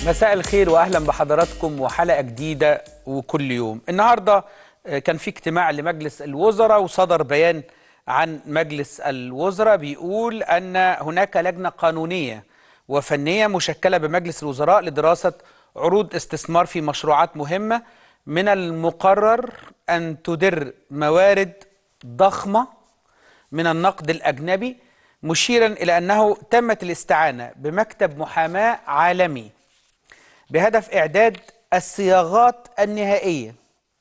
مساء الخير واهلا بحضراتكم وحلقه جديده وكل يوم النهارده آه، كان في اجتماع لمجلس الوزراء وصدر بيان عن مجلس الوزراء بيقول ان هناك لجنه قانونيه وفنيه مشكله بمجلس الوزراء لدراسه عروض استثمار في مشروعات مهمه من المقرر ان تدر موارد ضخمه من النقد الأجنبي مشيرا إلى أنه تمت الاستعانة بمكتب محاماة عالمي بهدف إعداد الصياغات النهائية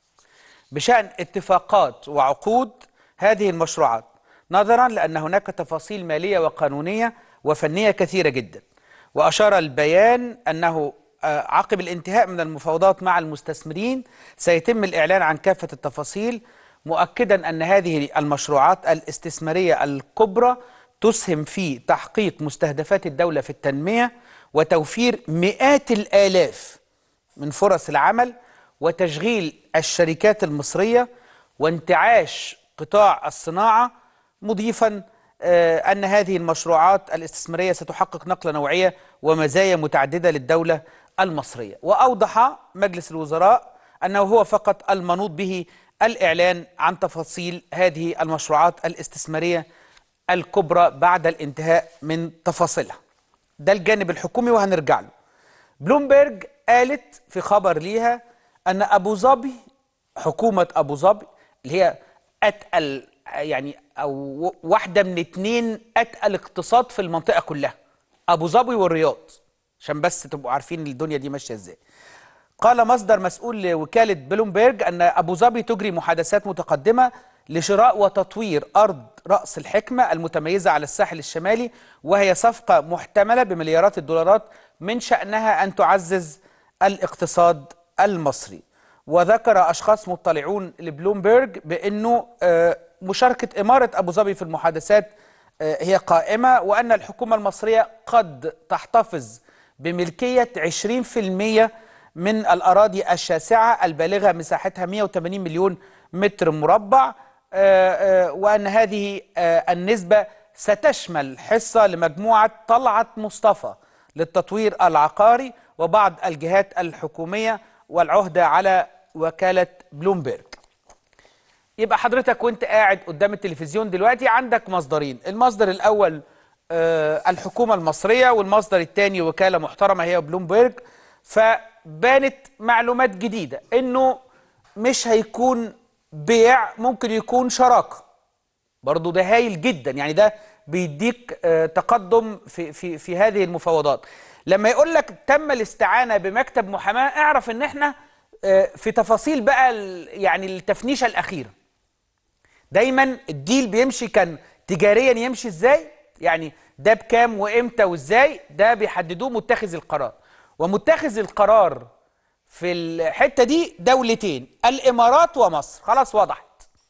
بشأن اتفاقات وعقود هذه المشروعات نظرا لأن هناك تفاصيل مالية وقانونية وفنية كثيرة جدا وأشار البيان أنه آه، عقب الانتهاء من المفاوضات مع المستثمرين سيتم الإعلان عن كافة التفاصيل مؤكدا أن هذه المشروعات الاستثمارية الكبرى تسهم في تحقيق مستهدفات الدولة في التنمية وتوفير مئات الآلاف من فرص العمل وتشغيل الشركات المصرية وانتعاش قطاع الصناعة مضيفا آه، أن هذه المشروعات الاستثمارية ستحقق نقلة نوعية ومزايا متعددة للدولة المصرية وأوضح مجلس الوزراء أنه هو فقط المنوط به الإعلان عن تفاصيل هذه المشروعات الاستثمارية الكبرى بعد الانتهاء من تفاصيلها ده الجانب الحكومي وهنرجع له بلومبرج قالت في خبر ليها أن أبو ظبي حكومة أبو ظبي اللي هي أتقل يعني أو واحدة من اتنين أتقل اقتصاد في المنطقة كلها أبو ظبي والرياض عشان بس تبقوا عارفين الدنيا دي ماشية ازاي قال مصدر مسؤول لوكالة بلومبرج أن أبو ظبي تجري محادثات متقدمة لشراء وتطوير أرض رأس الحكمة المتميزة على الساحل الشمالي وهي صفقة محتملة بمليارات الدولارات من شأنها أن تعزز الاقتصاد المصري وذكر أشخاص مطلعون لبلومبرج بأنه آه، مشاركة إمارة أبو ظبي في المحادثات آه، هي قائمة وأن الحكومة المصرية قد تحتفظ بملكية 20% من الأراضي الشاسعة البالغة مساحتها 180 مليون متر مربع آه، آه، وأن هذه آه، النسبة ستشمل حصة لمجموعة طلعت مصطفى للتطوير العقاري وبعض الجهات الحكومية والعهدة على وكالة بلومبرج يبقى حضرتك وانت قاعد قدام التلفزيون دلوقتي عندك مصدرين المصدر الأول آه، الحكومة المصرية والمصدر الثاني وكالة محترمة هي بلومبرج فبانت معلومات جديدة انه مش هيكون بيع ممكن يكون شراكة برضو ده هايل جدا يعني ده بيديك آه، تقدم في في في هذه المفاوضات لما يقول لك تم الاستعانة بمكتب محاماة اعرف ان احنا آه، في تفاصيل بقى ال- يعني التفنيشة الأخيرة دايما الديل بيمشي كان تجاريا يمشي ازاي يعني ده بكام وامتى وازاي ده بيحددوه متخذ القرار ومتخذ القرار في الحتة دي دولتين الإمارات ومصر خلاص وضحت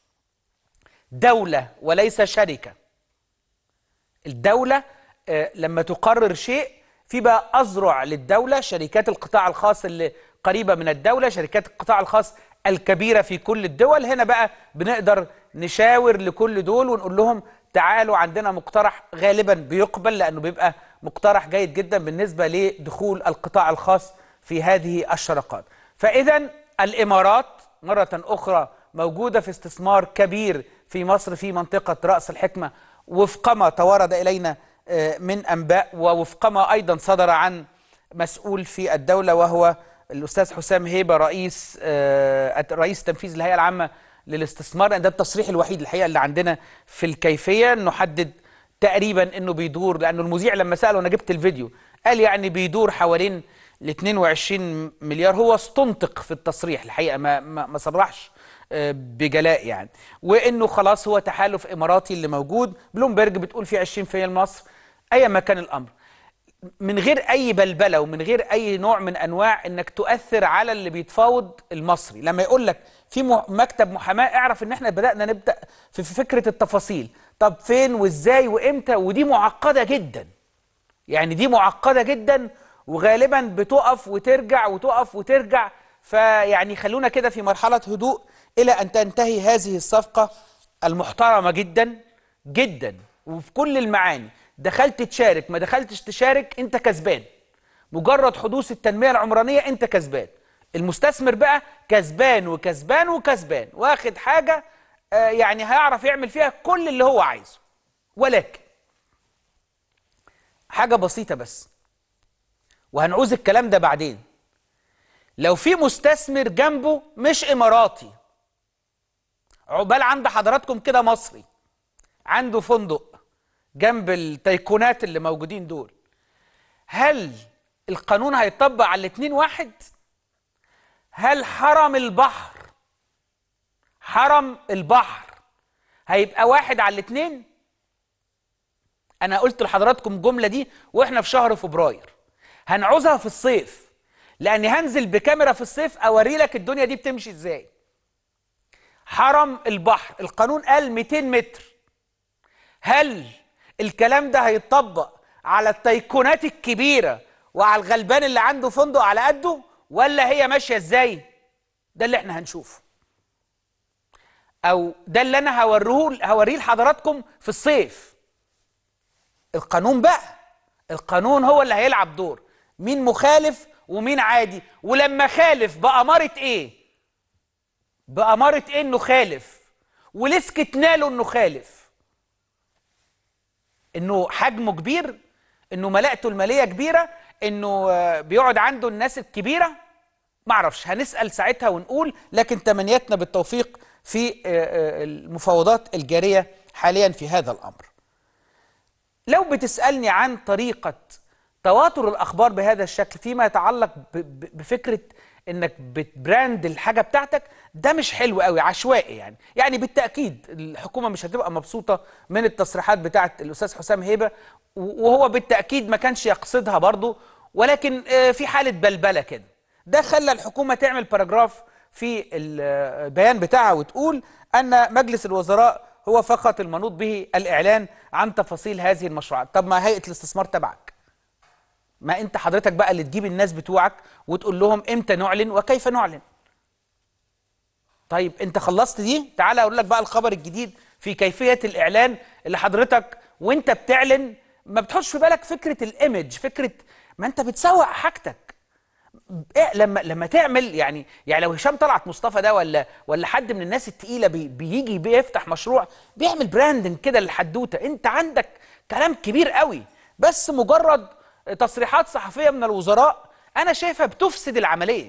دولة وليس شركة الدولة آه، لما تقرر شيء في بقى أذرع للدولة شركات القطاع الخاص اللي قريبة من الدولة شركات القطاع الخاص الكبيرة في كل الدول هنا بقى بنقدر نشاور لكل دول ونقول لهم تعالوا عندنا مقترح غالبا بيقبل لأنه بيبقى مقترح جيد جدا بالنسبة لدخول القطاع الخاص في هذه الشراكات فإذا الإمارات مرة أخرى موجودة في استثمار كبير في مصر في منطقة رأس الحكمة وفق ما توارد إلينا آه، من أنباء ووفق ما أيضا صدر عن مسؤول في الدولة وهو الأستاذ حسام هيبة رئيس آه، رئيس تنفيذ الهيئة العامة للاستثمار ده التصريح الوحيد الحقيقة اللي عندنا في الكيفية نحدد تقريبا انه بيدور لانه المذيع لما ساله انا جبت الفيديو قال يعني بيدور حوالين ال 22 مليار هو استنطق في التصريح الحقيقه ما ما, ما صرحش آه، بجلاء يعني وانه خلاص هو تحالف اماراتي اللي موجود بلومبرج بتقول فيه 20% لمصر ايا ما كان الامر من غير اي بلبله ومن غير اي نوع من انواع انك تؤثر على اللي بيتفاوض المصري لما يقول لك في م- مكتب محاماه اعرف ان احنا بدانا نبدا في في فكره التفاصيل طب فين وازاي وامتى ودي معقده جدا يعني دي معقده جدا وغالبا بتقف وترجع وتقف وترجع فيعني خلونا كده في مرحله هدوء الى ان تنتهي هذه الصفقه المحترمه جدا جدا وفي كل المعاني دخلت تشارك ما دخلتش تشارك انت كسبان مجرد حدوث التنميه العمرانيه انت كسبان المستثمر بقى كسبان وكسبان وكسبان واخد حاجه آه، يعني هيعرف يعمل فيها كل اللي هو عايزه ولكن حاجه بسيطه بس وهنعوز الكلام ده بعدين لو في مستثمر جنبه مش اماراتي عقبال عند حضراتكم كده مصري عنده فندق جنب التيقونات اللي موجودين دول هل القانون هيطبق على الاتنين واحد هل حرم البحر حرم البحر هيبقى واحد على الاتنين انا قلت لحضراتكم الجمله دي واحنا في شهر فبراير هنعوزها في الصيف لاني هنزل بكاميرا في الصيف اوري لك الدنيا دي بتمشي ازاي حرم البحر القانون قال 200 متر هل الكلام ده هيتطبق على التيقونات الكبيره وعلى الغلبان اللي عنده فندق على قده ولا هي ماشيه ازاي ده اللي احنا هنشوفه او ده اللي انا هوريه هوريه لحضراتكم في الصيف القانون بقى القانون هو اللي هيلعب دور مين مخالف ومين عادي ولما خالف بأمارة ايه بأمارة ايه انه خالف وليه سكتنا له انه خالف انه حجمه كبير انه ملاءته الماليه كبيره انه آه، بيقعد عنده الناس الكبيره معرفش هنسال ساعتها ونقول لكن تمنياتنا بالتوفيق في آه، آه، المفاوضات الجاريه حاليا في هذا الامر لو بتسالني عن طريقه تواتر الاخبار بهذا الشكل فيما يتعلق ب- ب- بفكره انك بتبراند الحاجه بتاعتك ده مش حلو قوي عشوائي يعني يعني بالتاكيد الحكومه مش هتبقى مبسوطه من التصريحات بتاعه الاستاذ حسام هيبه و- وهو بالتاكيد ما كانش يقصدها برضه ولكن آه، في حاله بلبله كده ده خلى الحكومه تعمل باراجراف في البيان بتاعها وتقول ان مجلس الوزراء هو فقط المنوط به الاعلان عن تفاصيل هذه المشروعات طب ما هيئه الاستثمار تبعك ما انت حضرتك بقى اللي تجيب الناس بتوعك وتقول لهم امتى نعلن وكيف نعلن طيب انت خلصت دي تعالى اقول لك بقى الخبر الجديد في كيفيه الاعلان اللي حضرتك وانت بتعلن ما بتحطش في بالك فكره الايمج فكره ما انت بتسوق حاجتك إيه لما لما تعمل يعني يعني لو هشام طلعت مصطفى ده ولا ولا حد من الناس التقيله بي بيجي بيفتح مشروع بيعمل براندنج كده للحدوته انت عندك كلام كبير قوي بس مجرد تصريحات صحفيه من الوزراء انا شايفها بتفسد العمليه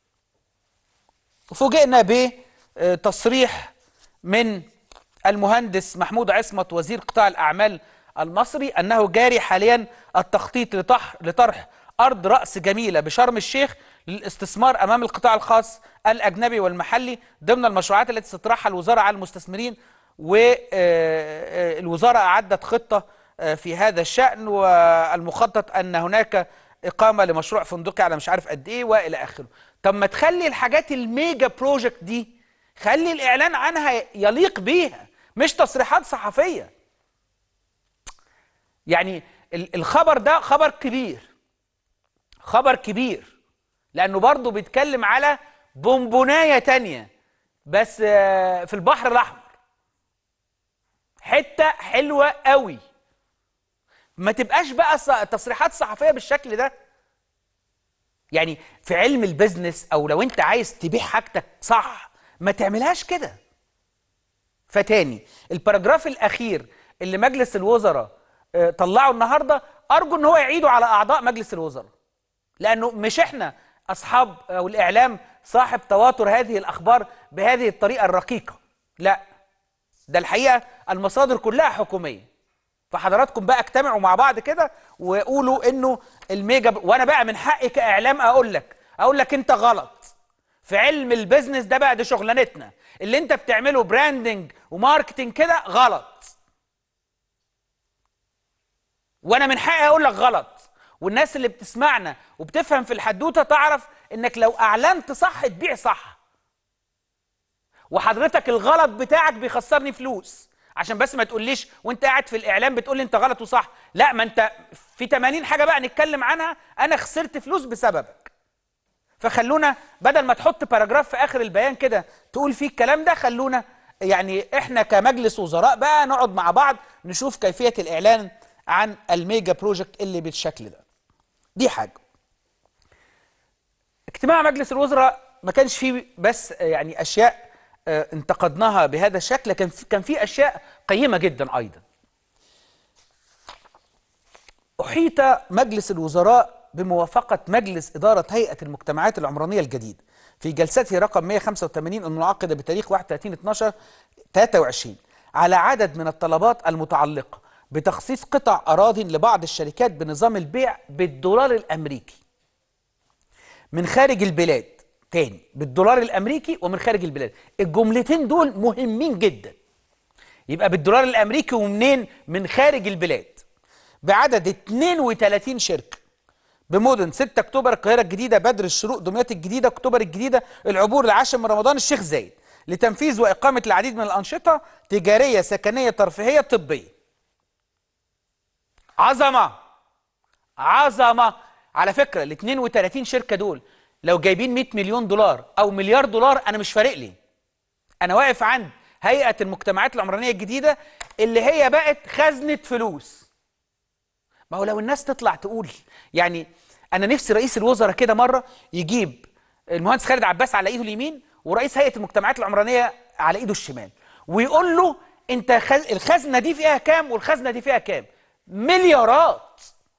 فوجئنا بتصريح من المهندس محمود عصمت وزير قطاع الأعمال المصري أنه جاري حاليا التخطيط لطرح, لطرح أرض رأس جميلة بشرم الشيخ للاستثمار أمام القطاع الخاص الأجنبي والمحلي ضمن المشروعات التي ستطرحها الوزارة على المستثمرين والوزارة أعدت خطة آه، في هذا الشأن والمخطط أن هناك إقامة لمشروع فندقي على مش عارف قد إيه وإلى آخره طب ما تخلي الحاجات الميجا بروجكت دي خلي الإعلان عنها يليق بيها مش تصريحات صحفية يعني ال- الخبر ده خبر كبير خبر كبير لأنه برضه بيتكلم على بونبوناية تانية بس آه، في البحر الأحمر حتة حلوة قوي ما تبقاش بقى ص- تصريحات صحفية بالشكل ده يعني في علم البيزنس او لو انت عايز تبيع حاجتك صح ما تعملهاش كده فتاني الباراجراف الاخير اللي مجلس الوزراء آه، طلعه النهارده ارجو ان هو يعيده على اعضاء مجلس الوزراء لانه مش احنا اصحاب او الاعلام صاحب تواتر هذه الاخبار بهذه الطريقه الرقيقه لا ده الحقيقه المصادر كلها حكوميه فحضراتكم بقى اجتمعوا مع بعض كده وقولوا انه الميجا ب... وانا بقى من حقي كاعلام اقول لك اقول لك انت غلط في علم البيزنس ده بقى دي شغلانتنا اللي انت بتعمله براندنج وماركتنج كده غلط وانا من حقي اقول لك غلط والناس اللي بتسمعنا وبتفهم في الحدوته تعرف انك لو اعلنت صح تبيع صح وحضرتك الغلط بتاعك بيخسرني فلوس عشان بس ما تقوليش وانت قاعد في الاعلام بتقول لي انت غلط وصح لا ما انت في 80 حاجه بقى نتكلم عنها انا خسرت فلوس بسببك فخلونا بدل ما تحط باراجراف في اخر البيان كده تقول فيه الكلام ده خلونا يعني احنا كمجلس وزراء بقى نقعد مع بعض نشوف كيفيه الاعلان عن الميجا بروجكت اللي بالشكل ده دي حاجه اجتماع مجلس الوزراء ما كانش فيه بس يعني اشياء آه، انتقدناها بهذا الشكل لكن في- كان في اشياء قيمه جدا ايضا احيط مجلس الوزراء بموافقه مجلس اداره هيئه المجتمعات العمرانيه الجديد في جلسته رقم 185 المنعقده بتاريخ 31 12 23 على عدد من الطلبات المتعلقه بتخصيص قطع اراضي لبعض الشركات بنظام البيع بالدولار الامريكي من خارج البلاد تاني بالدولار الامريكي ومن خارج البلاد الجملتين دول مهمين جدا يبقى بالدولار الامريكي ومنين من خارج البلاد بعدد 32 شركه بمدن 6 اكتوبر القاهره الجديده بدر الشروق دمياط الجديده اكتوبر الجديده العبور العاشر من رمضان الشيخ زايد لتنفيذ واقامه العديد من الانشطه تجاريه سكنيه ترفيهيه طبيه عظمه عظمه على فكره ال 32 شركه دول لو جايبين 100 مليون دولار او مليار دولار انا مش فارق لي انا واقف عند هيئه المجتمعات العمرانيه الجديده اللي هي بقت خزنه فلوس ما هو لو الناس تطلع تقول يعني انا نفسي رئيس الوزراء كده مره يجيب المهندس خالد عباس على ايده اليمين ورئيس هيئه المجتمعات العمرانيه على ايده الشمال ويقول له انت خز... الخزنه دي فيها كام والخزنه دي فيها كام مليارات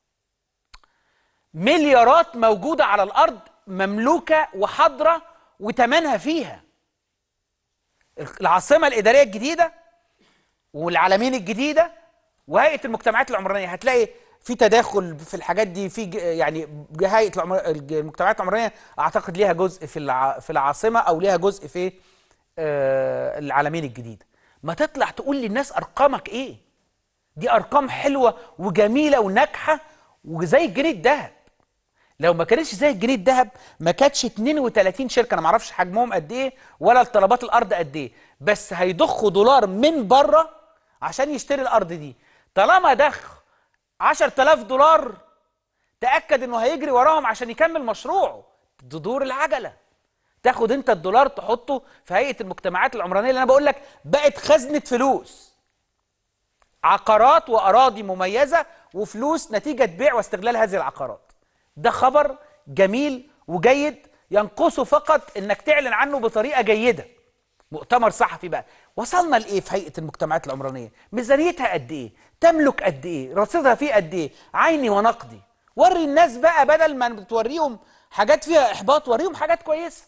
مليارات موجوده على الارض مملوكه وحاضره وتمنها فيها العاصمه الاداريه الجديده والعالمين الجديده وهيئه المجتمعات العمرانيه هتلاقي في تداخل في الحاجات دي في ج- يعني هيئه العمر- الج- المجتمعات العمرانيه اعتقد ليها جزء في الع- في العاصمه او ليها جزء في آه، العالمين الجديده ما تطلع تقول للناس ارقامك ايه دي ارقام حلوه وجميله وناجحه وزي الجنيه الذهب لو ما كانتش زي الجنيه الذهب ما كانتش 32 شركه انا ما اعرفش حجمهم قد ايه ولا طلبات الارض قد ايه بس هيضخوا دولار من بره عشان يشتري الارض دي طالما ضخ 10000 دولار تاكد انه هيجري وراهم عشان يكمل مشروعه تدور العجله تاخد انت الدولار تحطه في هيئه المجتمعات العمرانيه اللي انا بقول لك بقت خزنه فلوس عقارات واراضي مميزه وفلوس نتيجه بيع واستغلال هذه العقارات ده خبر جميل وجيد ينقصه فقط انك تعلن عنه بطريقه جيده مؤتمر صحفي بقى وصلنا لايه في هيئه المجتمعات العمرانيه ميزانيتها قد ايه تملك قد ايه رصيدها فيه قد ايه عيني ونقدي وري الناس بقى بدل ما بتوريهم حاجات فيها احباط وريهم حاجات كويسه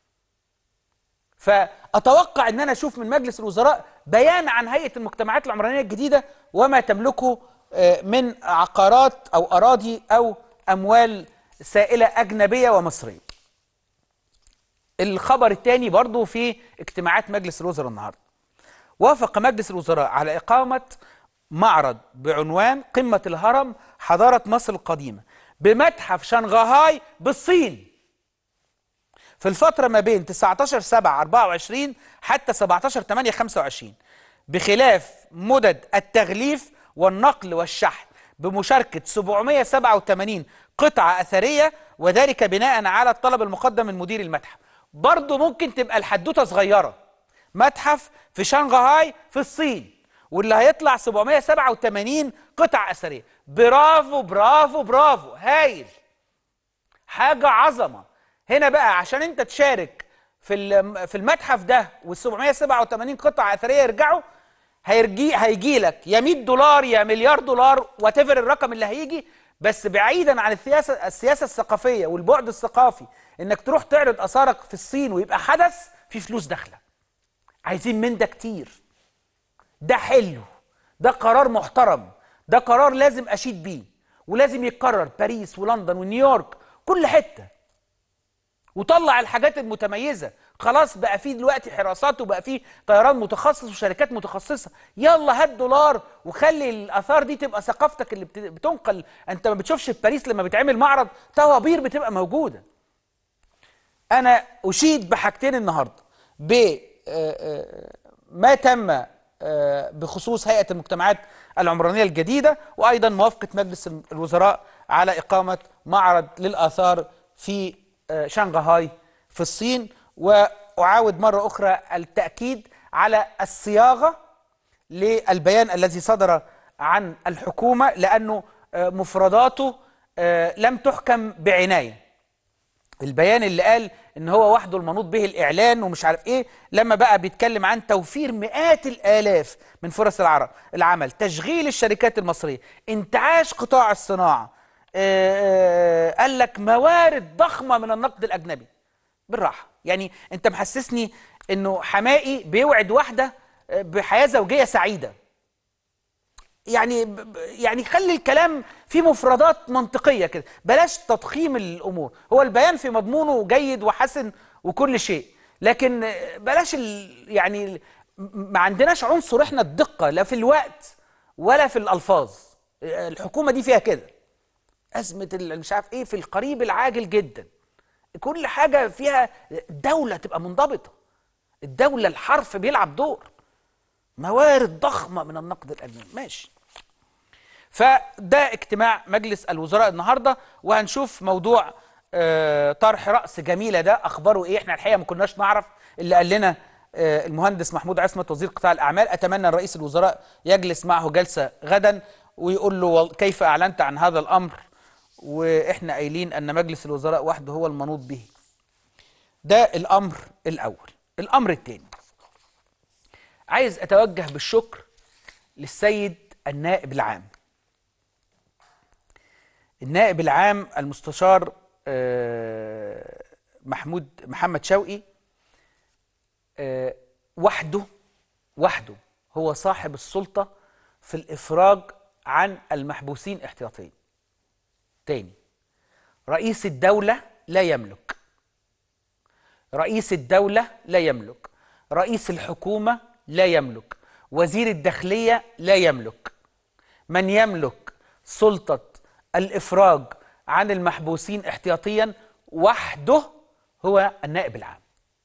فاتوقع ان انا اشوف من مجلس الوزراء بيان عن هيئه المجتمعات العمرانيه الجديده وما تملكه آه، من عقارات او اراضي او اموال سائله اجنبيه ومصريه. الخبر الثاني برضو في اجتماعات مجلس الوزراء النهارده. وافق مجلس الوزراء على اقامه معرض بعنوان قمه الهرم حضاره مصر القديمه بمتحف شنغهاي بالصين. في الفترة ما بين 19 7 24 حتى 17 8 25 بخلاف مدد التغليف والنقل والشحن بمشاركة 787 قطعة أثرية وذلك بناء على الطلب المقدم من مدير المتحف برضه ممكن تبقى الحدوتة صغيرة متحف في شنغهاي في الصين واللي هيطلع 787 قطعة أثرية برافو برافو برافو هايل حاجه عظمه هنا بقى عشان انت تشارك في الم- في المتحف ده وال 787 قطعه اثريه يرجعوا هيرجي هيجي لك يا 100 دولار يا مليار دولار وات الرقم اللي هيجي بس بعيدا عن السياسه السياسه الثقافيه والبعد الثقافي انك تروح تعرض اثارك في الصين ويبقى حدث في فلوس داخله عايزين من ده كتير ده حلو ده قرار محترم ده قرار لازم اشيد بيه ولازم يتكرر باريس ولندن ونيويورك كل حته وطلع الحاجات المتميزه خلاص بقى في دلوقتي حراسات وبقى في طيران متخصص وشركات متخصصه يلا هات دولار وخلي الاثار دي تبقى ثقافتك اللي بت- بتنقل انت ما بتشوفش في باريس لما بيتعمل معرض طوابير بتبقى موجوده انا اشيد بحاجتين النهارده ب آه، آه، ما تم آه، بخصوص هيئه المجتمعات العمرانيه الجديده وايضا موافقه مجلس الوزراء على اقامه معرض للاثار في آه، شنغهاي في الصين واعاود مره اخرى التاكيد على الصياغه للبيان الذي صدر عن الحكومه لانه آه، مفرداته آه، لم تحكم بعنايه البيان اللي قال ان هو وحده المنوط به الاعلان ومش عارف ايه لما بقى بيتكلم عن توفير مئات الالاف من فرص العرب العمل تشغيل الشركات المصريه انتعاش قطاع الصناعه آه، آه، قال لك موارد ضخمه من النقد الاجنبي بالراحه يعني انت محسسني انه حمائي بيوعد واحده آه، بحياه زوجيه سعيده يعني ب- ب- يعني خلي الكلام في مفردات منطقيه كده بلاش تضخيم الامور هو البيان في مضمونه جيد وحسن وكل شيء لكن آه، بلاش ال يعني ال- م- ما عندناش عنصر احنا الدقه لا في الوقت ولا في الالفاظ آه، الحكومه دي فيها كده ازمه ال- مش عارف ايه في القريب العاجل جدا كل حاجه فيها دوله تبقى منضبطه الدوله الحرف بيلعب دور موارد ضخمه من النقد الاجنبي ماشي فده اجتماع مجلس الوزراء النهارده وهنشوف موضوع آه، طرح راس جميله ده اخباره ايه احنا الحقيقه ما كناش نعرف اللي قال لنا آه، المهندس محمود عصمت وزير قطاع الاعمال اتمنى ان رئيس الوزراء يجلس معه جلسه غدا ويقول له وال- كيف اعلنت عن هذا الامر واحنا قايلين ان مجلس الوزراء وحده هو المنوط به ده الامر الاول الامر الثاني عايز اتوجه بالشكر للسيد النائب العام النائب العام المستشار آه، محمود محمد شوقي آه، وحده وحده هو صاحب السلطة في الإفراج عن المحبوسين احتياطيا تاني رئيس الدولة لا يملك رئيس الدولة لا يملك رئيس الحكومة لا يملك وزير الداخلية لا يملك من يملك سلطة الإفراج عن المحبوسين احتياطيا وحده هو النائب العام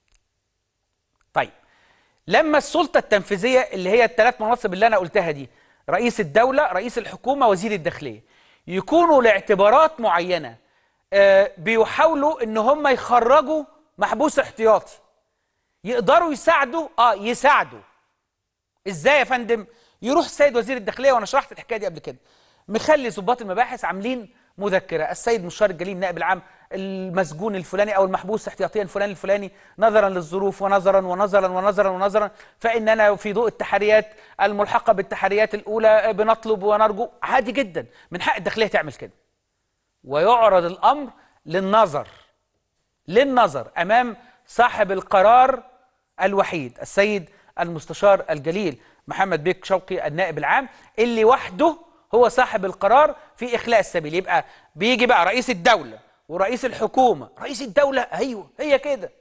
طيب لما السلطة التنفيذية اللي هي الثلاث مناصب اللي أنا قلتها دي رئيس الدولة رئيس الحكومة وزير الداخلية يكونوا لاعتبارات معينة آه، بيحاولوا ان هم يخرجوا محبوس احتياطي يقدروا يساعدوا اه يساعدوا ازاي يا فندم يروح السيد وزير الداخليه وانا شرحت الحكايه دي قبل كده مخلي ضباط المباحث عاملين مذكره السيد مشار الجليل نائب العام المسجون الفلاني او المحبوس احتياطيا الفلاني الفلاني نظرا للظروف ونظرا ونظرا ونظرا ونظرا فاننا في ضوء التحريات الملحقه بالتحريات الاولى بنطلب ونرجو عادي جدا من حق الداخليه تعمل كده ويعرض الامر للنظر للنظر امام صاحب القرار الوحيد السيد المستشار الجليل محمد بيك شوقي النائب العام اللي وحده هو صاحب القرار في اخلاء السبيل يبقى بيجي بقى رئيس الدوله ورئيس الحكومه رئيس الدوله ايوه هي كده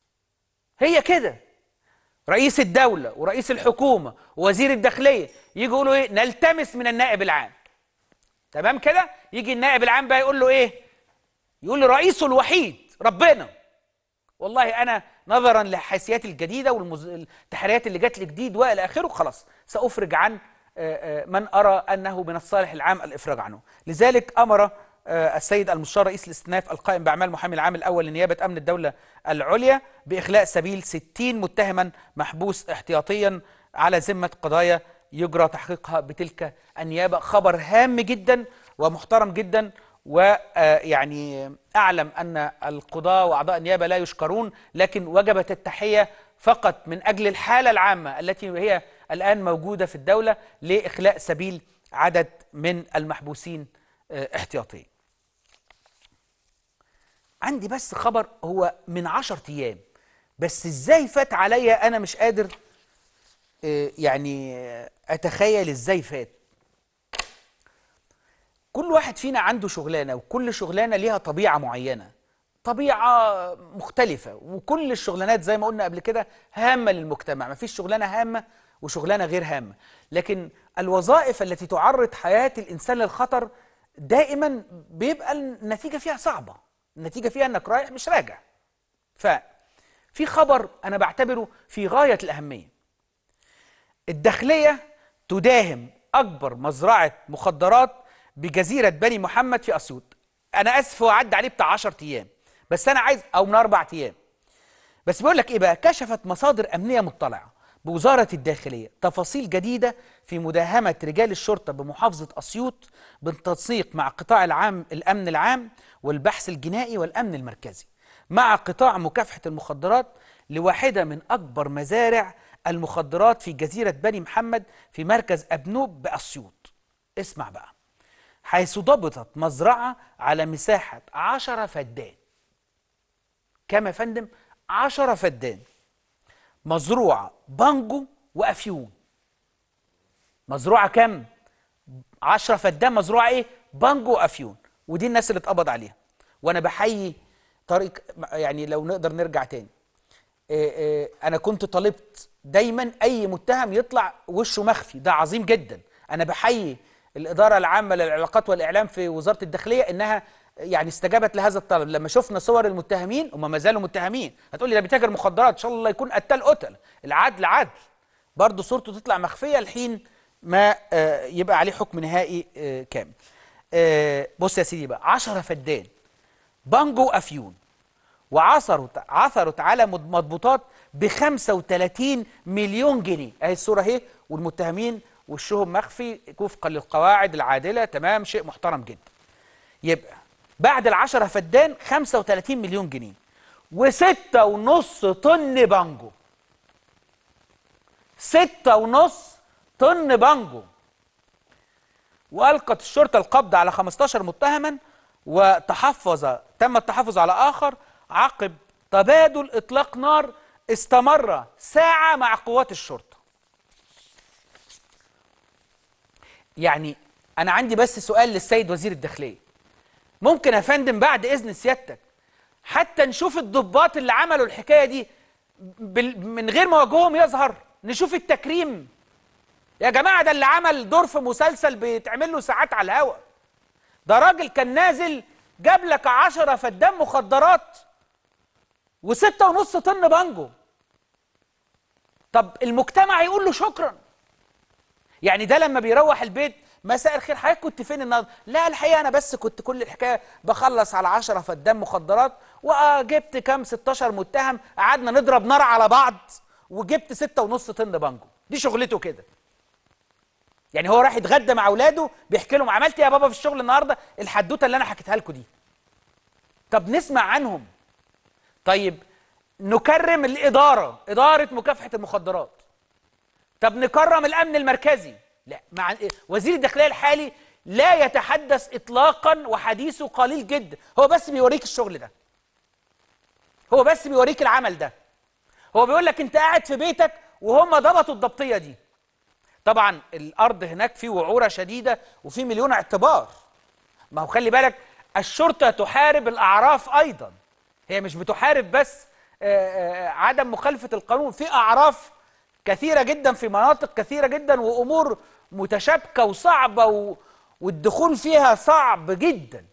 هي كده رئيس الدوله ورئيس الحكومه ووزير الداخليه يجوا يقولوا ايه نلتمس من النائب العام تمام كده يجي النائب العام بقى يقول له ايه يقول له رئيسه الوحيد ربنا والله انا نظرا لحيثياتي الجديده والتحريات اللي جات لي جديد والى اخره خلاص سافرج عن آه، آه، من ارى انه من الصالح العام الافراج عنه لذلك امر آه، السيد المستشار رئيس الاستئناف القائم باعمال المحامي العام الاول لنيابه امن الدوله العليا باخلاء سبيل 60 متهما محبوس احتياطيا على ذمه قضايا يجرى تحقيقها بتلك النيابه خبر هام جدا ومحترم جدا ويعني اعلم ان القضاه واعضاء النيابه لا يشكرون لكن وجبت التحيه فقط من اجل الحاله العامه التي هي الان موجوده في الدوله لاخلاء سبيل عدد من المحبوسين آه، احتياطيا. عندي بس خبر هو من عشرة ايام بس ازاي فات عليا انا مش قادر آه، يعني آه، اتخيل ازاي فات كل واحد فينا عنده شغلانه وكل شغلانه ليها طبيعه معينه طبيعه مختلفه وكل الشغلانات زي ما قلنا قبل كده هامه للمجتمع مفيش شغلانه هامه وشغلانه غير هامه لكن الوظائف التي تعرض حياه الانسان للخطر دائما بيبقى النتيجه فيها صعبه النتيجه فيها انك رايح مش راجع ففي خبر انا بعتبره في غايه الاهميه الداخلية تداهم أكبر مزرعة مخدرات بجزيرة بني محمد في أسيوط أنا آسف هو عدى عليه بتاع 10 أيام بس أنا عايز أو من أربع أيام بس بيقول لك إيه بقى كشفت مصادر أمنية مطلعة بوزارة الداخلية تفاصيل جديدة في مداهمة رجال الشرطة بمحافظة أسيوط بالتنسيق مع قطاع العام الأمن العام والبحث الجنائي والأمن المركزي مع قطاع مكافحة المخدرات لواحدة من أكبر مزارع المخدرات في جزيرة بني محمد في مركز أبنوب بأسيوط اسمع بقى حيث ضبطت مزرعة على مساحة عشرة فدان كم يا فندم؟ عشرة فدان مزروعة بانجو وأفيون مزروعة كم؟ عشرة فدان مزروعة إيه؟ بانجو وأفيون ودي الناس اللي اتقبض عليها وأنا بحيي طريق يعني لو نقدر نرجع تاني إيه إيه انا كنت طالبت دايما اي متهم يطلع وشه مخفي ده عظيم جدا انا بحيي الاداره العامه للعلاقات والاعلام في وزاره الداخليه انها يعني استجابت لهذا الطلب لما شفنا صور المتهمين هم ما زالوا متهمين هتقول لي ده بيتاجر مخدرات ان شاء الله يكون قتال قتل العدل عدل برضه صورته تطلع مخفيه لحين ما آه يبقى عليه حكم نهائي آه كامل آه بص يا سيدي بقى 10 فدان بانجو افيون وعثرت عثرت على مضبوطات ب 35 مليون جنيه اهي الصوره اهي والمتهمين وشهم مخفي وفقا للقواعد العادله تمام شيء محترم جدا يبقى بعد العشرة فدان 35 مليون جنيه وستة ونص طن بانجو ستة ونص طن بانجو وألقت الشرطة القبض على 15 متهما وتحفظ تم التحفظ على آخر عقب تبادل إطلاق نار استمر ساعة مع قوات الشرطة يعني أنا عندي بس سؤال للسيد وزير الداخلية ممكن يا فندم بعد إذن سيادتك حتى نشوف الضباط اللي عملوا الحكاية دي من غير ما وجههم يظهر نشوف التكريم يا جماعة ده اللي عمل دور في مسلسل بيتعمل له ساعات على الهوا ده راجل كان نازل جاب لك عشرة فدان مخدرات وستة ونص طن بانجو طب المجتمع يقول له شكرا يعني ده لما بيروح البيت مساء الخير حضرتك كنت فين النهارده؟ لا الحقيقه انا بس كنت كل الحكايه بخلص على 10 فدان مخدرات وجبت كام 16 متهم قعدنا نضرب نار على بعض وجبت ستة ونص طن بانجو دي شغلته كده يعني هو راح يتغدى مع اولاده بيحكي لهم عملت ايه يا بابا في الشغل النهارده الحدوته اللي انا حكيتها لكم دي طب نسمع عنهم طيب نكرم الاداره اداره مكافحه المخدرات طب نكرم الامن المركزي لا مع وزير الداخليه الحالي لا يتحدث اطلاقا وحديثه قليل جدا هو بس بيوريك الشغل ده هو بس بيوريك العمل ده هو بيقول لك انت قاعد في بيتك وهم ضبطوا الضبطيه دي طبعا الارض هناك في وعوره شديده وفي مليون اعتبار ما هو خلي بالك الشرطه تحارب الاعراف ايضا هي مش بتحارب بس عدم مخالفه القانون في اعراف كثيره جدا في مناطق كثيره جدا وامور متشابكه وصعبه و... والدخول فيها صعب جدا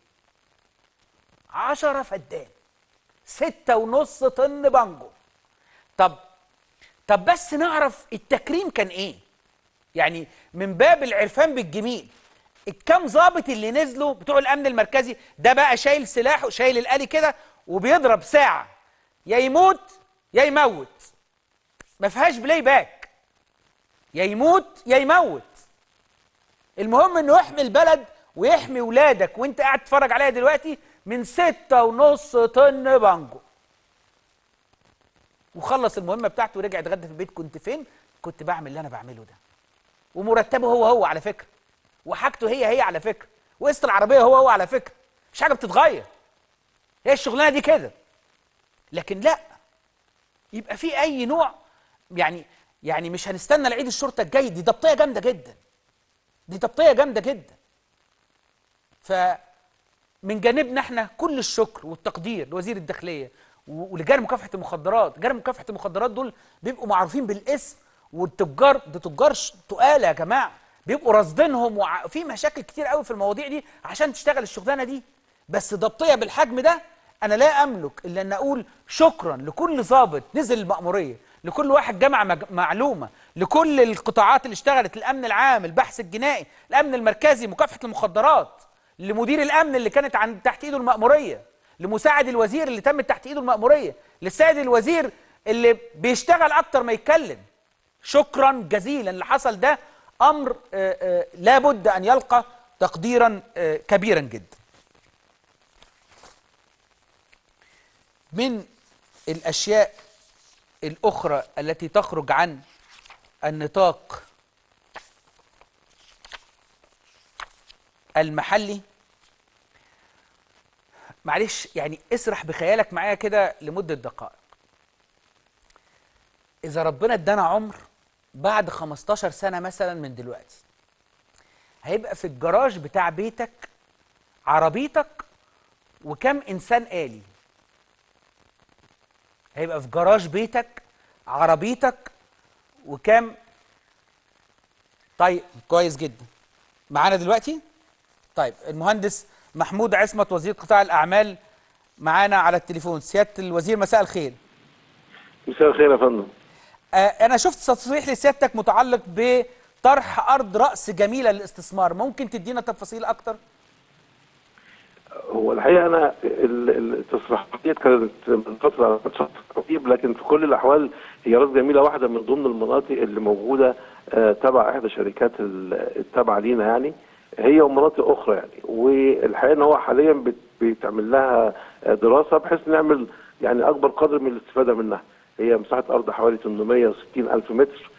عشرة فدان ستة ونص طن بانجو طب طب بس نعرف التكريم كان ايه يعني من باب العرفان بالجميل الكام ظابط اللي نزلوا بتوع الامن المركزي ده بقى شايل سلاحه شايل الالي كده وبيضرب ساعه يا يموت يا يموت ما فيهاش بلاي باك يا يموت يا يموت المهم انه يحمي البلد ويحمي ولادك وانت قاعد تتفرج عليها دلوقتي من ستة ونص طن بانجو وخلص المهمة بتاعته ورجع اتغدى في البيت كنت فين؟ كنت بعمل اللي انا بعمله ده ومرتبه هو هو على فكرة وحاجته هي هي على فكرة وقسط العربية هو هو على فكرة مش حاجة بتتغير هي الشغلانة دي كده لكن لا يبقى في اي نوع يعني يعني مش هنستنى العيد الشرطه الجاي دي ضبطيه جامده جدا دي ضبطيه جامده جدا فمن جانبنا احنا كل الشكر والتقدير لوزير الداخليه ولجان مكافحه المخدرات جان مكافحه المخدرات دول بيبقوا معروفين بالاسم والتجار ده تجار تقال يا جماعه بيبقوا راصدينهم وفي مشاكل كتير قوي في المواضيع دي عشان تشتغل الشغلانه دي بس ضبطيه بالحجم ده انا لا املك الا ان اقول شكرا لكل ضابط نزل المأموريه لكل واحد جمع مج... معلومه لكل القطاعات اللي اشتغلت الامن العام البحث الجنائي الامن المركزي مكافحه المخدرات لمدير الامن اللي كانت عن تحت ايده المأموريه لمساعد الوزير اللي تمت تحت ايده المأموريه للسيد الوزير اللي بيشتغل اكتر ما يتكلم شكرا جزيلا اللي حصل ده امر آآ آآ لابد ان يلقى تقديرا كبيرا جدا من الاشياء الاخرى التي تخرج عن النطاق المحلي معلش يعني اسرح بخيالك معايا كده لمدة دقائق إذا ربنا ادانا عمر بعد 15 سنة مثلا من دلوقتي هيبقى في الجراج بتاع بيتك عربيتك وكم إنسان آلي هيبقى في جراج بيتك عربيتك وكم طيب كويس جدا معانا دلوقتي طيب المهندس محمود عصمت وزير قطاع الأعمال معانا على التليفون سيادة الوزير مساء الخير مساء الخير يا فندم آه أنا شفت تصريح لسيادتك متعلق بطرح أرض رأس جميلة للاستثمار ممكن تدينا تفاصيل أكتر؟ هو الحقيقه انا ال- ال- التصريحات دي كانت من فتره فترة قريب لكن في كل الاحوال هي راس جميله واحده من ضمن المناطق اللي موجوده آه، تبع احدى شركات ال- التابعه لينا يعني هي ومناطق اخرى يعني والحقيقه ان هو حاليا بت- بيتعمل لها آه، دراسه بحيث نعمل يعني اكبر قدر من الاستفاده منها هي مساحه ارض حوالي 860 الف متر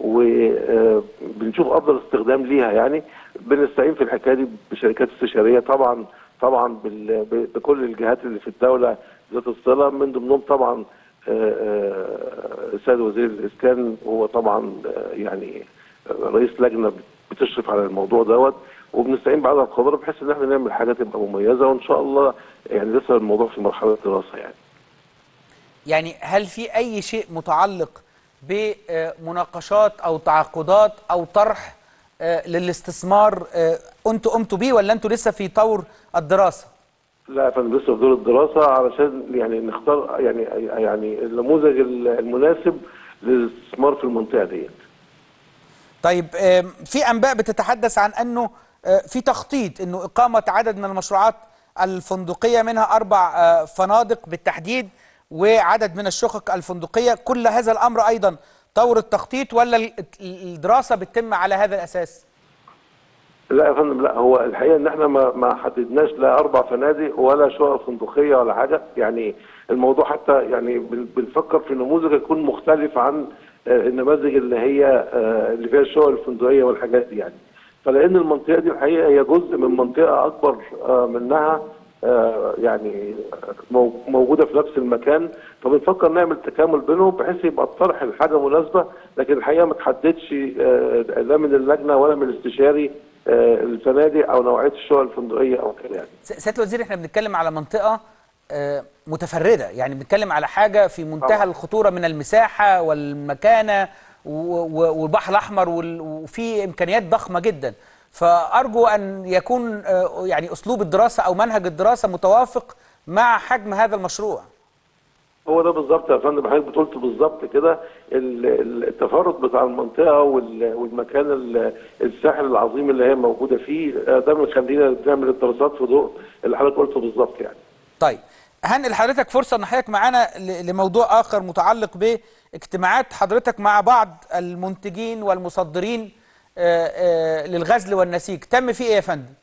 وبنشوف افضل استخدام ليها يعني بنستعين في الحكايه دي بشركات استشاريه طبعا طبعا بال- ب- بكل الجهات اللي في الدوله ذات الصله من ضمنهم طبعا آه، آه، السيد وزير الاسكان هو طبعا آه، يعني رئيس لجنه بتشرف على الموضوع دوت وبنستعين بعدد الخبراء بحيث ان احنا نعمل حاجه تبقى مميزه وان شاء الله يعني لسه الموضوع في مرحله دراسه يعني يعني هل في أي شيء متعلق بمناقشات أو تعاقدات أو طرح آه، للاستثمار آه، أنتوا قمتوا بيه ولا أنتوا لسه في طور الدراسة؟ لا يا فندم لسه في دور الدراسه علشان يعني نختار يعني يعني النموذج المناسب للاستثمار في المنطقه ديت. طيب آم، في انباء بتتحدث عن انه آه، في تخطيط انه اقامه عدد من المشروعات الفندقيه منها اربع آه، فنادق بالتحديد وعدد من الشقق الفندقيه كل هذا الامر ايضا طور التخطيط ولا ال- الدراسه بتتم على هذا الاساس لا يا فندم لا هو الحقيقه ان احنا ما ما حددناش لا اربع فنادق ولا شقق فندقيه ولا حاجه يعني الموضوع حتى يعني بن- بنفكر في نموذج يكون مختلف عن آه، النماذج اللي هي آه، اللي فيها الشقق الفندقيه والحاجات دي يعني فلان المنطقه دي الحقيقه هي جزء من منطقه اكبر آه، منها آه، يعني مو- موجوده في نفس المكان فبنفكر نعمل تكامل بينهم بحيث يبقى الطرح الحاجه مناسبه لكن الحقيقه ما تحددش آه، لا من اللجنه ولا من الاستشاري آه، الفنادق او نوعيه الشقق الفندقيه او كده يعني. س- سياده الوزير احنا بنتكلم على منطقه آه، متفرده يعني بنتكلم على حاجه في منتهى طبعا. الخطوره من المساحه والمكانه و- و- والبحر الاحمر وال- وفي امكانيات ضخمه جدا فارجو ان يكون آه، يعني اسلوب الدراسه او منهج الدراسه متوافق مع حجم هذا المشروع هو ده بالظبط يا فندم حضرتك قلت بالظبط كده ال- ال- التفرد بتاع المنطقه وال- والمكان ال- الساحل العظيم اللي هي موجوده فيه آه، ده بيخلينا نعمل الدراسات في ضوء اللي حضرتك قلته بالظبط يعني. طيب هنقل حضرتك فرصه ان حضرتك معانا ل- لموضوع اخر متعلق باجتماعات حضرتك مع بعض المنتجين والمصدرين آه، آه، للغزل والنسيج تم فيه ايه يا فندم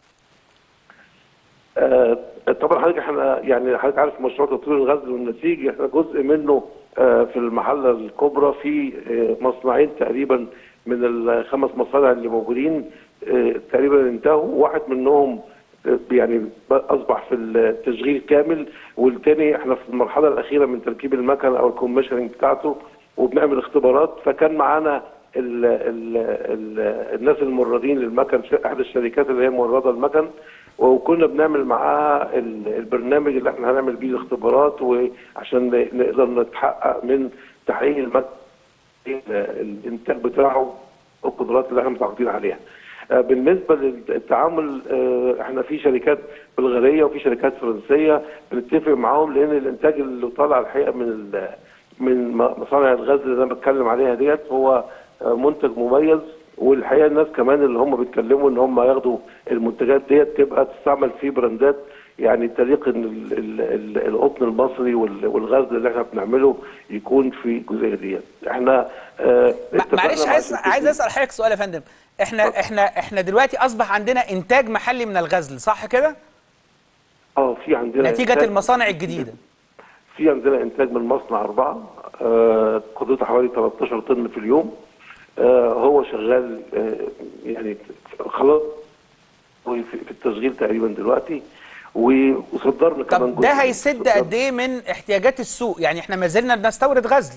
آه، طبعا حضرتك احنا يعني حضرتك عارف مشروع تطوير الغزل والنسيج احنا جزء منه آه، في المحله الكبرى في آه، مصنعين تقريبا من الخمس مصانع اللي موجودين آه، تقريبا انتهوا واحد منهم آه، يعني اصبح في التشغيل كامل والتاني احنا في المرحله الاخيره من تركيب المكن او الكوميشننج بتاعته وبنعمل اختبارات فكان معانا ال ال ال الناس الموردين للمكن في احدى الشركات اللي هي مورده المكن وكنا بنعمل معاها ال- البرنامج اللي احنا هنعمل بيه الاختبارات وعشان ن- نقدر نتحقق من تحقيق المكن الانتاج بتاعه والقدرات اللي احنا متعاقدين عليها. آه، بالنسبه للتعامل آه، احنا في شركات بلغاريه وفي شركات فرنسيه بنتفق معاهم لان الانتاج اللي طالع الحقيقه من ال- من م- مصانع الغزل اللي انا بتكلم عليها ديت هو آه، منتج مميز والحقيقه الناس كمان اللي هم بيتكلموا ان هم ياخدوا المنتجات ديت تبقى تستعمل في براندات يعني تليق ان ال- ال- ال- القطن المصري وال- والغزل اللي احنا بنعمله يكون في الجزئيه ديت. احنا آه، مع- اتفقنا معلش مع عايز شركتين- عايز اسال حضرتك سؤال يا فندم احنا اتفضل. احنا احنا دلوقتي اصبح عندنا انتاج محلي من الغزل صح كده اه في عندنا نتيجه إنتاج المصانع الجديده في عندنا انتاج من مصنع اربعه آه، قدرته حوالي 13 طن في اليوم آه، هو شغال آه، يعني خلاص في في التشغيل تقريبا دلوقتي و- وصدرنا كمان طب ده جزء. هيسد صدرنا. قد ايه من احتياجات السوق يعني احنا ما زلنا بنستورد غزل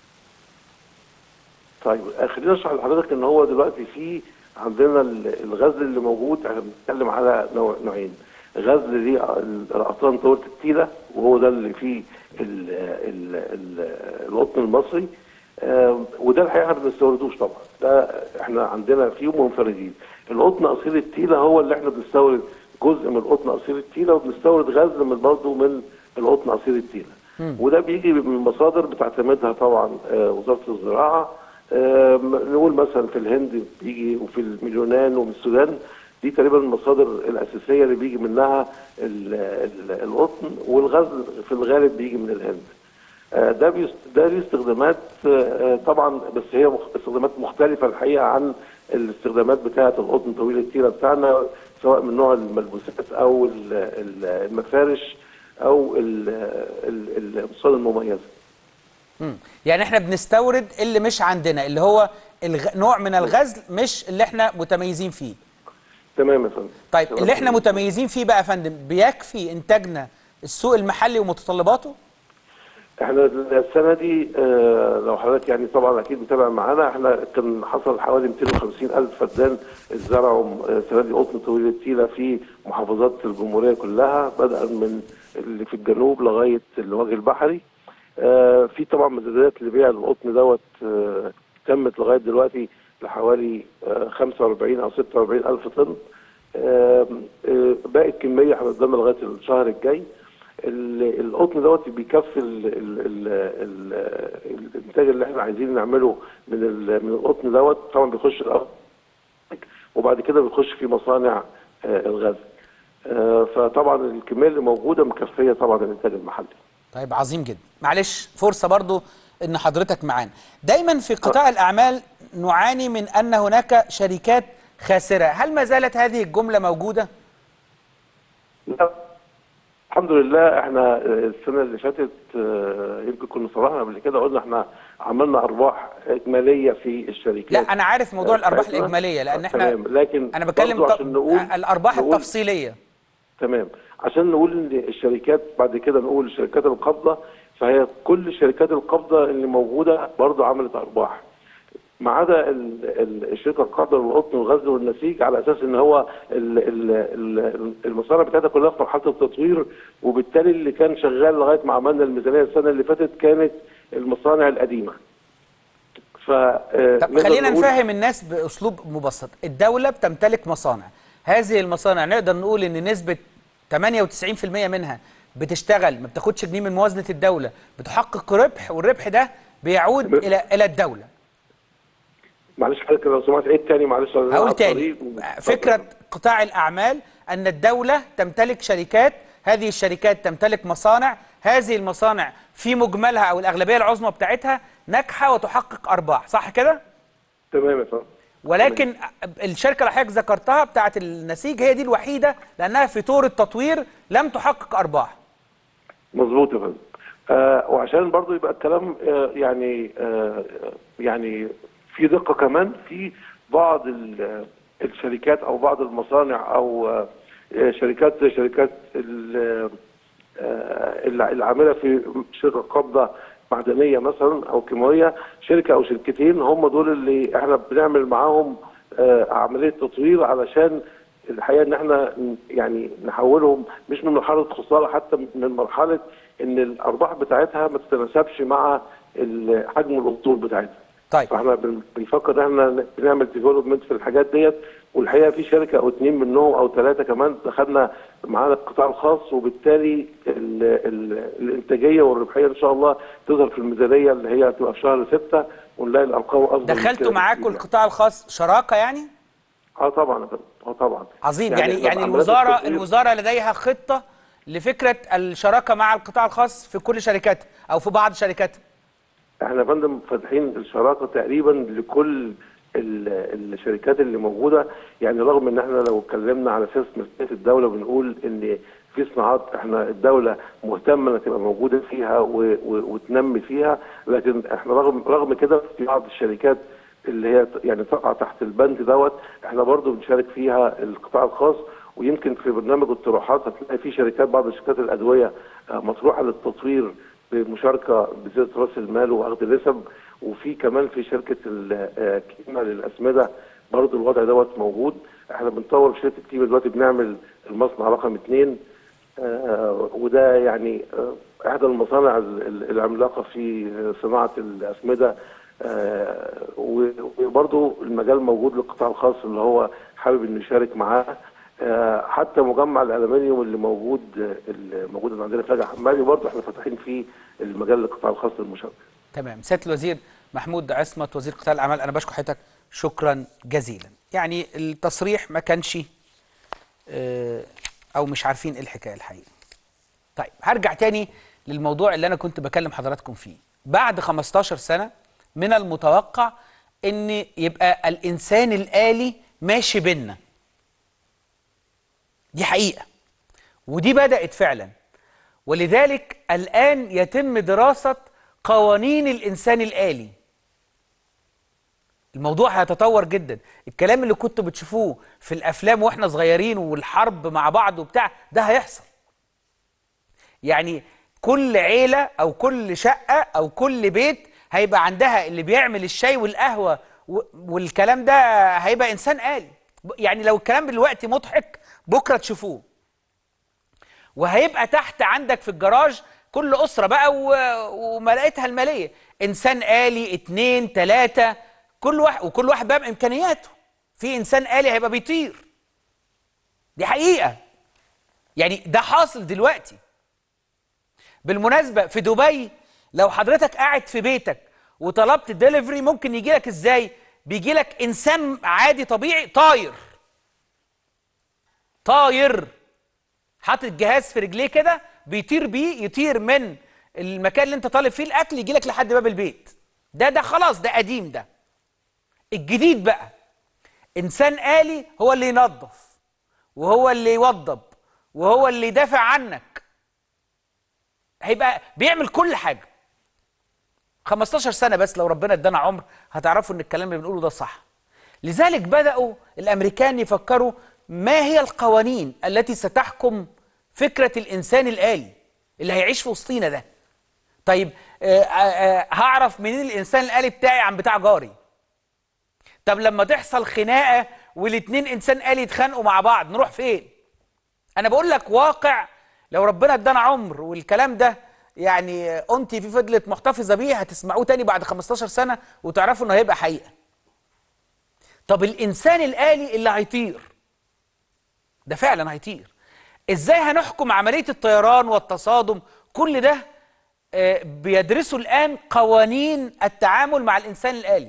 طيب آه، خلينا اشرح لحضرتك ان هو دلوقتي في عندنا ال- الغزل اللي موجود احنا بنتكلم على نوع نوعين غزل ليه الاقطان طولة التيله وهو ده اللي فيه ال ال ال القطن المصري آه، وده الحقيقه ما بنستوردوش طبعا ده احنا عندنا فيه منفردين القطن اصيل التيله هو اللي احنا بنستورد جزء من القطن اصيل التيله وبنستورد غزل من برضه من القطن اصيل التيله وده بيجي من مصادر بتعتمدها طبعا آه، وزاره الزراعه آه، نقول مثلا في الهند بيجي وفي اليونان ومن السودان دي تقريبا المصادر الاساسيه اللي بيجي منها ال- ال- القطن والغزل في الغالب بيجي من الهند آه، ده بيست... ده ليه استخدامات آه، آه، طبعا بس هي مخ... استخدامات مختلفه الحقيقه عن الاستخدامات بتاعه القطن طويل التيره بتاعنا سواء من نوع الملبوسات او ال- ال- المفارش او ال- ال- المصادر المميزه مم. يعني احنا بنستورد اللي مش عندنا اللي هو الغ... نوع من الغزل مش اللي احنا متميزين فيه تمام يا فندم طيب تمام. اللي احنا متميزين فيه بقى يا فندم بيكفي انتاجنا السوق المحلي ومتطلباته احنا السنه دي اه لو حضرتك يعني طبعا اكيد متابع معانا احنا كان حصل حوالي 250 الف فدان اتزرعوا آه، السنه دي قطن طويل التيله في محافظات الجمهوريه كلها بدءا من اللي في الجنوب لغايه الوجه البحري اه في طبعا مزادات لبيع القطن دوت اه تمت لغايه دلوقتي لحوالي اه 45 او 46 الف طن اه اه باقي الكميه احنا قدامنا لغايه الشهر الجاي ال- القطن دوت بيكفي ال- ال- ال- ال- الانتاج اللي احنا عايزين نعمله من ال- من القطن دوت طبعا بيخش الارض وبعد كده بيخش في مصانع آه، الغزل آه، فطبعا الكميه اللي موجوده مكفيه طبعا الانتاج المحلي طيب عظيم جدا معلش فرصة برضو ان حضرتك معانا دايما في قطاع الاعمال نعاني من ان هناك شركات خاسرة هل ما زالت هذه الجملة موجودة لا. الحمد لله احنا السنه اللي فاتت آه، يمكن كنا صرحنا قبل كده قلنا احنا عملنا ارباح اجماليه في الشركات لا انا عارف موضوع الارباح بتاعتنا. الاجمالية لان احنا تمام لكن انا بتكلم برضو ط- عشان نقول الارباح نقول التفصيلية تمام عشان نقول ان الشركات بعد كده نقول شركات القبضه فهي كل شركات القبضه اللي موجوده برضو عملت ارباح ما عدا ال- ال- الشركه القابضه للقطن والغزل والنسيج على اساس ان هو ال- ال- ال- المصانع بتاعتها كلها في مرحله التطوير وبالتالي اللي كان شغال لغايه ما عملنا الميزانيه السنه اللي فاتت كانت المصانع القديمه. ف آه، طب نقدر خلينا نقول- نفهم الناس باسلوب مبسط الدولة بتمتلك مصانع هذه المصانع نقدر نقول ان نسبة 98% منها بتشتغل ما بتاخدش جنيه من موازنة الدولة بتحقق ربح والربح ده بيعود ب- الى الى الدولة معلش حضرتك لو سمحت عيد تاني معلش أنا على هقول تاني الطريق و- فكرة قطاع الأعمال أن الدولة تمتلك شركات هذه الشركات تمتلك مصانع هذه المصانع في مجملها أو الأغلبية العظمى بتاعتها ناجحة وتحقق أرباح صح كده؟ تمام يا فندم ولكن الشركة اللي حضرتك ذكرتها بتاعت النسيج هي دي الوحيدة لأنها في طور التطوير لم تحقق أرباح مظبوط يا فندم آه وعشان برضو يبقى الكلام آه يعني آه يعني في دقه كمان في بعض ال- الشركات او بعض المصانع او آه شركات زي شركات ال- آه الع- العامله في شركه قبضه معدنيه مثلا او كيماويه شركه او شركتين هم دول اللي احنا بنعمل معاهم آه عمليه تطوير علشان الحقيقه ان احنا ن- يعني نحولهم مش من مرحله خساره حتى من مرحله ان الارباح بتاعتها ما تتناسبش مع ال- حجم الاصول بتاعتها. طيب فاحنا بن- بنفكر ان احنا بنعمل ديفلوبمنت في الحاجات ديت والحقيقه في شركه او اثنين منهم او ثلاثه كمان دخلنا معانا القطاع الخاص وبالتالي ال ال الانتاجيه والربحيه ان شاء الله تظهر في الميزانيه اللي هي هتبقى في شهر ستة ونلاقي الارقام افضل من دخلتوا كده معاكم بكتير القطاع الخاص شراكة يعني؟ اه طبعا يا فندم اه طبعا عظيم يعني يعني, يعني عمليات الوزارة التطوير- الوزارة لديها خطة لفكرة الشراكة مع القطاع الخاص في كل شركاتها أو في بعض شركاتها احنا يا فندم فاتحين الشراكه تقريبا لكل ال- الشركات اللي موجوده يعني رغم ان احنا لو اتكلمنا على اساس مسؤوليه الدوله بنقول ان في صناعات احنا الدوله مهتمه انها تبقى موجوده فيها و... و... وتنمي فيها لكن احنا رغم رغم كده في بعض الشركات اللي هي يعني تقع تحت البند دوت احنا برضو بنشارك فيها القطاع الخاص ويمكن في برنامج الطروحات هتلاقي في شركات بعض شركات الادويه آه، مطروحه للتطوير بمشاركه بزياده راس المال واخذ نسب وفي كمان في شركه ال- آه، كيما للاسمده برضو الوضع دوت موجود احنا بنطور في شركه كيما دلوقتي بنعمل المصنع رقم اثنين آه، وده يعني آه، احدى المصانع ال- ال- العملاقه في صناعه الاسمده آه، و- وبرضه المجال موجود للقطاع الخاص اللي هو حابب انه يشارك معاه آه، حتى مجمع الالومنيوم اللي موجود اللي موجود عندنا في نجع حمادي برضه احنا فاتحين فيه المجال للقطاع الخاص للمشاركه. تمام سياده الوزير محمود عصمت وزير قطاع الاعمال انا بشكر حضرتك شكرا جزيلا يعني التصريح ما كانش آه، او مش عارفين ايه الحكايه الحقيقه طيب هرجع تاني للموضوع اللي انا كنت بكلم حضراتكم فيه بعد 15 سنه من المتوقع ان يبقى الانسان الالي ماشي بينا دي حقيقه ودي بدات فعلا ولذلك الآن يتم دراسة قوانين الإنسان الآلي الموضوع هيتطور جدا الكلام اللي كنتوا بتشوفوه في الأفلام وإحنا صغيرين والحرب مع بعض وبتاع ده هيحصل يعني كل عيلة أو كل شقة أو كل بيت هيبقى عندها اللي بيعمل الشاي والقهوة و- والكلام ده هيبقى إنسان آلي يعني لو الكلام دلوقتي مضحك بكرة تشوفوه وهيبقى تحت عندك في الجراج كل أسرة بقى و- وملائتها المالية إنسان آلي اتنين تلاتة كل واحد وكل واحد بقى بإمكانياته في إنسان آلي هيبقى بيطير دي حقيقة يعني ده حاصل دلوقتي بالمناسبة في دبي لو حضرتك قاعد في بيتك وطلبت ديليفري ممكن يجي لك ازاي بيجي لك انسان عادي طبيعي طاير طاير حاطط جهاز في رجليه كده بيطير بيه يطير من المكان اللي انت طالب فيه الاكل يجي لك لحد باب البيت ده ده خلاص ده قديم ده الجديد بقى انسان آلي هو اللي ينظف وهو اللي يوضب وهو اللي يدافع عنك هيبقى بيعمل كل حاجه 15 سنه بس لو ربنا ادانا عمر هتعرفوا ان الكلام اللي بنقوله ده صح لذلك بداوا الامريكان يفكروا ما هي القوانين التي ستحكم فكره الانسان الالي اللي هيعيش في وسطينا ده طيب آه، آه، آه، هعرف منين الانسان الالي بتاعي عن بتاع جاري طب لما تحصل خناقه والاتنين انسان آلي يتخانقوا مع بعض نروح فين انا بقول لك واقع لو ربنا ادانا عمر والكلام ده يعني انت في فضلت محتفظه بيه هتسمعوه تاني بعد 15 سنه وتعرفوا انه هيبقى حقيقه طب الانسان الآلي اللي هيطير ده فعلا هيطير ازاي هنحكم عمليه الطيران والتصادم كل ده آه، بيدرسوا الان قوانين التعامل مع الانسان الآلي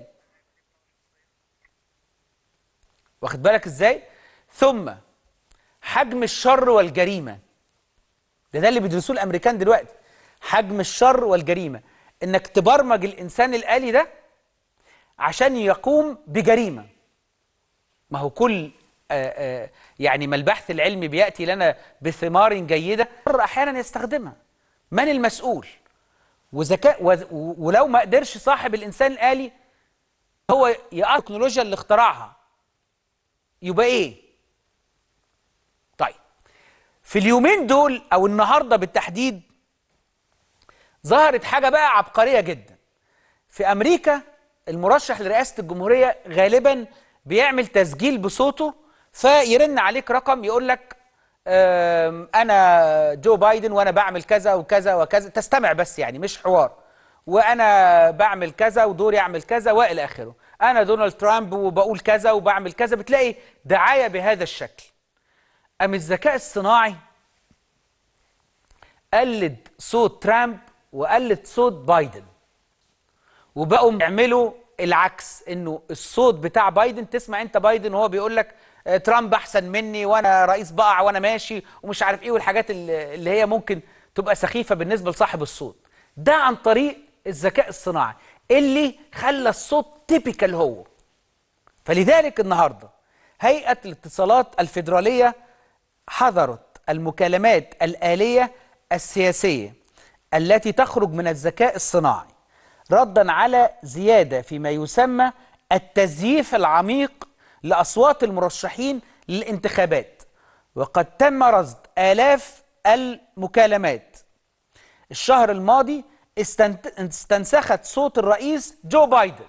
واخد بالك ازاي ثم حجم الشر والجريمه ده ده اللي بيدرسوه الامريكان دلوقتي حجم الشر والجريمه انك تبرمج الانسان الالي ده عشان يقوم بجريمه ما هو كل آآ آآ يعني ما البحث العلمي بياتي لنا بثمار جيده احيانا يستخدمها من المسؤول وذكاء وذ- ولو ما قدرش صاحب الانسان الالي هو يقع التكنولوجيا اللي اخترعها يبقى ايه طيب في اليومين دول او النهارده بالتحديد ظهرت حاجه بقى عبقريه جدا في امريكا المرشح لرئاسه الجمهوريه غالبا بيعمل تسجيل بصوته فيرن عليك رقم يقول لك آم، انا جو بايدن وانا بعمل كذا وكذا وكذا تستمع بس يعني مش حوار وانا بعمل كذا ودوري اعمل كذا والى اخره انا دونالد ترامب وبقول كذا وبعمل كذا بتلاقي دعايه بهذا الشكل أم الذكاء الصناعي قلد صوت ترامب وقلد صوت بايدن وبقوا يعملوا العكس انه الصوت بتاع بايدن تسمع انت بايدن وهو بيقول لك آه، ترامب احسن مني وانا رئيس بقع وانا ماشي ومش عارف ايه والحاجات اللي اللي هي ممكن تبقى سخيفه بالنسبه لصاحب الصوت ده عن طريق الذكاء الصناعي اللي خلى الصوت تيبيكال هو فلذلك النهارده هيئه الاتصالات الفيدراليه حظرت المكالمات الآلية السياسية التي تخرج من الذكاء الصناعي ردا على زيادة فيما يسمى التزييف العميق لأصوات المرشحين للانتخابات وقد تم رصد آلاف المكالمات الشهر الماضي استنت... استنسخت صوت الرئيس جو بايدن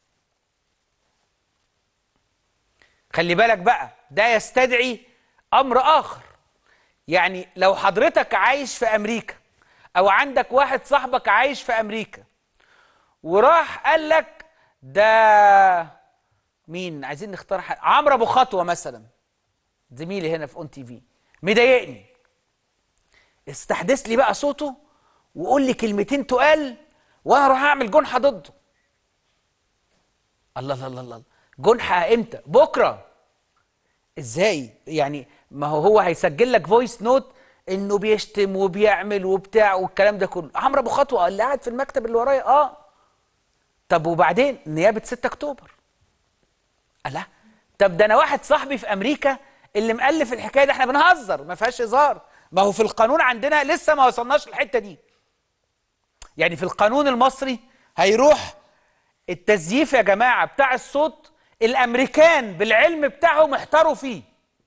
خلي بالك بقى ده يستدعي امر اخر يعني لو حضرتك عايش في امريكا او عندك واحد صاحبك عايش في امريكا وراح قال لك ده مين عايزين نختار حد عمرو ابو خطوه مثلا زميلي هنا في اون تي في مضايقني استحدث لي بقى صوته وقول لي كلمتين تقال وانا اروح اعمل جنحه ضده الله الله الله الله جنحه امتى بكره ازاي يعني ما هو هو هيسجل لك فويس نوت انه بيشتم وبيعمل وبتاع والكلام ده كله عمرو ابو خطوه اللي قاعد في المكتب اللي ورايا اه طب وبعدين نيابه 6 اكتوبر الله طب ده انا واحد صاحبي في امريكا اللي مؤلف الحكايه دي احنا بنهزر ما فيهاش هزار ما هو في القانون عندنا لسه ما وصلناش للحته دي يعني في القانون المصري هيروح التزييف يا جماعه بتاع الصوت الامريكان بالعلم بتاعهم احتاروا فيه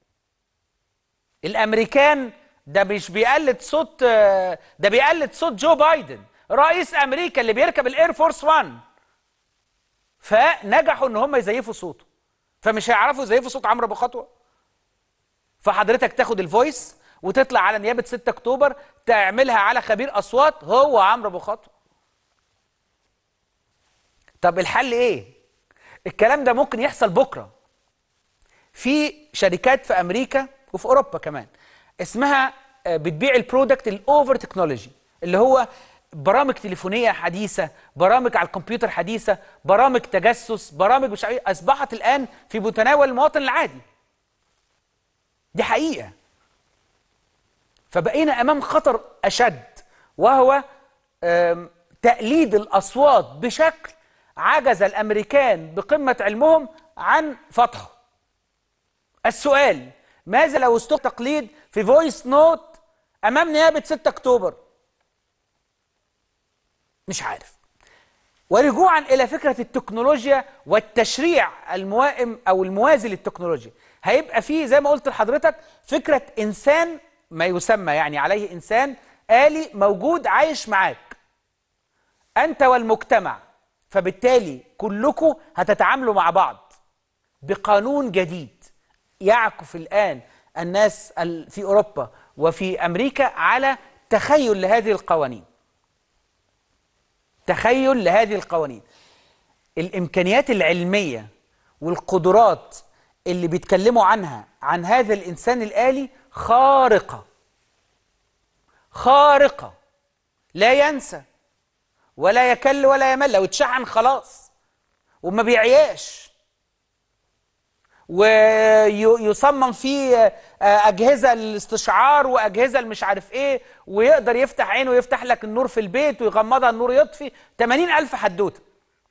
الامريكان ده مش بيقلد صوت ده بيقلد صوت جو بايدن رئيس امريكا اللي بيركب الاير فورس 1 فنجحوا ان هم يزيفوا صوته فمش هيعرفوا يزيفوا صوت عمرو ابو خطوه فحضرتك تاخد الفويس وتطلع على نيابه 6 اكتوبر تعملها على خبير اصوات هو عمرو ابو خطوه طب الحل ايه الكلام ده ممكن يحصل بكره في شركات في امريكا وفي اوروبا كمان اسمها بتبيع البرودكت الاوفر تكنولوجي اللي هو برامج تليفونيه حديثه برامج على الكمبيوتر حديثه برامج تجسس برامج مش عارف اصبحت الان في متناول المواطن العادي دي حقيقه فبقينا امام خطر اشد وهو تقليد الاصوات بشكل عجز الامريكان بقمه علمهم عن فتحه السؤال ماذا لو استخدم تقليد في فويس نوت امام نيابه 6 اكتوبر مش عارف ورجوعا الى فكره التكنولوجيا والتشريع الموائم او الموازي للتكنولوجيا هيبقى فيه زي ما قلت لحضرتك فكره انسان ما يسمى يعني عليه انسان آلي موجود عايش معاك انت والمجتمع فبالتالي كلكم هتتعاملوا مع بعض بقانون جديد يعكف الان الناس في اوروبا وفي امريكا على تخيل لهذه القوانين تخيل لهذه القوانين الامكانيات العلميه والقدرات اللي بيتكلموا عنها عن هذا الانسان الالي خارقه خارقه لا ينسى ولا يكل ولا يمل لو اتشحن خلاص وما بيعياش ويصمم فيه أجهزة الاستشعار وأجهزة المش عارف إيه ويقدر يفتح عينه ويفتح لك النور في البيت ويغمضها النور يطفي 80 ألف حدوتة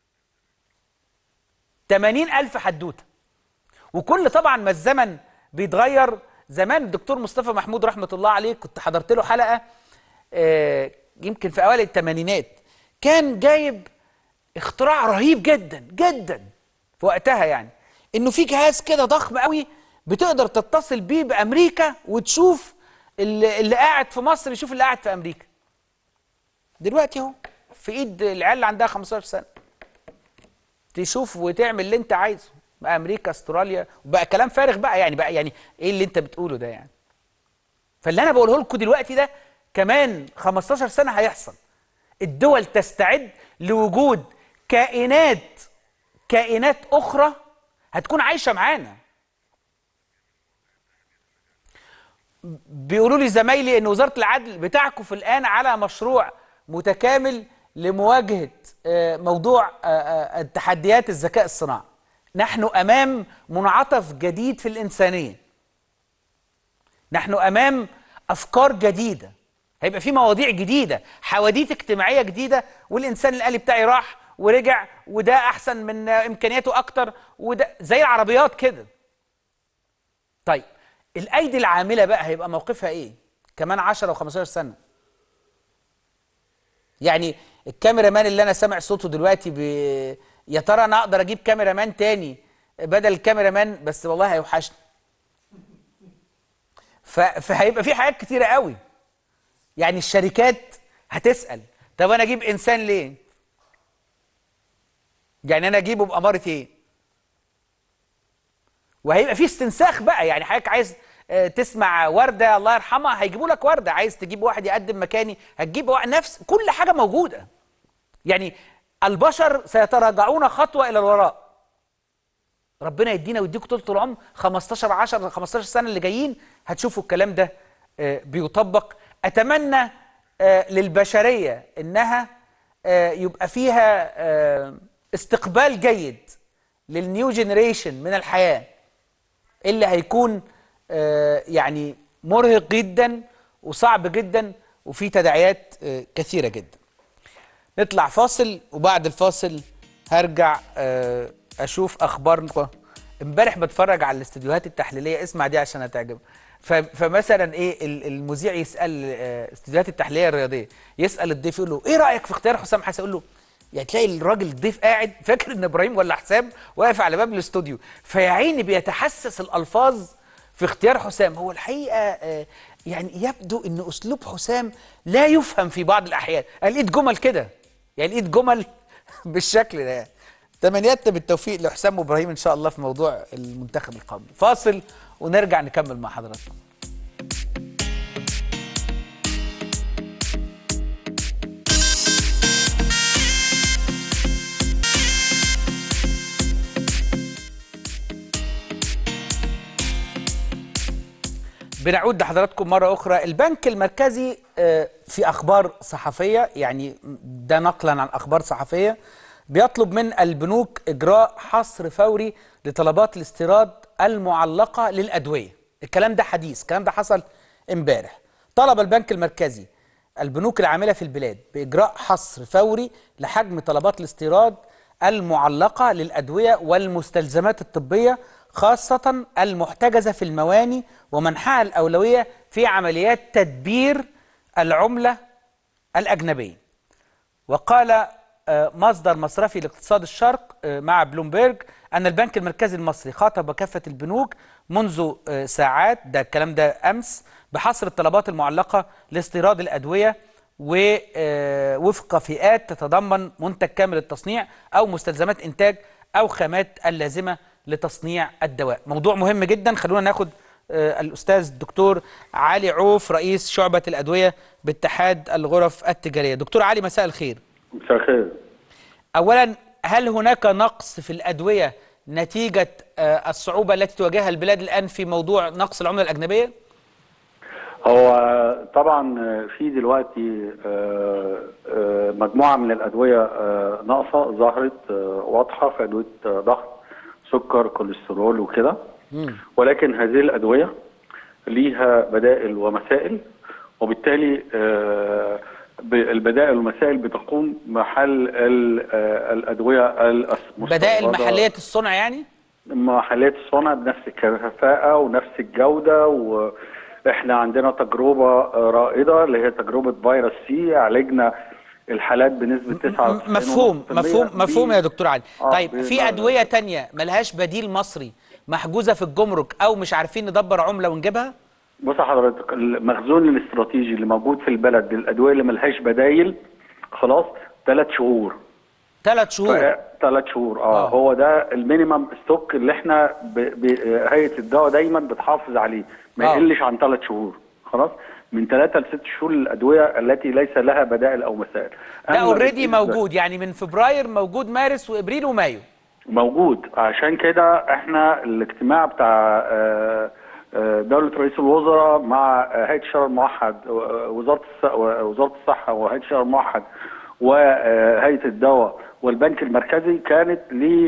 80 ألف حدوتة وكل طبعا ما الزمن بيتغير زمان الدكتور مصطفى محمود رحمة الله عليه كنت حضرت له حلقة آه يمكن في أوائل الثمانينات كان جايب اختراع رهيب جدا جدا في وقتها يعني انه في جهاز كده ضخم قوي بتقدر تتصل بيه بامريكا وتشوف اللي, اللي قاعد في مصر يشوف اللي قاعد في امريكا دلوقتي اهو في ايد العيال اللي عندها 15 سنه تشوف وتعمل اللي انت عايزه بقى امريكا استراليا بقى كلام فارغ بقى يعني بقى يعني ايه اللي انت بتقوله ده يعني فاللي انا بقوله لكم دلوقتي ده كمان 15 سنه هيحصل الدول تستعد لوجود كائنات كائنات اخرى هتكون عايشه معانا بيقولوا لي زمايلي ان وزاره العدل بتعكف الان على مشروع متكامل لمواجهه موضوع تحديات الذكاء الصناعي نحن امام منعطف جديد في الانسانيه نحن امام افكار جديده هيبقى في مواضيع جديده حواديت اجتماعيه جديده والانسان الالي بتاعي راح ورجع وده احسن من امكانياته اكتر وده زي العربيات كده طيب الايدي العامله بقى هيبقى موقفها ايه كمان 10 و15 سنه يعني الكاميرا مان اللي انا سامع صوته دلوقتي ب... يا ترى انا اقدر اجيب كاميرا مان تاني بدل الكاميرا مان بس والله هيوحشني ف... فهيبقى في حاجات كتيره قوي يعني الشركات هتسال طب انا اجيب انسان ليه يعني انا اجيبه باماره ايه وهيبقى في استنساخ بقى يعني حضرتك عايز آه، تسمع ورده الله يرحمها هيجيبوا لك ورده عايز تجيب واحد يقدم مكاني هتجيب واحد نفس كل حاجه موجوده يعني البشر سيتراجعون خطوه الى الوراء ربنا يدينا ويديكم طول العمر 15 10 15 سنه اللي جايين هتشوفوا الكلام ده آه، بيطبق اتمنى آه، للبشريه انها آه، يبقى فيها آه، استقبال جيد للنيو جينيريشن من الحياه اللي هيكون آه، يعني مرهق جدا وصعب جدا وفي تداعيات آه، كثيره جدا نطلع فاصل وبعد الفاصل هرجع آه، اشوف اخباركم امبارح بتفرج على الاستديوهات التحليليه اسمع دي عشان هتعجبك ف- فمثلا ايه ال- المذيع يسال آه، استديوهات التحليليه الرياضيه يسال الضيف يقول له ايه رايك في اختيار حسام حسن يقول له يعني تلاقي الراجل الضيف قاعد فاكر ان ابراهيم ولا حسام واقف على باب الاستوديو فيا عيني بيتحسس الالفاظ في اختيار حسام هو الحقيقه آه، يعني يبدو ان اسلوب حسام لا يفهم في بعض الاحيان انا لقيت جمل كده يعني لقيت جمل بالشكل ده يعني. تمنياتنا بالتوفيق لحسام وابراهيم ان شاء الله في موضوع المنتخب القومي فاصل ونرجع نكمل مع حضراتكم بنعود لحضراتكم مرة أخرى البنك المركزي آه، في أخبار صحفية يعني ده نقلا عن أخبار صحفية بيطلب من البنوك إجراء حصر فوري لطلبات الاستيراد المعلقة للأدوية الكلام ده حديث الكلام ده حصل امبارح طلب البنك المركزي البنوك العاملة في البلاد بإجراء حصر فوري لحجم طلبات الاستيراد المعلقة للأدوية والمستلزمات الطبية خاصة المحتجزة في المواني ومنحها الأولوية في عمليات تدبير العملة الأجنبية وقال آه، مصدر مصرفي لاقتصاد الشرق آه، مع بلومبيرج أن البنك المركزي المصري خاطب كافة البنوك منذ آه، ساعات ده الكلام ده أمس بحصر الطلبات المعلقة لاستيراد الأدوية ووفق فئات تتضمن منتج كامل التصنيع أو مستلزمات إنتاج أو خامات اللازمة لتصنيع الدواء موضوع مهم جدا خلونا ناخد آه، الأستاذ الدكتور علي عوف رئيس شعبة الأدوية باتحاد الغرف التجارية دكتور علي مساء الخير مساء الخير أولا هل هناك نقص في الأدوية نتيجة آه، الصعوبة التي تواجهها البلاد الآن في موضوع نقص العملة الأجنبية؟ هو طبعا في دلوقتي آه، آه، مجموعه من الادويه آه، ناقصه ظهرت آه، واضحه في ادويه آه، ضغط سكر كوليسترول وكده ولكن هذه الادويه ليها بدائل ومسائل وبالتالي آه، ب- البدائل والمسائل بتقوم محل ال- آه، الادويه المستوردة. بدائل محلية الصنع يعني؟ محلات الصنع بنفس الكفاءة ونفس الجودة واحنا عندنا تجربة آه، رائدة اللي هي تجربة فيروس سي عالجنا الحالات بنسبة 99 مفهوم مفهوم مفهوم يا دكتور علي آه، طيب ب- في أدوية تانية ملهاش بديل مصري محجوزة في الجمرك أو مش عارفين ندبر عملة ونجيبها؟ بص حضرتك المخزون الاستراتيجي اللي موجود في البلد للأدوية اللي ملهاش بدايل خلاص ثلاث شهور ثلاث شهور ثلاث شهور اه, آه. هو ده المينيمم ستوك اللي احنا ب... ب... هيئه الدواء دايما بتحافظ عليه ما آه. يقلش عن ثلاث شهور خلاص من ثلاثة لست شهور للأدوية التي ليس لها بدائل أو مسائل ده أما اوريدي بالنسبة- موجود يعني من فبراير موجود مارس وابريل ومايو موجود عشان كده احنا الاجتماع بتاع آه، آه، دولة رئيس الوزراء مع آه، هيئة الشرع الموحد آه، وزارة الص- وزارة الصحة وهيئة الشرع الموحد وهيئة الدواء والبنك المركزي كانت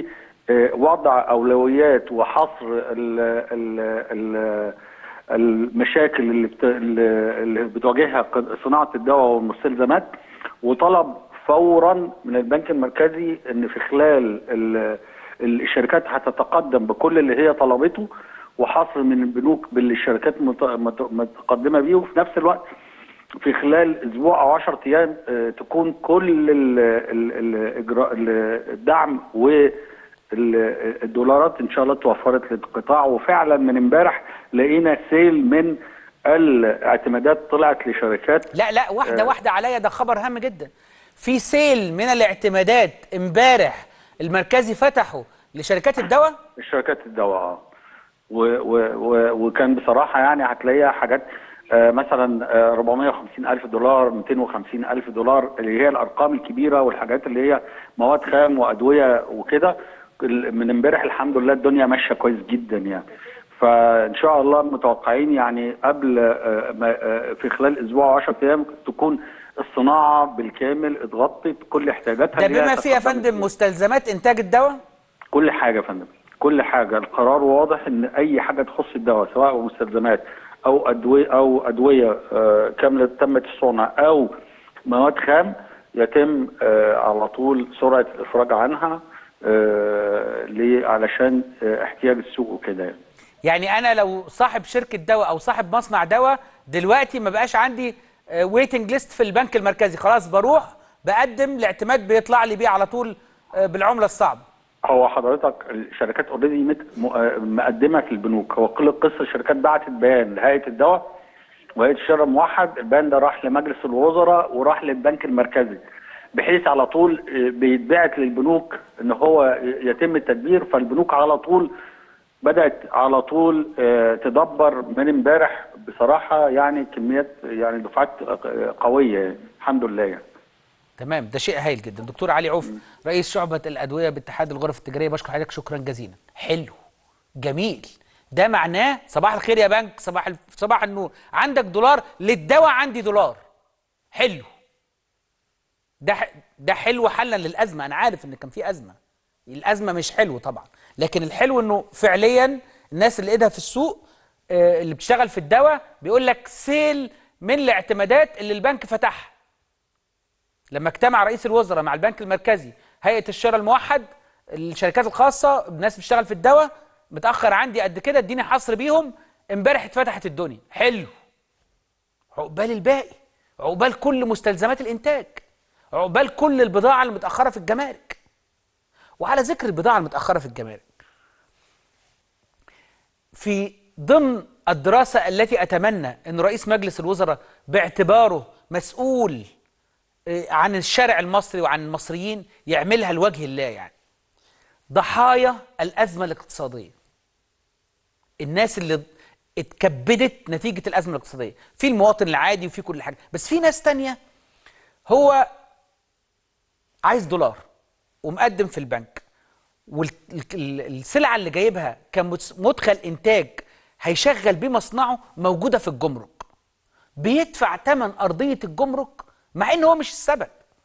لوضع أولويات وحصر ال ال ال المشاكل اللي بت... اللي بتواجهها قد- صناعة الدواء والمستلزمات وطلب فورا من البنك المركزي ان في خلال ال... الشركات هتتقدم بكل اللي هي طلبته وحصر من البنوك باللي الشركات مت- مت- متقدمه بيه وفي نفس الوقت في خلال اسبوع او 10 ايام آه، تكون كل ال- ال- الاجراء ال- الدعم والدولارات ان شاء الله توفرت للقطاع وفعلا من امبارح لقينا سيل من الاعتمادات طلعت لشركات لا لا واحده آه. واحده عليا ده خبر هام جدا في سيل من الاعتمادات امبارح المركزي فتحه لشركات الدواء الشركات الدواء اه و و و وكان بصراحه يعني هتلاقيها حاجات آه مثلا آه 450 الف دولار 250 الف دولار اللي هي الارقام الكبيره والحاجات اللي هي مواد خام وادويه وكده ال- من امبارح الحمد لله الدنيا ماشيه كويس جدا يعني فان شاء الله متوقعين يعني قبل آه ما- آه في خلال اسبوع 10 ايام تكون الصناعه بالكامل اتغطت كل احتياجاتها ده اللي هي بما فيه يا تقدمت فندم مستلزمات انتاج الدواء كل حاجه يا فندم كل حاجه القرار واضح ان اي حاجه تخص الدواء سواء مستلزمات او ادويه او ادويه آه كامله تمت الصنع او مواد خام يتم آه على طول سرعه الافراج عنها آه ليه؟ علشان آه احتياج السوق وكده يعني. يعني انا لو صاحب شركه دواء او صاحب مصنع دواء دلوقتي ما بقاش عندي ويتنج ليست في البنك المركزي خلاص بروح بقدم الاعتماد بيطلع لي بيه على طول آه، بالعمله الصعبه هو حضرتك الشركات اوريدي مقدمه في البنوك هو كل القصه الشركات بعتت بيان لهيئه الدواء وهيئه الشراء الموحد البيان ده راح لمجلس الوزراء وراح للبنك المركزي بحيث على طول آه، بيتبعت للبنوك ان هو يتم التدبير فالبنوك على طول بدات على طول آه، تدبر من امبارح بصراحه يعني كميات يعني دفعات آه، قويه يعني. الحمد لله يعني. تمام ده شيء هايل جدا دكتور علي عوف رئيس شعبة الأدوية باتحاد الغرف التجارية بشكر حضرتك شكرا جزيلا حلو جميل ده معناه صباح الخير يا بنك صباح الف... صباح النور عندك دولار للدواء عندي دولار حلو ده ح... ده حلو حلا للأزمة أنا عارف إن كان في أزمة الأزمة مش حلو طبعا لكن الحلو إنه فعليا الناس اللي إيدها في السوق آه، اللي بتشتغل في الدواء بيقول لك سيل من الاعتمادات اللي البنك فتحها لما اجتمع رئيس الوزراء مع البنك المركزي هيئه الشراء الموحد الشركات الخاصه الناس بتشتغل في الدواء متاخر عندي قد كده اديني حصر بيهم امبارح اتفتحت الدنيا حلو عقبال الباقي عقبال كل مستلزمات الانتاج عقبال كل البضاعه اللي متاخره في الجمارك وعلى ذكر البضاعه المتاخره في الجمارك في ضمن الدراسه التي اتمنى ان رئيس مجلس الوزراء باعتباره مسؤول عن الشارع المصري وعن المصريين يعملها لوجه الله يعني ضحايا الأزمة الاقتصادية الناس اللي اتكبدت نتيجة الأزمة الاقتصادية في المواطن العادي وفي كل حاجة بس في ناس تانية هو عايز دولار ومقدم في البنك والسلعة اللي جايبها كمدخل إنتاج هيشغل بيه مصنعه موجودة في الجمرك بيدفع ثمن أرضية الجمرك مع ان هو مش السبب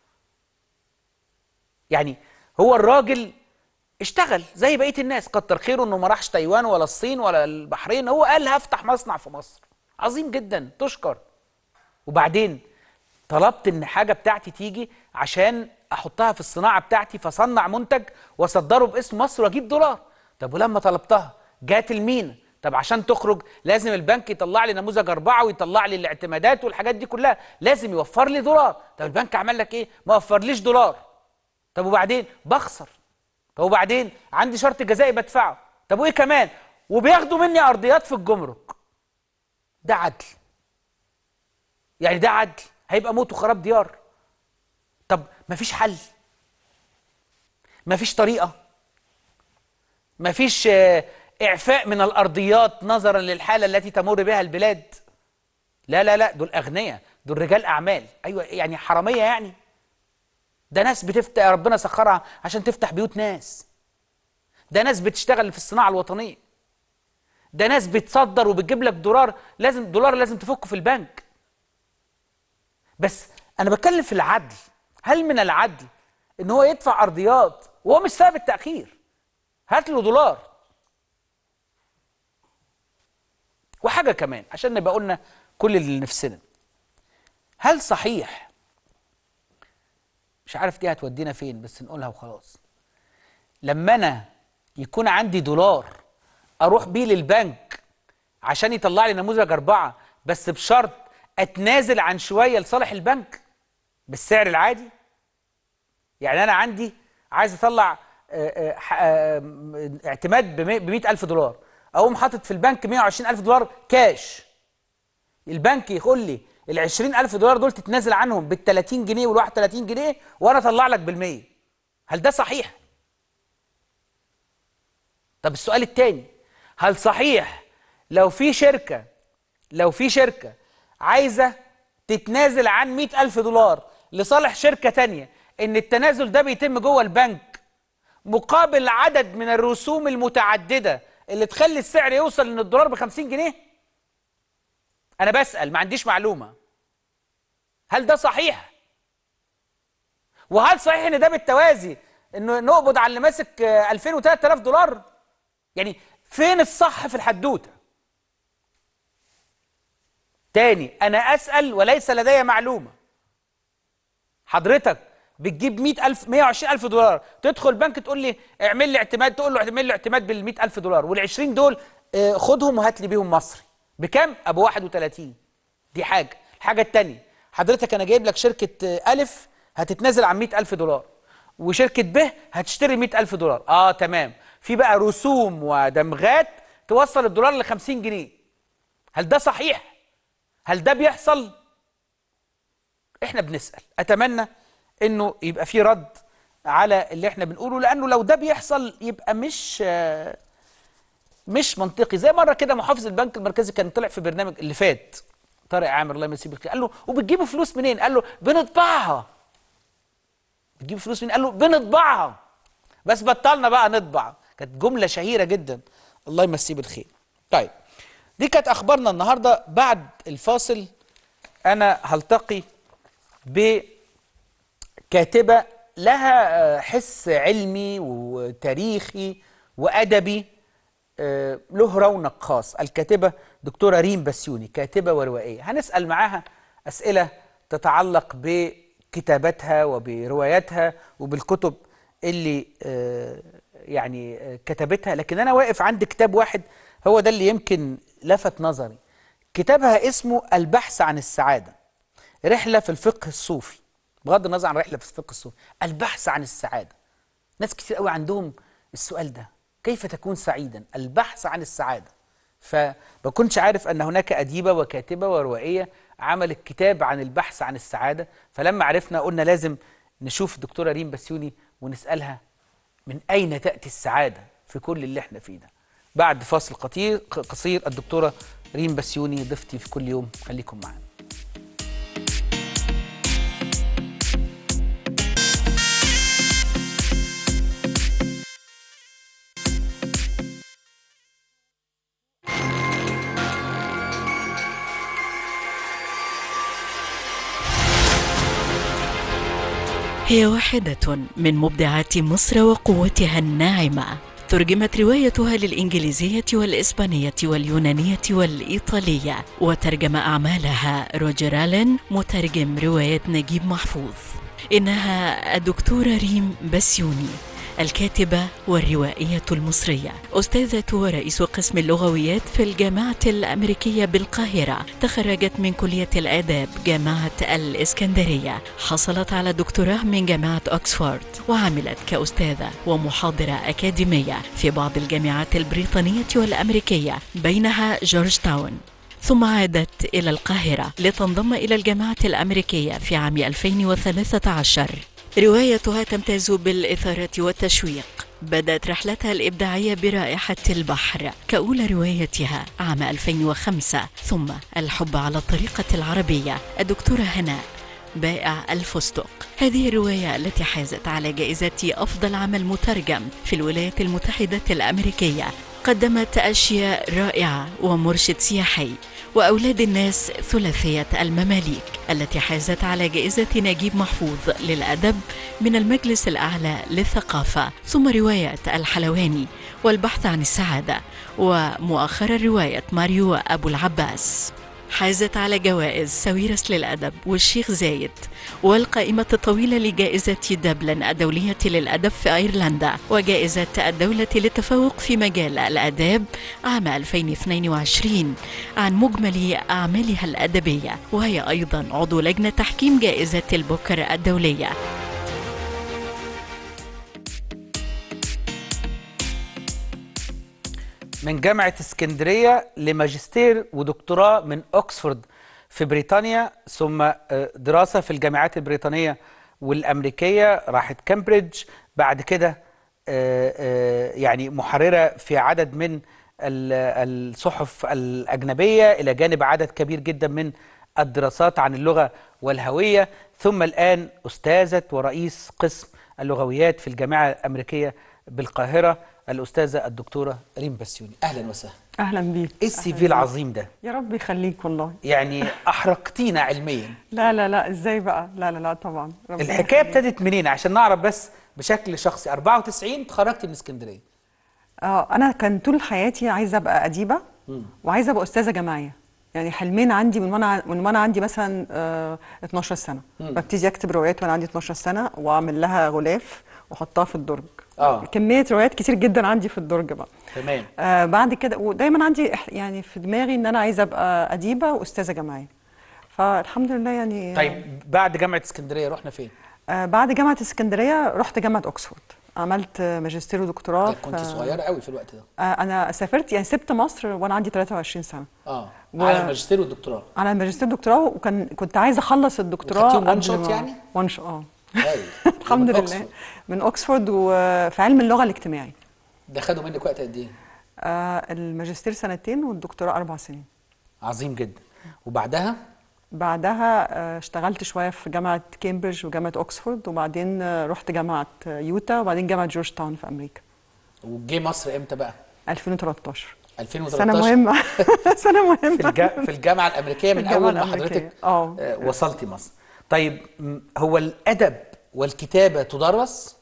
يعني هو الراجل اشتغل زي بقيه الناس كتر خيره انه ما راحش تايوان ولا الصين ولا البحرين هو قال هفتح مصنع في مصر عظيم جدا تشكر وبعدين طلبت ان حاجه بتاعتي تيجي عشان احطها في الصناعه بتاعتي فصنع منتج واصدره باسم مصر واجيب دولار طب ولما طلبتها جات المينا طب عشان تخرج لازم البنك يطلع لي نموذج أربعة ويطلع لي الاعتمادات والحاجات دي كلها لازم يوفر لي دولار طب البنك عمل لك ايه ما وفرليش دولار طب وبعدين بخسر طب وبعدين عندي شرط جزائي بدفعه طب وايه كمان وبياخدوا مني ارضيات في الجمرك ده عدل يعني ده عدل هيبقى موت وخراب ديار طب مفيش حل مفيش طريقه مفيش آه إعفاء من الأرضيات نظرا للحالة التي تمر بها البلاد لا لا لا دول أغنياء دول رجال أعمال أيوة يعني حرامية يعني ده ناس بتفتح ربنا سخرها عشان تفتح بيوت ناس ده ناس بتشتغل في الصناعة الوطنية ده ناس بتصدر وبتجيب لك دولار لازم دولار لازم تفكه في البنك بس أنا بتكلم في العدل هل من العدل إن هو يدفع أرضيات وهو مش سبب التأخير هات له دولار وحاجة كمان عشان نبقى قلنا كل اللي نفسنا هل صحيح مش عارف دي هتودينا فين بس نقولها وخلاص لما انا يكون عندي دولار اروح بيه للبنك عشان يطلع لي نموذج أربعة بس بشرط أتنازل عن شوية لصالح البنك بالسعر العادي يعني أنا عندي عايز أطلع آه، آه، ح- آه، اعتماد ب 100 ألف دولار أقوم حاطط في البنك 120 ألف دولار كاش البنك يقول لي ال 20 ألف دولار دول تتنازل عنهم بال 30 جنيه وال 31 جنيه وأنا أطلع لك بال 100 هل ده صحيح؟ طب السؤال التاني هل صحيح لو في شركة لو في شركة عايزة تتنازل عن مئة ألف دولار لصالح شركة تانية إن التنازل ده بيتم جوه البنك مقابل عدد من الرسوم المتعددة اللي تخلي السعر يوصل إن الدولار ب 50 جنيه أنا بسأل ما عنديش معلومة هل ده صحيح؟ وهل صحيح إن ده بالتوازي إنه نقبض على اللي ماسك آه، 2000 و 3000 دولار؟ يعني فين الصح في الحدوته تاني انا اسال وليس لدي معلومه حضرتك بتجيب 100000 120000 دولار تدخل البنك تقول لي اعمل لي اعتماد تقول له اعمل لي اعتماد بال 100000 دولار وال 20 دول آه، خدهم وهات لي بيهم مصري بكام ابو 31 دي حاجه الحاجه الثانيه حضرتك انا جايب لك شركه آه، الف هتتنازل عن 100000 دولار وشركه ب هتشتري 100000 دولار اه تمام في بقى رسوم ودمغات توصل الدولار ل 50 جنيه هل ده صحيح هل ده بيحصل احنا بنسال اتمنى انه يبقى في رد على اللي احنا بنقوله لانه لو ده بيحصل يبقى مش آه، مش منطقي زي مره كده محافظ البنك المركزي كان طلع في برنامج اللي فات طارق عامر الله يمسيه بالخير قال له وبتجيبوا فلوس منين قال له بنطبعها بتجيب فلوس منين قال له بنطبعها بس بطلنا بقى نطبع كانت جمله شهيره جدا الله يمسيه بالخير طيب دي كانت اخبارنا النهارده بعد الفاصل انا هلتقي بكاتبه لها آه، حس علمي وتاريخي وادبي آه، له رونق خاص الكاتبه دكتوره ريم بسيوني كاتبه وروائيه هنسال معاها اسئله تتعلق بكتاباتها وبرواياتها وبالكتب اللي آه، يعني آه، كتبتها لكن انا واقف عند كتاب واحد هو ده اللي يمكن لفت نظري كتابها اسمه البحث عن السعاده رحله في الفقه الصوفي بغض النظر عن رحله في الفقه الصوفي البحث عن السعاده ناس كتير قوي عندهم السؤال ده كيف تكون سعيدا البحث عن السعاده فما كنتش عارف ان هناك اديبه وكاتبه وروائيه عملت كتاب عن البحث عن السعاده فلما عرفنا قلنا لازم نشوف الدكتوره ريم بسيوني ونسالها من اين تاتي السعاده في كل اللي احنا فيه ده بعد فاصل قصير قصير الدكتوره ريم بسيوني ضيفتي في كل يوم خليكم معانا هي واحدة من مبدعات مصر وقوتها الناعمة ترجمت روايتها للإنجليزية والإسبانية واليونانية والإيطالية وترجم أعمالها روجر آلين مترجم رواية نجيب محفوظ إنها الدكتورة ريم بسيوني الكاتبة والروائية المصرية أستاذة ورئيس قسم اللغويات في الجامعة الأمريكية بالقاهرة تخرجت من كلية الآداب جامعة الإسكندرية حصلت على دكتوراه من جامعة أكسفورد وعملت كأستاذة ومحاضرة أكاديمية في بعض الجامعات البريطانية والأمريكية بينها جورج تاون ثم عادت إلى القاهرة لتنضم إلى الجامعة الأمريكية في عام 2013 روايتها تمتاز بالإثارة والتشويق بدأت رحلتها الإبداعية برائحة البحر كأولى روايتها عام 2005 ثم الحب على الطريقة العربية الدكتورة هناء بائع الفستق هذه الرواية التي حازت على جائزة أفضل عمل مترجم في الولايات المتحدة الأمريكية قدمت أشياء رائعة ومرشد سياحي وأولاد الناس ثلاثية المماليك التي حازت على جائزة نجيب محفوظ للأدب من المجلس الأعلى للثقافة ثم رواية الحلواني والبحث عن السعادة ومؤخرا رواية ماريو أبو العباس حازت على جوائز ساويرس للأدب والشيخ زايد والقائمة الطويلة لجائزة دبلن الدولية للأدب في أيرلندا وجائزة الدولة للتفوق في مجال الآداب عام 2022 عن مجمل أعمالها الأدبية وهي أيضا عضو لجنة تحكيم جائزة البوكر الدولية من جامعة اسكندرية لماجستير ودكتوراه من أكسفورد في بريطانيا ثم آه، دراسة في الجامعات البريطانية والأمريكية راحت كامبريدج بعد كده آه، آه، يعني محررة في عدد من ال- الصحف الأجنبية إلى جانب عدد كبير جدا من الدراسات عن اللغة والهوية ثم الآن أستاذة ورئيس قسم اللغويات في الجامعة الأمريكية بالقاهرة الأستاذة الدكتورة ريم بسيوني أهلا وسهلا اهلا بيك إيه السي أهلاً في بيك. العظيم ده يا رب يخليك والله يعني أحرقتينا علميا لا لا لا ازاي بقى لا لا لا طبعا ربنا الحكاية يخليك. ابتدت منين عشان نعرف بس بشكل شخصي 94 اتخرجت من اسكندرية اه انا كان طول حياتي عايزه ابقى اديبه وعايزه ابقى استاذه جامعيه يعني حلمين عندي من وانا من وانا عندي مثلا آه 12 سنه ببتدي اكتب روايات وانا عندي 12 سنه واعمل لها غلاف واحطها في الدرج آه. كميه روايات كتير جدا عندي في الدرج بقى تمام آه بعد كده ودايما عندي إح- يعني في دماغي ان انا عايزه ابقى اديبه واستاذه جامعيه فالحمد لله يعني طيب بعد جامعة اسكندرية رحنا فين؟ آه بعد جامعه اسكندريه رحت جامعه اوكسفورد عملت آه، ماجستير ودكتوراه ده كنت في- صغيرة قوي في الوقت ده آه انا سافرت يعني سبت مصر وانا عندي 23 سنه اه و- على الماجستير والدكتوراه على الماجستير والدكتوراه وكان كنت عايزه اخلص الدكتوراه وخدتيهم one قبل shot ما- يعني؟ one shot اه هايل. الحمد من لله أوكسفورد. من اوكسفورد وفي علم اللغه الاجتماعي ده خدوا منك وقت قد ايه؟ آه الماجستير سنتين والدكتوراه اربع سنين عظيم جدا وبعدها بعدها آه، اشتغلت شويه في جامعه كامبريدج وجامعه اوكسفورد وبعدين آه، رحت جامعه آه، يوتا وبعدين جامعه جورج تاون في امريكا وجي مصر امتى بقى؟ 2013 2013 سنه مهمه سنه مهمه في الجا... في الجامعه الامريكيه من الجامعة اول ما الأمريكية. حضرتك آه. آه، وصلتي مصر طيب م، هو الادب والكتابه تدرس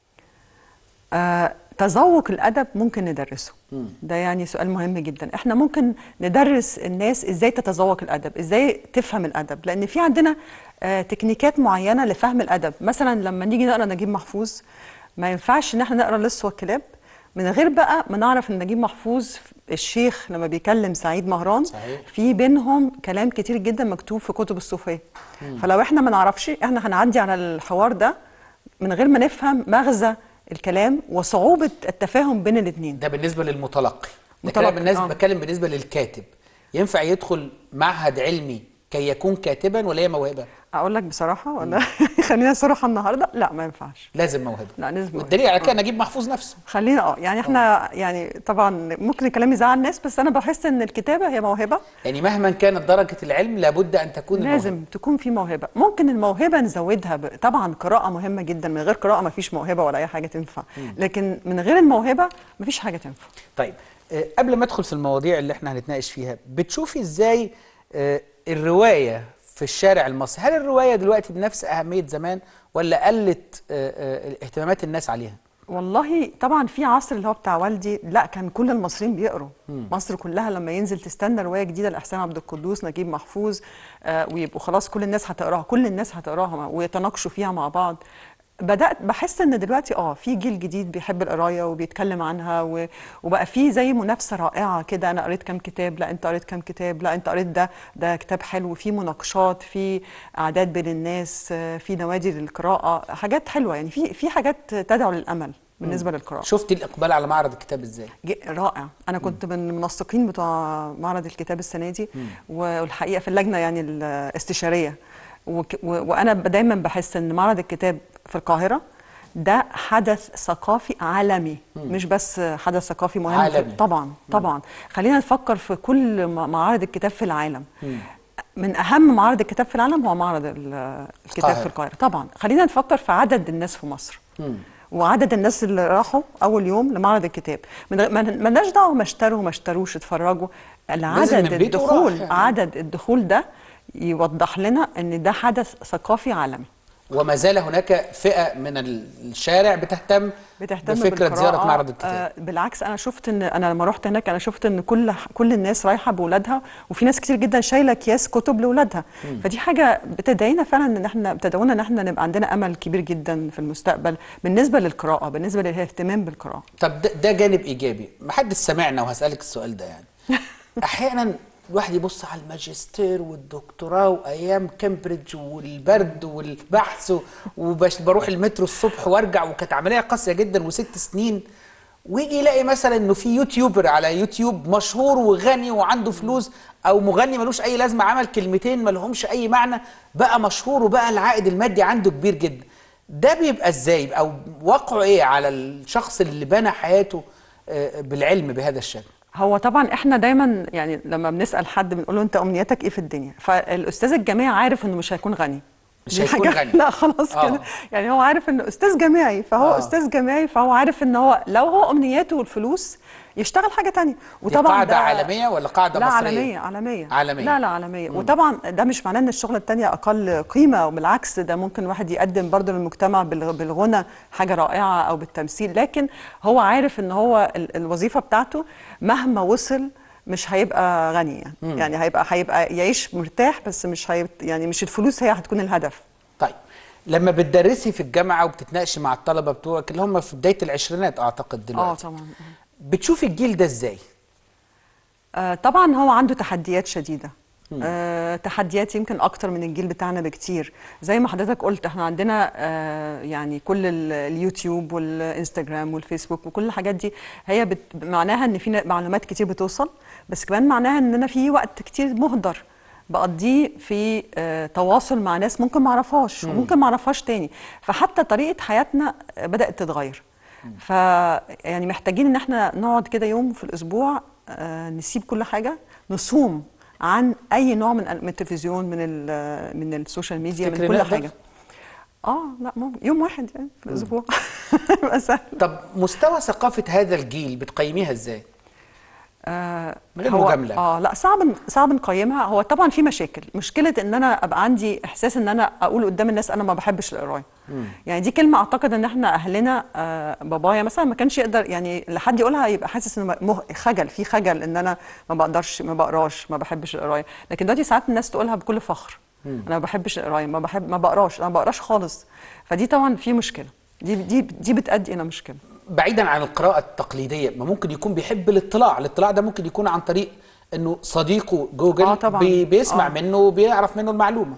آه، تذوق الادب ممكن ندرسه ده يعني سؤال مهم جدا احنا ممكن ندرس الناس ازاي تتذوق الادب ازاي تفهم الادب لان في عندنا آه، تكنيكات معينه لفهم الادب مثلا لما نيجي نقرا نجيب محفوظ ما ينفعش ان احنا نقرا لص والكلاب من غير بقى ما نعرف ان نجيب محفوظ الشيخ لما بيكلم سعيد مهران صحيح. في بينهم كلام كتير جدا مكتوب في كتب الصوفيه فلو احنا ما نعرفش احنا هنعدي على الحوار ده من غير ما نفهم مغزى الكلام وصعوبه التفاهم بين الاثنين ده بالنسبه للمتلقي ده متلقي، كلام بالناس آه. بتكلم بالنسبه للكاتب ينفع يدخل معهد علمي كي يكون كاتبا ولا هي موهبه اقول لك بصراحه ولا خلينا صراحه النهارده لا ما ينفعش لازم موهبه لا لازم موهبة. والدليل على كده نجيب محفوظ نفسه خلينا اه يعني احنا يعني طبعا ممكن الكلام يزعل الناس بس انا بحس ان الكتابه هي موهبه يعني مهما كانت درجه العلم لابد ان تكون لازم الموهبة. تكون في موهبه ممكن الموهبه نزودها ب... طبعا قراءه مهمه جدا من غير قراءه ما فيش موهبه ولا اي حاجه تنفع لكن من غير الموهبه ما فيش حاجه تنفع طيب آه، قبل ما ادخل في المواضيع اللي احنا هنتناقش فيها بتشوفي ازاي آه، الروايه في الشارع المصري هل الروايه دلوقتي بنفس اهميه زمان ولا قلت آه، آه، اهتمامات الناس عليها والله طبعا في عصر اللي هو بتاع والدي لا كان كل المصريين بيقروا مصر كلها لما ينزل تستنى روايه جديده لاحسان عبد القدوس نجيب محفوظ آه ويبقوا خلاص كل الناس هتقراها كل الناس هتقراها ويتناقشوا فيها مع بعض بدات بحس ان دلوقتي اه في جيل جديد بيحب القرايه وبيتكلم عنها و... وبقى في زي منافسه رائعه كده انا قريت كام كتاب لا انت قريت كام كتاب لا انت قريت ده ده كتاب حلو في مناقشات في اعداد بين الناس آه، في نوادي للقراءه حاجات حلوه يعني في في حاجات تدعو للامل بالنسبه للقراءه شفتي الاقبال على معرض الكتاب ازاي ج- رائع انا كنت من المنسقين بتوع معرض الكتاب السنه دي والحقيقه في اللجنه يعني الاستشاريه وك- و- وانا ب- دايما بحس ان معرض الكتاب في القاهره ده حدث ثقافي عالمي مش بس حدث ثقافي مهم في- عالمي. طبعا طبعا خلينا نفكر في كل م- معارض الكتاب في العالم من اهم معارض الكتاب في العالم هو معرض ال- الكتاب القاهرة. في القاهره طبعا خلينا نفكر في عدد الناس في مصر وعدد الناس اللي راحوا اول يوم لمعرض الكتاب من غ- ما مالناش دعوه ما اشتروا ما اشتروش اتفرجوا العدد من بيته الدخول راح يعني. عدد الدخول ده يوضح لنا ان ده حدث ثقافي عالمي وما زال هناك فئه من الشارع بتهتم بتهتم بفكره بالقراءة. زياره معرض الكتاب آه بالعكس انا شفت ان انا لما رحت هناك انا شفت ان كل كل الناس رايحه باولادها وفي ناس كتير جدا شايله اكياس كتب لاولادها فدي حاجه بتدعينا فعلا ان احنا بتدعونا ان احنا نبقى عندنا امل كبير جدا في المستقبل بالنسبه للقراءه بالنسبه للاهتمام بالقراءه طب ده, ده جانب ايجابي محدش سمعنا وهسالك السؤال ده يعني احيانا الواحد يبص على الماجستير والدكتوراه وايام كامبريدج والبرد والبحث وبروح المترو الصبح وارجع وكانت عمليه قاسيه جدا وست سنين ويجي يلاقي مثلا انه في يوتيوبر على يوتيوب مشهور وغني وعنده فلوس او مغني ملوش اي لازمه عمل كلمتين ما لهمش اي معنى بقى مشهور وبقى العائد المادي عنده كبير جدا ده بيبقى ازاي او واقعه ايه على الشخص اللي بنى حياته آه، بالعلم بهذا الشكل هو طبعا احنا دايما يعني لما بنسال حد بنقول له انت امنياتك ايه في الدنيا فالاستاذ الجامعي عارف انه مش هيكون غني مش دي هيكون حاجة- غني. لا خلاص آه. كده يعني هو عارف انه استاذ جامعي فهو آه. آه. استاذ جامعي فهو عارف ان هو لو هو امنياته الفلوس يشتغل حاجه تانية دي قاعده عالميه ولا قاعده لا مصريه عالمية عالمية عالمية. لا لا عالمية وطبعا ده مش معناه ان الشغلة التانية أقل قيمة وبالعكس ده ممكن واحد يقدم برضه للمجتمع بال- بالغنى حاجة رائعة أو بالتمثيل لكن هو عارف ان هو ال- الوظيفة بتاعته مهما وصل مش هيبقى غني يعني يعني هيبقى هيبقى يعيش مرتاح بس مش هيبقى يعني مش الفلوس هي هتكون الهدف طيب لما بتدرسي في الجامعه وبتتناقشي مع الطلبه بتوعك اللي هم في بدايه العشرينات اعتقد اه دلوقتي طبعا بتشوفي الجيل ده ازاي آه، طبعا هو عنده تحديات شديدة آه، تحديات يمكن اكتر من الجيل بتاعنا بكتير زي ما حضرتك قلت احنا عندنا آه، يعني كل ال- اليوتيوب والانستجرام والفيسبوك وكل الحاجات دي هي بت... معناها ان في ن- معلومات كتير بتوصل بس كمان معناها ان انا في وقت كتير مهدر بقضيه في آه، تواصل مع ناس ممكن ما اعرفهاش وممكن ما اعرفهاش تاني فحتى طريقة حياتنا آه، بدأت تتغير ف يعني محتاجين ان احنا نقعد كده يوم في الاسبوع آه، نسيب كل حاجه نصوم عن اي نوع من من التلفزيون من ال- من السوشيال ميديا تفتكري من كل نقدر؟ حاجه اه لا ممكن يوم واحد يعني في الاسبوع يبقى سهل طب مستوى ثقافه هذا الجيل بتقيميها ازاي آه من غير هو- مجاملة. اه لا صعب صعب نقيمها هو طبعا في مشاكل مشكله ان انا ابقى عندي احساس ان انا اقول قدام الناس انا ما بحبش القرايه يعني دي كلمه اعتقد ان احنا اهلنا آه بابايا مثلا ما كانش يقدر يعني لحد يقولها يبقى حاسس انه مه- خجل في خجل ان انا ما بقدرش ما بقراش ما بحبش القرايه لكن دلوقتي ساعات الناس تقولها بكل فخر انا ما بحبش القرايه ما بحب ما بقراش انا ما بقراش خالص فدي طبعا في مشكله دي دي دي بتؤدي الى مشكله بعيدا عن القراءه التقليديه ما ممكن يكون بيحب الاطلاع الاطلاع ده ممكن يكون عن طريق انه صديقه جوجل آه طبعاً. بي بيسمع آه. منه وبيعرف منه المعلومه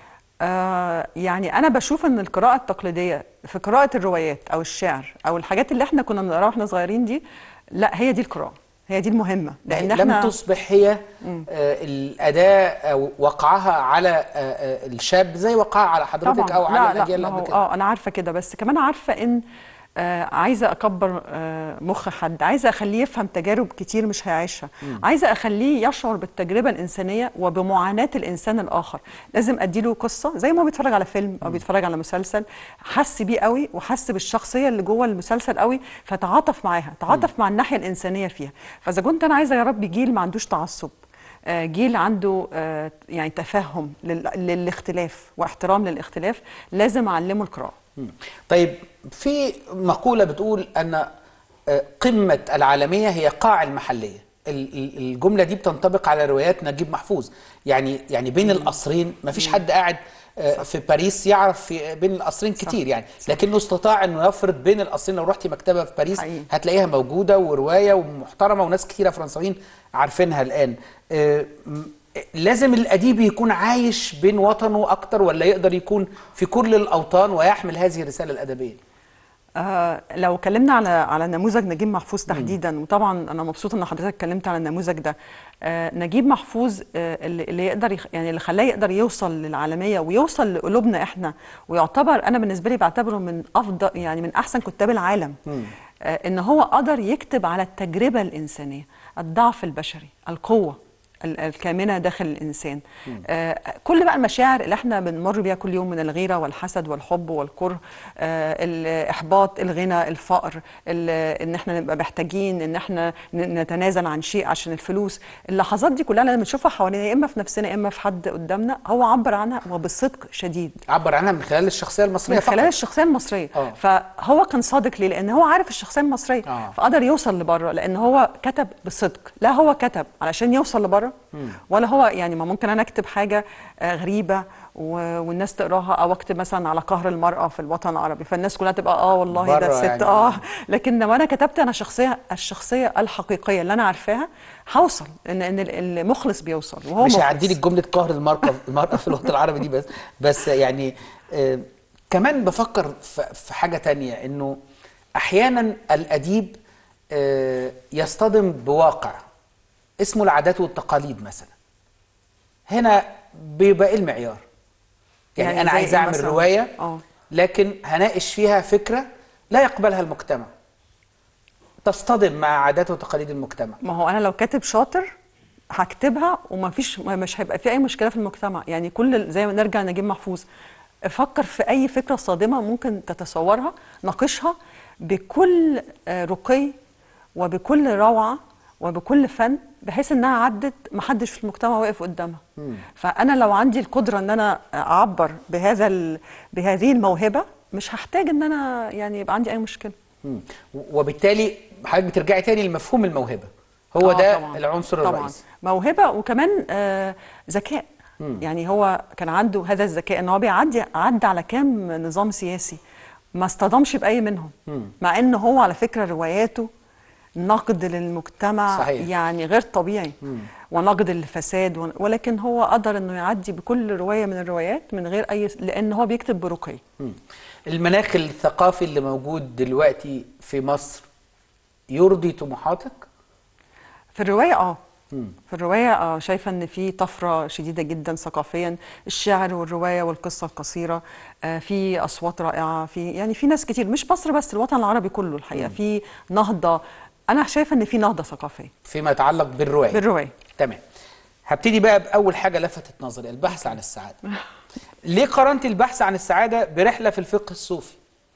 آه يعني انا بشوف ان القراءه التقليديه في قراءه الروايات او الشعر او الحاجات اللي احنا كنا بنقراها واحنا صغيرين دي لا هي دي القراءه هي دي المهمه لان لم احنا تصبح هي آه الاداه او وقعها على آه آه الشاب زي وقعها على حضرتك طبعا او على لا الاجيال لا اللي ما هو قبل كده اه انا عارفه كده بس كمان عارفه ان آه عايزه اكبر آه مخ حد عايزه اخليه يفهم تجارب كتير مش هيعيشها عايزه اخليه يشعر بالتجربه الانسانيه وبمعاناه الانسان الاخر لازم اديله قصه زي ما هو بيتفرج على فيلم او بيتفرج على مسلسل حس بيه قوي وحس بالشخصيه اللي جوه المسلسل قوي فتعاطف معاها تعاطف مع الناحيه الانسانيه فيها فاذا كنت انا عايزه يا رب جيل ما عندوش تعصب آه، جيل عنده آه، يعني تفهم لل- للاختلاف واحترام للاختلاف لازم اعلمه القراءه مم. طيب في مقولة بتقول أن آه، قمة العالمية هي قاع المحلية ال- ال- الجملة دي بتنطبق على روايات نجيب محفوظ يعني يعني بين القصرين ما فيش حد قاعد آه، في باريس يعرف في بين القصرين كتير يعني لكنه استطاع انه يفرض بين القصرين لو رحتي مكتبه في باريس حقيقي. هتلاقيها موجوده وروايه ومحترمه وناس كتيره فرنساويين عارفينها الان آه، م- لازم الاديب يكون عايش بين وطنه اكتر ولا يقدر يكون في كل الاوطان ويحمل هذه الرساله الادبيه آه لو اتكلمنا على على نموذج نجيب محفوظ تحديدا وطبعا انا مبسوطه ان حضرتك اتكلمت على النموذج ده آه نجيب محفوظ آه اللي, اللي يقدر يخ يعني اللي خلاه يقدر يوصل للعالميه ويوصل لقلوبنا احنا ويعتبر انا بالنسبه لي بعتبره من افضل يعني من احسن كتاب العالم آه ان هو قدر يكتب على التجربه الانسانيه الضعف البشري القوه ال- الكامنه داخل الانسان آه كل بقى المشاعر اللي احنا بنمر بيها كل يوم من الغيره والحسد والحب والكره آه الاحباط الغنى الفقر ال- ان احنا نبقى محتاجين ان احنا ن- نتنازل عن شيء عشان الفلوس اللحظات دي كلها لما بنشوفها حوالينا يا اما في نفسنا يا اما في حد قدامنا هو عبر عنها وبصدق شديد عبر عنها من خلال الشخصيه المصريه من خلال فقط. الشخصيه المصريه آه. فهو كان صادق ليه لان هو عارف الشخصيه المصريه آه. فقدر يوصل لبره لان هو كتب بصدق لا هو كتب علشان يوصل لبره ولا هو يعني ما ممكن انا اكتب حاجه آه، غريبه و- والناس تقراها او اكتب مثلا على قهر المراه في الوطن العربي فالناس كلها تبقى اه والله بره ده ست يعني. اه لكن لما انا كتبت انا شخصيه الشخصيه الحقيقيه اللي انا عارفاها هوصل ان ان المخلص بيوصل وهو مش مخلص. هعدي لك جمله قهر المرأة المرأة في الوطن العربي دي بس بس يعني آه كمان بفكر في في حاجة تانية انه احيانا الاديب آه يصطدم بواقع اسمه العادات والتقاليد مثلا هنا بيبقى ايه المعيار يعني, يعني انا زي عايز إيه اعمل مثلاً؟ رواية آه. لكن هناقش فيها فكرة لا يقبلها المجتمع تصطدم مع عادات وتقاليد المجتمع ما هو انا لو كاتب شاطر هكتبها وما فيش ما- مش هيبقى في اي مشكله في المجتمع يعني كل زي ما نرجع نجيب محفوظ فكر في اي فكره صادمه ممكن تتصورها ناقشها بكل آه، رقي وبكل روعه وبكل فن بحيث انها عدت ما حدش في المجتمع واقف قدامها فانا لو عندي القدره ان انا اعبر بهذا ال... بهذه الموهبه مش هحتاج ان انا يعني يبقى عندي اي مشكله مم. وبالتالي حضرتك بترجعي تاني لمفهوم الموهبه هو آه ده طبعاً. العنصر طبعا الرئيسي موهبه وكمان آه ذكاء يعني هو كان عنده هذا الذكاء ان هو بيعدي عدى على كام نظام سياسي ما اصطدمش باي منهم مع ان هو على فكره رواياته نقد للمجتمع صحيح. يعني غير طبيعي ونقد للفساد ون- ولكن هو قدر انه يعدي بكل روايه من الروايات من غير اي لان هو بيكتب برقي مم. المناخ الثقافي اللي موجود دلوقتي في مصر يرضي طموحاتك في الرواية اه في الرواية اه شايفة ان في طفرة شديدة جدا ثقافيا الشعر والرواية والقصة القصيرة آه في اصوات رائعة في يعني في ناس كتير مش مصر بس الوطن العربي كله الحقيقة في نهضة انا شايفة ان في نهضة ثقافية فيما يتعلق بالروايه بالرواية تمام هبتدي بقى باول حاجه لفتت نظري البحث عن السعاده ليه قارنت البحث عن السعاده برحله في الفقه الصوفي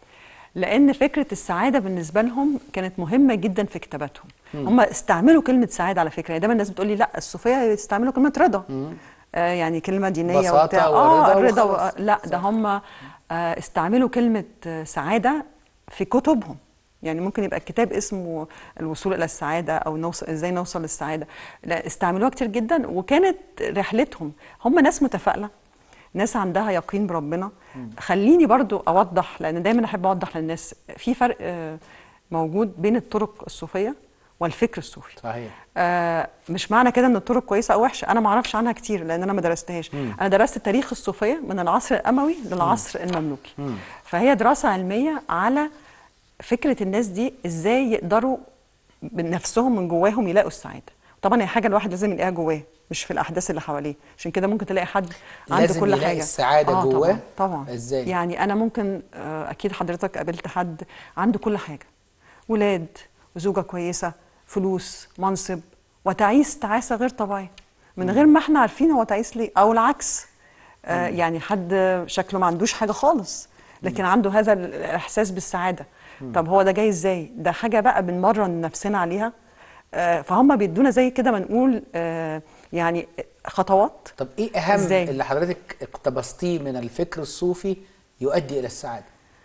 لان فكره السعاده بالنسبه لهم كانت مهمه جدا في كتاباتهم هم استعملوا كلمه سعاده على فكره يعني دايما الناس بتقول لي لا الصوفيه بيستعملوا كلمه رضا آه يعني كلمه دينيه بساطة وبتاع ورضا اه الرضا وخلاص. و... لا ده هم آه استعملوا كلمه آه، سعاده في كتبهم يعني ممكن يبقى الكتاب اسمه الوصول الى السعاده او نوصل ازاي نوصل للسعاده لا استعملوها كتير جدا وكانت رحلتهم هم ناس متفائله ناس عندها يقين بربنا خليني برضو اوضح لان دايما احب اوضح للناس في فرق آه، موجود بين الطرق الصوفيه والفكر الصوفي صحيح آه مش معنى كده ان الطرق كويسه او وحشه انا ما اعرفش عنها كتير لان انا ما درستهاش انا درست تاريخ الصوفيه من العصر الاموي للعصر المملوكي فهي دراسه علميه على فكره الناس دي ازاي يقدروا من نفسهم من جواهم يلاقوا السعاده طبعا هي حاجه الواحد لازم يلاقيها جواه مش في الاحداث اللي حواليه عشان كده ممكن تلاقي حد عنده لازم كل يلاقي حاجه السعادة آه جواه؟ طبعا, طبعا إزاي؟ يعني انا ممكن آه اكيد حضرتك قابلت حد عنده كل حاجه ولاد وزوجه كويسه فلوس منصب وتعيس تعاسه غير طبيعيه من غير ما احنا عارفين هو تعيس ليه او العكس آه يعني حد شكله ما عندوش حاجه خالص لكن عنده هذا الاحساس بالسعاده طب هو ده جاي ازاي ده حاجه بقى بنمرن نفسنا عليها آه فهم بيدونا زي كده ما نقول آه يعني خطوات طب ايه اهم إزاي؟ اللي حضرتك اقتبستيه من الفكر الصوفي يؤدي الى السعاده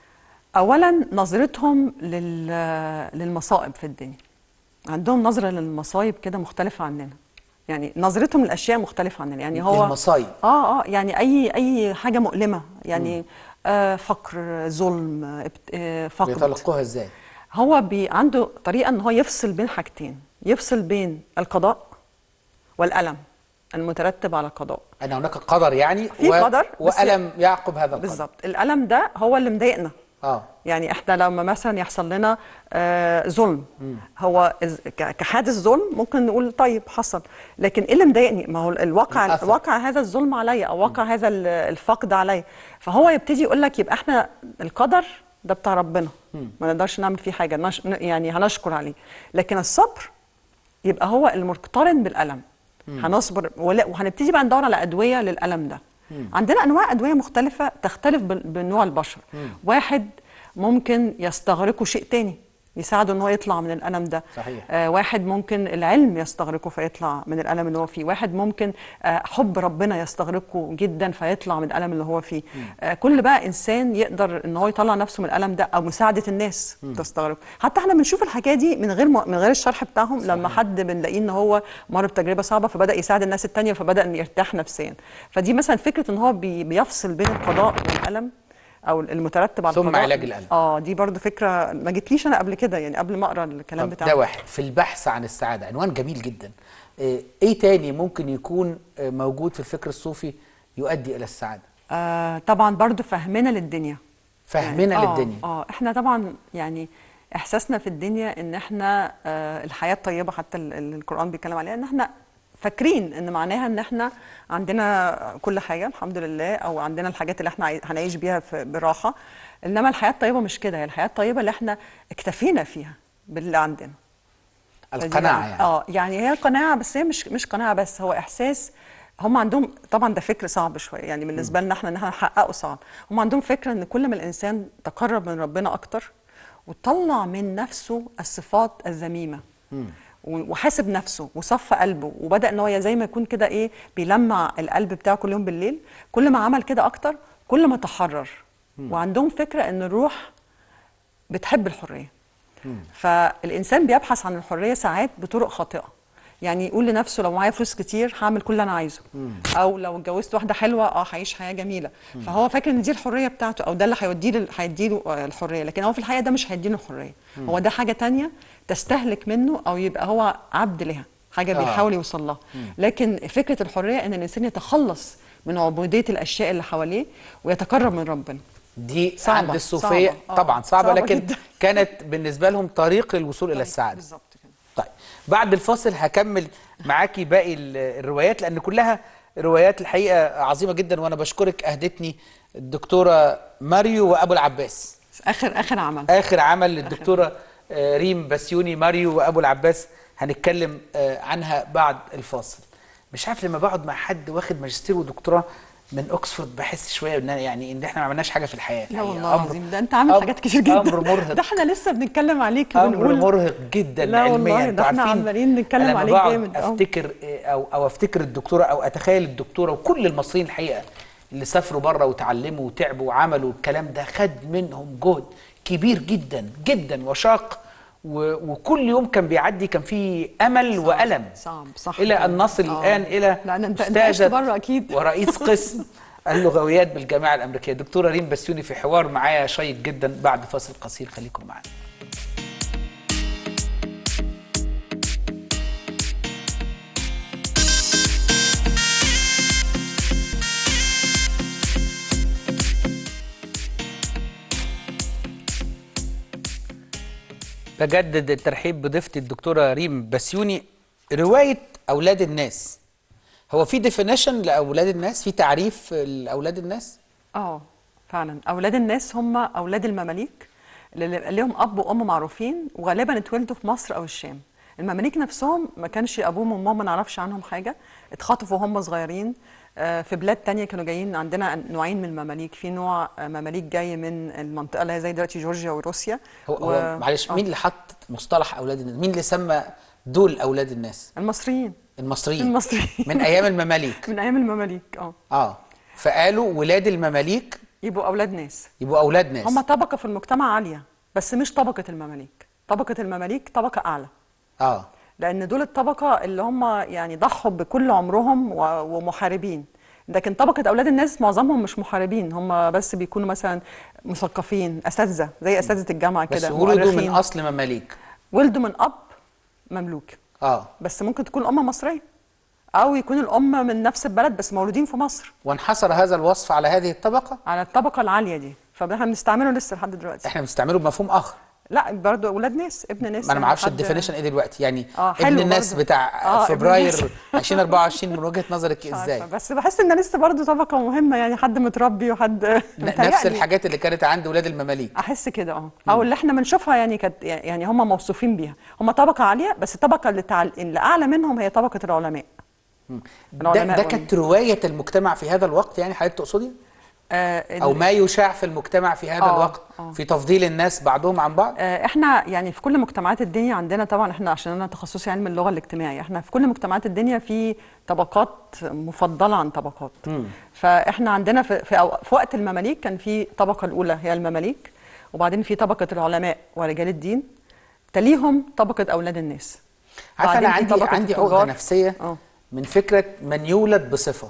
اولا نظرتهم لل... للمصائب في الدنيا عندهم نظره للمصايب كده مختلفه عننا يعني نظرتهم للاشياء مختلفه عننا يعني هو للمصايب. اه اه يعني اي اي حاجه مؤلمه يعني آه فقر ظلم آه ابت- آه فقد بيتلقوها ازاي هو بي عنده طريقه ان هو يفصل بين حاجتين يفصل بين القضاء والالم المترتب على القضاء ان هناك قدر يعني في قدر، بس- والم يعقب هذا القدر بالظبط الالم ده هو اللي مضايقنا اه يعني احنا لما مثلا يحصل لنا آه ظلم هو إز- ك- كحادث ظلم ممكن نقول طيب حصل لكن ايه اللي مضايقني ما هو الواقع الأثر. واقع هذا الظلم عليا او واقع هذا ال- الفقد عليا فهو يبتدي يقول لك يبقى احنا القدر ده بتاع ربنا ما نقدرش نعمل فيه حاجه نش... ن- يعني هنشكر عليه لكن الصبر يبقى هو المقترن بالالم هنصبر ولا- وهنبتدي بقى ندور على ادويه للالم ده عندنا انواع ادويه مختلفه تختلف بال- بنوع البشر واحد ممكن يستغرقه شيء تاني يساعده ان هو يطلع من الالم ده صحيح. آه واحد ممكن العلم يستغرقه فيطلع من الالم اللي هو فيه واحد ممكن آه حب ربنا يستغرقه جدا فيطلع من الالم اللي هو فيه آه كل بقى انسان يقدر ان هو يطلع نفسه من الالم ده او مساعده الناس تستغرقه حتى احنا بنشوف الحكايه دي من غير م- من غير الشرح بتاعهم لما حد بنلاقيه ان هو مر بتجربه صعبه فبدا يساعد الناس التانية فبدا ان يرتاح نفسيا فدي مثلا فكره ان هو بي بيفصل بين القضاء والالم او المترتب على ثم القضاء علاج الألم. اه دي برضو فكره ما جتليش انا قبل كده يعني قبل ما اقرا الكلام طب بتاعه ده واحد في البحث عن السعادة عنوان جميل جدا آه، ايه تاني ممكن يكون آه، موجود في الفكر الصوفي يؤدي الى السعادة آه طبعا برضو فهمنا للدنيا فهمنا يعني آه للدنيا اه احنا طبعا يعني احساسنا في الدنيا ان احنا آه الحياه الطيبه حتى ال- ال- القران بيتكلم عليها ان احنا فاكرين ان معناها ان احنا عندنا كل حاجه الحمد لله او عندنا الحاجات اللي احنا عاي- هنعيش بيها في براحه انما الحياه الطيبه مش كده هي الحياه الطيبه اللي احنا اكتفينا فيها باللي عندنا فدي القناعة بقى- يعني اه يعني هي قناعه بس هي مش مش قناعه بس هو احساس هم عندهم طبعا ده فكر صعب شويه يعني بالنسبه لنا احنا ان احنا نحققه صعب هم عندهم فكره ان كل ما الانسان تقرب من ربنا اكتر وطلع من نفسه الصفات الذميمه و- وحاسب نفسه وصفى قلبه وبدا ان هو زي ما يكون كده ايه بيلمع القلب بتاعه كل يوم بالليل كل ما عمل كده اكتر كل ما تحرر وعندهم فكره ان الروح بتحب الحريه فالانسان بيبحث عن الحريه ساعات بطرق خاطئه يعني يقول لنفسه لو معايا فلوس كتير هعمل كل اللي انا عايزه او لو اتجوزت واحده حلوه اه هعيش حياه جميله فهو فاكر ان دي الحريه بتاعته او ده اللي هيوديه لل- هيديله آه، الحريه لكن هو في الحقيقه ده مش هيديله الحريه هو ده حاجه تانية تستهلك منه او يبقى هو عبد لها حاجه آه. بيحاول يوصل لها لكن فكره الحريه ان الانسان يتخلص من عبوديه الاشياء اللي حواليه ويتقرب من ربنا دي صعبة، عند الصوفية صعبة. آه، طبعا صعبة, صعبة لكن جدا. كانت بالنسبة لهم طريق للوصول إلى السعادة بالظبط كده طيب بعد الفاصل هكمل معاكي باقي ال- الروايات لأن كلها روايات الحقيقة عظيمة جدا وأنا بشكرك أهدتني الدكتورة ماريو وأبو العباس اخر اخر عمل آخر عمل للدكتورة آه، ريم بسيوني ماريو وأبو العباس هنتكلم آه، عنها بعد الفاصل مش عارف لما بقعد مع حد واخد ماجستير ودكتوراه من اوكسفورد بحس شويه ان أنا- يعني ان احنا ما عملناش حاجه في الحياه لا الحقيقة. والله أمر- العظيم ده انت عامل أمر- حاجات كتير جدا امر مرهق ده احنا لسه بنتكلم عليك امر وبنقول مرهق جدا لا علميا والله ده انتوا احنا عارفين عمالين نتكلم أنا لما عليك بقعد جامد أوي. افتكر إيه، او او افتكر الدكتوره او اتخيل الدكتوره وكل المصريين الحقيقه اللي سافروا بره وتعلموا وتعبوا وعملوا الكلام ده خد منهم جهد كبير جدا جدا وشاق و- وكل يوم كان بيعدي كان فيه امل صعب، والم صعب، صح الى كده. ان نصل آه. الان الى لا، أنا- أنت- أنت عشت أستاذة بره أكيد. ورئيس قسم اللغويات بالجامعه الامريكيه دكتوره ريم بسيوني في حوار معايا شيق جدا بعد فاصل قصير خليكم معانا بجدد الترحيب بضيفتي الدكتوره ريم بسيوني روايه اولاد الناس هو في ديفينيشن لاولاد الناس في تعريف لاولاد الناس اه فعلا اولاد الناس هم اولاد المماليك اللي لهم اب وام معروفين وغالبا اتولدوا في مصر او الشام المماليك نفسهم ما كانش ابوهم وامهم ما نعرفش عنهم حاجه اتخطفوا وهم صغيرين آه، في بلاد تانية كانوا جايين عندنا نوعين من المماليك في نوع آه، مماليك جاي من المنطقه اللي هي زي دلوقتي جورجيا وروسيا هو, هو معلش مين اللي حط مصطلح اولاد الناس مين اللي سمى دول اولاد الناس المصريين المصريين المصريين. من ايام المماليك من ايام المماليك اه اه فقالوا ولاد المماليك يبقوا اولاد ناس يبقوا اولاد ناس هم طبقه في المجتمع عاليه بس مش طبقه المماليك طبقه المماليك طبقه اعلى اه لان دول الطبقه اللي هم يعني ضحوا بكل عمرهم و- ومحاربين لكن طبقه اولاد الناس معظمهم مش محاربين هم بس بيكونوا مثلا مثقفين اساتذه زي اساتذه الجامعه بس كده ولدوا من مؤرخين. اصل مماليك ولدوا من اب مملوك اه بس ممكن تكون الام مصريه او يكون الام من نفس البلد بس مولودين في مصر وانحصر هذا الوصف على هذه الطبقه على الطبقه العاليه دي فاحنا بنستعمله لسه لحد دلوقتي احنا بنستعمله بمفهوم اخر لا برضه اولاد ناس ابن ناس ما انا ما يعني اعرفش حد- الديفينيشن ايه دلوقتي يعني آه، ابن حلو الناس برضه. بتاع آه، ابن فبراير الناس. 2024 من وجهه نظرك مش عارفة، ازاي بس بحس ان لسه برضه طبقه مهمه يعني حد متربي وحد ن- نفس متهيألي. الحاجات اللي كانت عند ولاد المماليك احس كده اه او اللي احنا بنشوفها يعني كانت يعني هم موصوفين بيها هم طبقه عاليه بس الطبقه اللي, تعال... اللي اعلى منهم هي طبقه العلماء ده, العلماء ده وال- كانت روايه المجتمع في هذا الوقت يعني حضرتك تقصدي آه، او ما يشاع في المجتمع في هذا آه، الوقت آه. في تفضيل الناس بعضهم عن بعض آه، احنا يعني في كل مجتمعات الدنيا عندنا طبعا احنا عشان انا تخصصي علم اللغه الاجتماعيه احنا في كل مجتمعات الدنيا في طبقات مفضله عن طبقات فاحنا عندنا في, في, أو في وقت المماليك كان في الطبقه الاولى هي المماليك وبعدين في طبقه العلماء ورجال الدين تليهم طبقه اولاد الناس عارفه انا بعدين في عندي طبقة عندي التجار. عقده نفسيه اه من فكره من يولد بصفه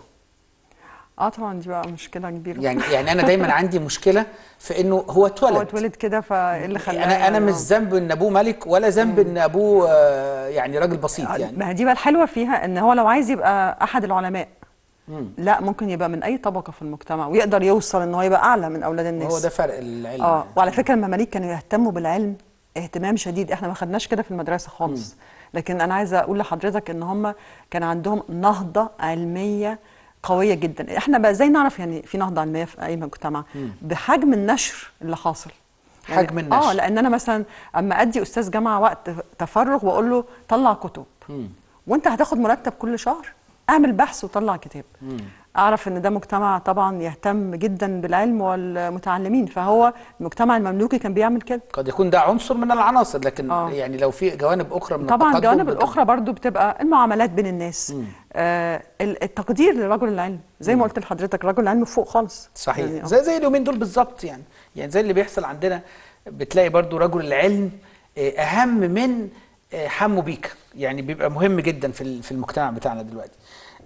اه طبعا دي بقى مشكله كبيره يعني يعني انا دايما عندي مشكله في انه هو هو اتولد اتولد كده فايه اللي خلاه انا انا يعني مش آه. ذنب ان ابوه ملك ولا ذنب ان ابوه آه، يعني راجل بسيط يعني ما هي دي بقى الحلوه فيها ان هو لو عايز يبقى احد العلماء لا ممكن يبقى من اي طبقه في المجتمع ويقدر يوصل ان هو يبقى اعلى من اولاد الناس هو ده فرق العلم اه وعلى فكره المماليك كانوا يهتموا بالعلم اهتمام شديد احنا ما خدناش كده في المدرسه خالص لكن انا عايزه اقول لحضرتك ان هم كان عندهم نهضه علميه قويه جدا احنا بقى ازاي نعرف يعني في نهضه علميه في اي مجتمع بحجم النشر اللي حاصل حجم النشر. اه لان انا مثلا اما ادي استاذ جامعه وقت تفرغ واقول له طلع كتب وانت هتاخد مرتب كل شهر اعمل بحث وطلع كتاب اعرف ان ده مجتمع طبعا يهتم جدا بالعلم والمتعلمين فهو المجتمع المملوكي كان بيعمل كده قد يكون ده عنصر من العناصر لكن آه. يعني لو في جوانب اخرى من طبعا التقدم الجوانب بت- الاخرى برضو بتبقى المعاملات بين الناس آه ال- التقدير لرجل العلم زي ما قلت لحضرتك رجل العلم فوق خالص صحيح يعني آه. زي زي اليومين دول بالظبط يعني يعني زي اللي بيحصل عندنا بتلاقي برضو رجل العلم آه، اهم من آه، حمو بيكا يعني بيبقى مهم جدا في ال- في المجتمع بتاعنا دلوقتي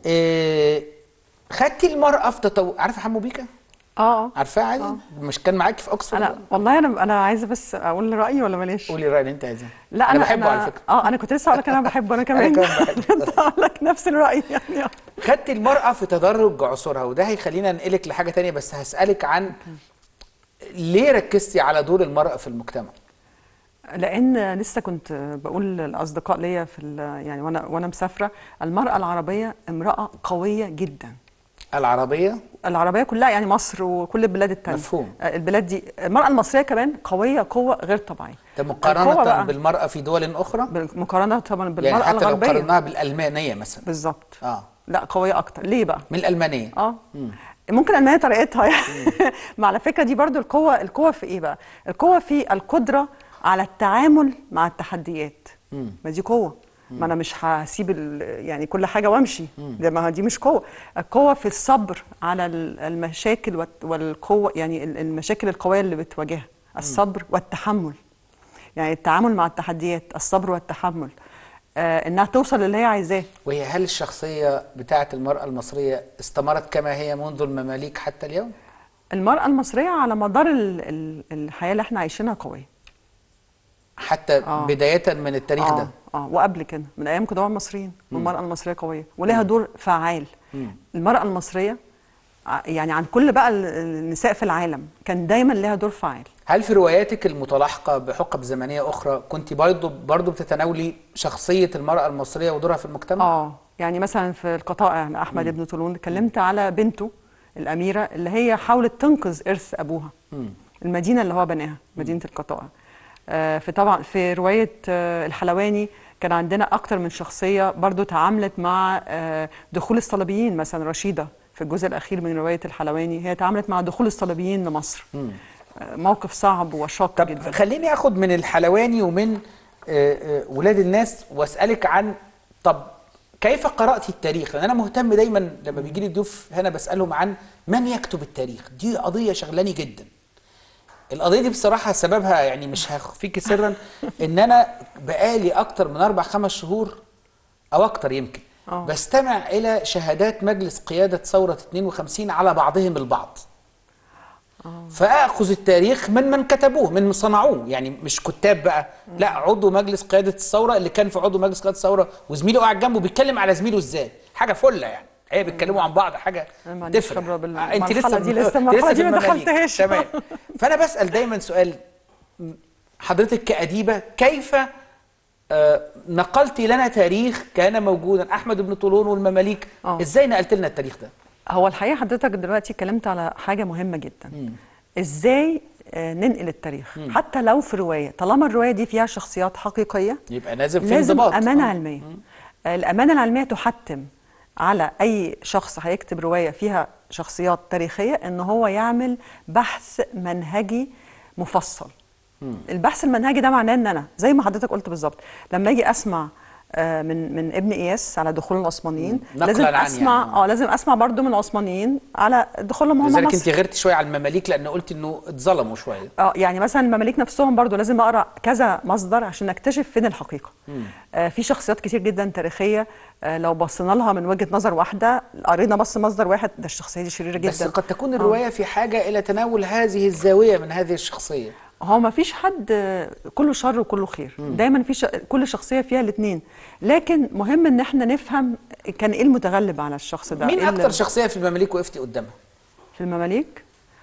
آه، خدتي المرأة في تطور عارفة حمو بيكا؟ اه اه عارفاها عادي؟ مش كان معاكي في اوكسفورد؟ انا والله انا انا عايزه بس اقول رايي ولا بلاش قولي الرأي اللي انت عايزاه لا انا بحبه على فكرة اه انا كنت لسه هقول لك انا بحبه انا كمان كمان بحبه. كنت هقول لك نفس الراي يعني آه. خدت المرأة في تدرج عصورها وده هيخلينا ننقلك لحاجة تانية بس هسألك عن ليه ركزتي على دور المرأة في المجتمع؟ لان لسه كنت بقول لاصدقاء ليا في ال- يعني وانا وانا مسافره المراه العربيه امراه قويه جدا العربية العربيه كلها يعني مصر وكل البلاد التانية مفهوم. آه، البلاد دي المراه المصريه كمان قويه قوه غير طبيعيه ده القوة مقارنة بقى بالمرأة في دول أخرى؟ مقارنه طبعا بالمراه يعني حتى لو الغربيه قارناها بالألمانية مثلا بالظبط اه لا قويه اكتر ليه بقى من الألمانية اه ممكن المانيا طريقتها يعني ما على فكره دي برضو القوه القوه في ايه بقى القوه في القدره على التعامل مع التحديات ما دي قوه ما انا مش هسيب ال- يعني كل حاجه وامشي ده ما دي مش قوه القوه في الصبر على ال- المشاكل والت- والقوه يعني ال- المشاكل القويه اللي بتواجهها الصبر والتحمل يعني التعامل مع التحديات الصبر والتحمل آه انها توصل للي هي عايزاه وهي هل الشخصية بتاعة المرأة المصرية استمرت كما هي منذ المماليك حتى اليوم؟ المرأة المصرية على مدار ال- ال- الحياة اللي احنا عايشينها قوية حتى آه. بداية من التاريخ اه ده اه وقبل كده من ايام قدماء المصريين والمرأة المصرية قوية ولها دور فعال المرأة المصرية ع- يعني عن كل بقى ال- النساء في العالم كان دايما لها دور فعال هل في رواياتك المتلاحقة بحقب زمنية أخرى كنت برضو برضو بتتناولي شخصية المرأة المصرية ودورها في المجتمع؟ اه يعني مثلا في القطائع احمد بن طولون اتكلمت على بنته الاميره اللي هي حاولت تنقذ ارث ابوها المدينه اللي هو بناها مدينه القطائع آه في طبعا في روايه آه الحلواني كان عندنا اكتر من شخصيه برضو تعاملت مع آه دخول الصليبيين مثلا رشيده في الجزء الاخير من روايه الحلواني هي تعاملت مع دخول الصليبيين لمصر آه موقف صعب وشاق طب جدا خليني اخد من الحلواني ومن آه، آه، ولاد الناس واسالك عن طب كيف قرات التاريخ؟ لان انا مهتم دايما لما بيجي لي ضيوف هنا بسالهم عن من يكتب التاريخ؟ دي قضيه شغلاني جدا. القضيه دي بصراحه سببها يعني مش هخفيك سرا ان انا بقالي اكتر من اربع خمس شهور او اكتر يمكن آه. بستمع الى شهادات مجلس قياده ثوره 52 على بعضهم البعض. فاخذ التاريخ من من كتبوه من من صنعوه يعني مش كتاب بقى لا عضو مجلس قياده الثوره اللي كان في عضو مجلس قياده الثوره وزميله قاعد جنبه بيتكلم على زميله ازاي حاجه فله يعني هي بيتكلموا عن بعض حاجه أنا ما عنديش تفرق خبرة بال- آه، انت المرحلة لسه دي، لسه أنت المرحلة في دي ما المماليك. دخلتهاش. تمام فانا بسال دايما سؤال م- حضرتك كاديبه كيف آه، نقلتي لنا تاريخ كان موجودا احمد بن طولون والمماليك آه. ازاي نقلت لنا التاريخ ده هو الحقيقه حضرتك دلوقتي اتكلمت على حاجه مهمه جدا ازاي آه، ننقل التاريخ حتى لو في روايه طالما الروايه دي فيها شخصيات حقيقيه يبقى لازم في لازم انضباط امانه آه. علميه آه، الامانه العلميه تحتم على اي شخص هيكتب روايه فيها شخصيات تاريخيه ان هو يعمل بحث منهجي مفصل البحث المنهجي ده معناه ان انا زي ما حضرتك قلت بالظبط لما اجي اسمع آه، من من ابن اياس على دخول العثمانيين نقلاً لازم عن اسمع يعني. اه لازم اسمع برضو من العثمانيين على دخولهم هم لذلك مصر انت غيرت شويه على المماليك لان قلت انه اتظلموا شويه اه يعني مثلا المماليك نفسهم برضو لازم اقرا كذا مصدر عشان نكتشف فين الحقيقه آه في شخصيات كتير جدا تاريخيه آه لو بصينا لها من وجهه نظر واحده قرينا بس مصدر واحد ده الشخصيه دي شريره جدا بس قد تكون الروايه في حاجه الى تناول هذه الزاويه من هذه الشخصيه هو ما فيش حد آه، كله شر وكله خير دايما في ش... كل شخصيه فيها الاثنين لكن مهم ان احنا نفهم كان ايه المتغلب على الشخص ده مين إيه اللي- اكتر شخصيه في المماليك وقفتي قدامها في المماليك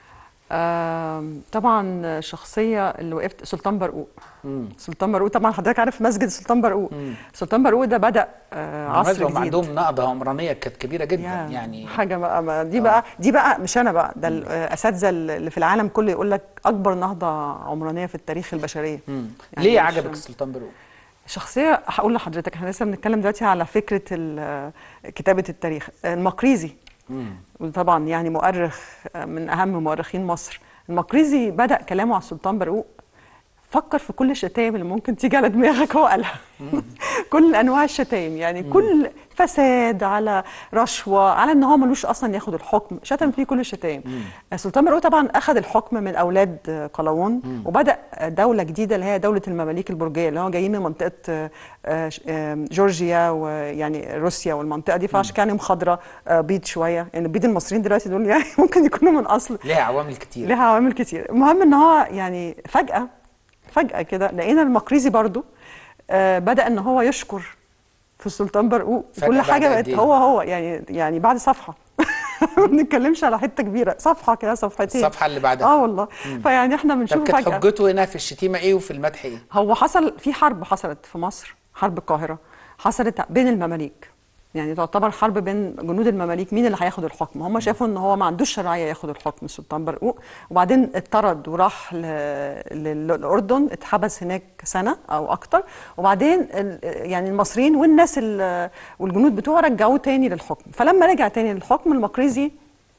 آم، طبعا شخصيه اللي وقفت سلطان برقوق سلطان برقوق طبعا حضرتك عارف مسجد سلطان برقوق سلطان برقوق ده بدا آه، عصر بالمناسبة هم جديد عندهم نهضه عمرانيه كانت كبيره جدا يا يعني حاجه بقى ما دي بقى دي بقى مش انا بقى ده الاساتذه اللي في العالم كله يقول لك اكبر نهضه عمرانيه في التاريخ البشريه يعني ليه مش- عجبك السلطان برو شخصيه هقول لحضرتك احنا لسه بنتكلم دلوقتي على فكره ال- كتابه التاريخ المقريزي وطبعا يعني مؤرخ من اهم مؤرخين مصر المقريزي بدا كلامه على السلطان برقوق فكر في كل الشتايم اللي ممكن تيجي على دماغك هو قالها كل انواع الشتايم يعني كل فساد على رشوه على ان هو ملوش اصلا ياخد الحكم شتم فيه كل الشتايم السلطان مرعوب طبعا اخذ الحكم من اولاد قلاوون وبدا دوله جديده اللي هي دوله المماليك البرجيه اللي هو جايين من منطقه آه، آه، آه، جورجيا ويعني روسيا والمنطقه دي فعشان كده عينيهم خضراء آه، بيض شويه يعني بيض المصريين دلوقتي دول يعني ممكن يكونوا من اصل ليها عوامل كتير لها عوامل كتير المهم ان هو يعني فجأة فجأة كده لقينا المقريزي برضو آه بدأ ان هو يشكر في السلطان برقوق فجأة كل بعد حاجة قد بقت إيه؟ هو هو يعني يعني بعد صفحة ما بنتكلمش على حتة كبيرة صفحة كده صفحتين الصفحة اللي بعدها. اه والله فيعني احنا طب بنشوف كانت فجأة حجته هنا في الشتيمه ايه وفي المدح ايه؟ هو حصل في حرب حصلت في مصر حرب القاهرة حصلت بين المماليك يعني تعتبر حرب بين جنود المماليك مين اللي هياخد الحكم هم شافوا ان هو ما عندوش شرعيه ياخد الحكم السلطان برقوق وبعدين اتطرد وراح ل- لل- للاردن اتحبس هناك سنه او اكتر وبعدين ال- يعني المصريين والناس ال- والجنود بتوعه رجعوه تاني للحكم فلما رجع تاني للحكم المقريزي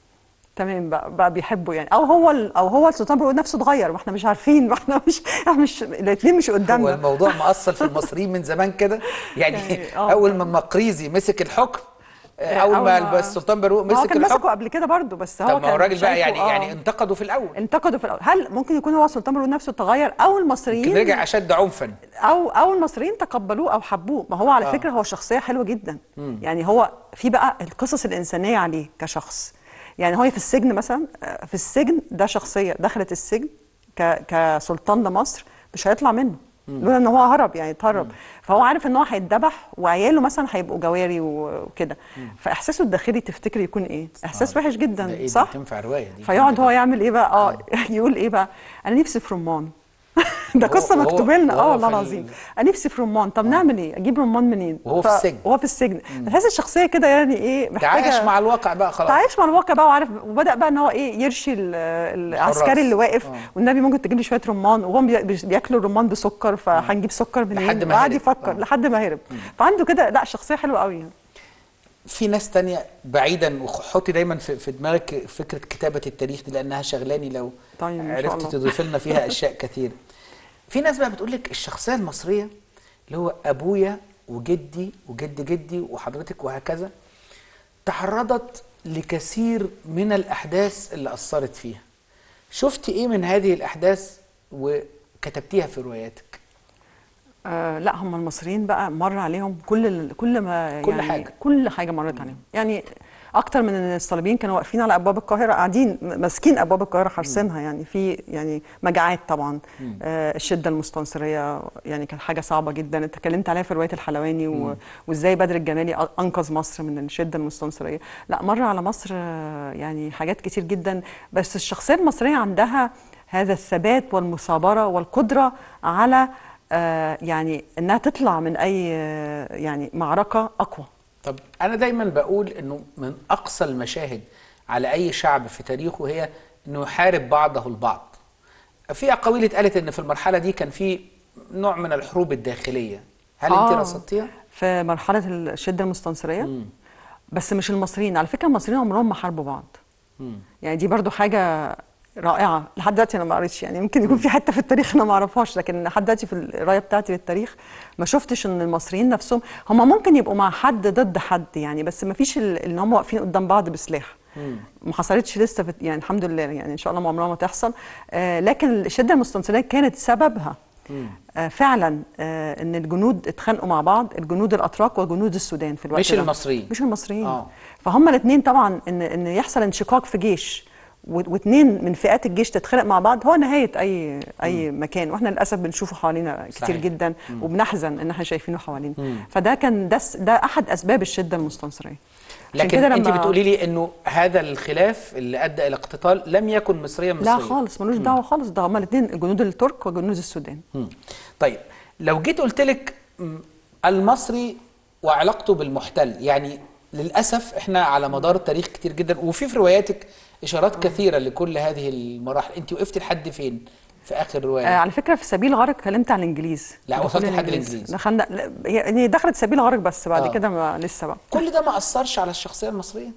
تمام بقى, بقى بيحبه يعني او هو ال- او هو السلطان برقوق نفسه اتغير ما احنا مش عارفين ما احنا مش احنا مش الاثنين مش هو قدامنا الموضوع مأصل في المصريين من زمان كده يعني, يعني آه. اول ما مقريزي مسك الحكم آه، اول أول ما ما- السلطان برقوق ما هو مسك كان مسكه الحكم قبل كده برضه بس هو طب ما كان هو الراجل بقى شايفه- يعني آه. يعني انتقده في الاول انتقدوا في الاول هل ممكن يكون هو السلطان برود نفسه تغير او المصريين يمكن رجع اشد عنفا او او المصريين تقبلوه او حبوه ما هو على آه. فكره هو شخصيه حلوه جدا يعني هو في بقى القصص الانسانيه عليه كشخص يعني هو في السجن مثلا آه، في السجن ده شخصيه دخلت السجن ك كسلطان لمصر مش هيطلع منه لولا ان هو هرب يعني اتهرب فهو عارف ان هو هيتذبح وعياله مثلا هيبقوا جواري و- وكده فاحساسه الداخلي تفتكر يكون ايه احساس وحش ده جدا ايه صح دي تنفع روايه دي فيقعد هو يعمل ايه بقى اه يقول ايه بقى انا نفسي في رمان ده وهو- قصه وهو- مكتوبه لنا اه وهو والله في ال- العظيم انا نفسي في رمان طب نعمل ايه اجيب رمان منين وهو في السجن. وهو في السجن تحس الشخصيه كده يعني ايه محتاجه تعايش مع الواقع بقى خلاص تعايش مع الواقع بقى وعارف وبدا بقى ان هو ايه يرشي ال- العسكري اللي واقف آه. والنبي ممكن تجيب لي شويه رمان وهم بي- بي- بياكلوا الرمان بسكر فهنجيب سكر منين لحد ما وقعد هرب. يفكر آه. لحد ما هرب فعنده كده لا شخصيه حلوه قوي يعني. في ناس تانية بعيدا وحطي دايما في, في دماغك فكره كتابه التاريخ دي لانها شغلاني لو طيب، إن شاء عرفت الله. تضيف لنا فيها اشياء كثيره في ناس بقى بتقول لك الشخصيه المصريه اللي هو ابويا وجدي وجد جدي وحضرتك وهكذا تعرضت لكثير من الاحداث اللي اثرت فيها شفتي ايه من هذه الاحداث وكتبتيها في رواياتك آه لا هم المصريين بقى مر عليهم كل ال- كل ما كل يعني حاجة. كل حاجه مرت عليهم يعني اكتر من ان الصليبيين كانوا واقفين على ابواب القاهره قاعدين م- ماسكين ابواب القاهره حارسينها يعني في يعني مجاعات طبعا آه الشده المستنصريه يعني كانت حاجه صعبه جدا انت اتكلمت عليها في روايه الحلواني و... وازاي بدر الجمالي أ- انقذ مصر من الشده المستنصريه لا مر على مصر آه، يعني حاجات كتير جدا بس الشخصيه المصريه عندها هذا الثبات والمثابره والقدره على آه، يعني انها تطلع من اي آه، يعني معركه اقوى طب انا دايما بقول انه من اقصى المشاهد على اي شعب في تاريخه هي انه يحارب بعضه البعض في اقاويل اتقالت ان في المرحله دي كان في نوع من الحروب الداخليه هل انت آه. رصدتيها في مرحله الشده المستنصريه بس مش المصريين على فكره المصريين عمرهم ما حاربوا بعض يعني دي برضو حاجه رائعه لحد دلوقتي انا ما قريتش يعني يمكن يكون في حته في التاريخ انا ما اعرفهاش لكن لحد دلوقتي في القرايه بتاعتي للتاريخ ما شفتش ان المصريين نفسهم هم ممكن يبقوا مع حد ضد حد يعني بس ما فيش ال- ان هم واقفين قدام بعض بسلاح ما حصلتش لسه في يعني الحمد لله يعني ان شاء الله ما عمرها ما تحصل آه لكن الشده المستنصريه كانت سببها آه فعلا آه ان الجنود اتخانقوا مع بعض الجنود الاتراك وجنود السودان في الوقت مش ده. المصريين. مش المصريين آه. آه. فهم الاثنين طبعا ان ان يحصل انشقاق في جيش و- واثنين من فئات الجيش تتخانق مع بعض هو نهايه اي اي مكان واحنا للاسف بنشوفه حوالينا كتير صحيح. جدا وبنحزن ان احنا شايفينه حوالينا فده كان ده س- ده احد اسباب الشده المستنصريه عشان لكن كده انت لما- بتقولي لي انه هذا الخلاف اللي ادى الى اقتتال لم يكن مصريا مصريا لا خالص ملوش دعوه خالص ده هما الاثنين جنود الترك وجنود السودان مم. طيب لو جيت قلت لك مم، المصري وعلاقته بالمحتل يعني للاسف احنا على مدار التاريخ كتير جدا وفي في رواياتك اشارات كثيره لكل هذه المراحل انت وقفتي لحد فين في اخر روايه آه على فكره في سبيل غارق اتكلمت عن الانجليز لا، دخول وصلت لحد الإنجليز. دخلنا لا، هي يعني دخلت سبيل غارق بس بعد آه. كده ما لسه بقى كل ده ما اثرش على الشخصيه المصريه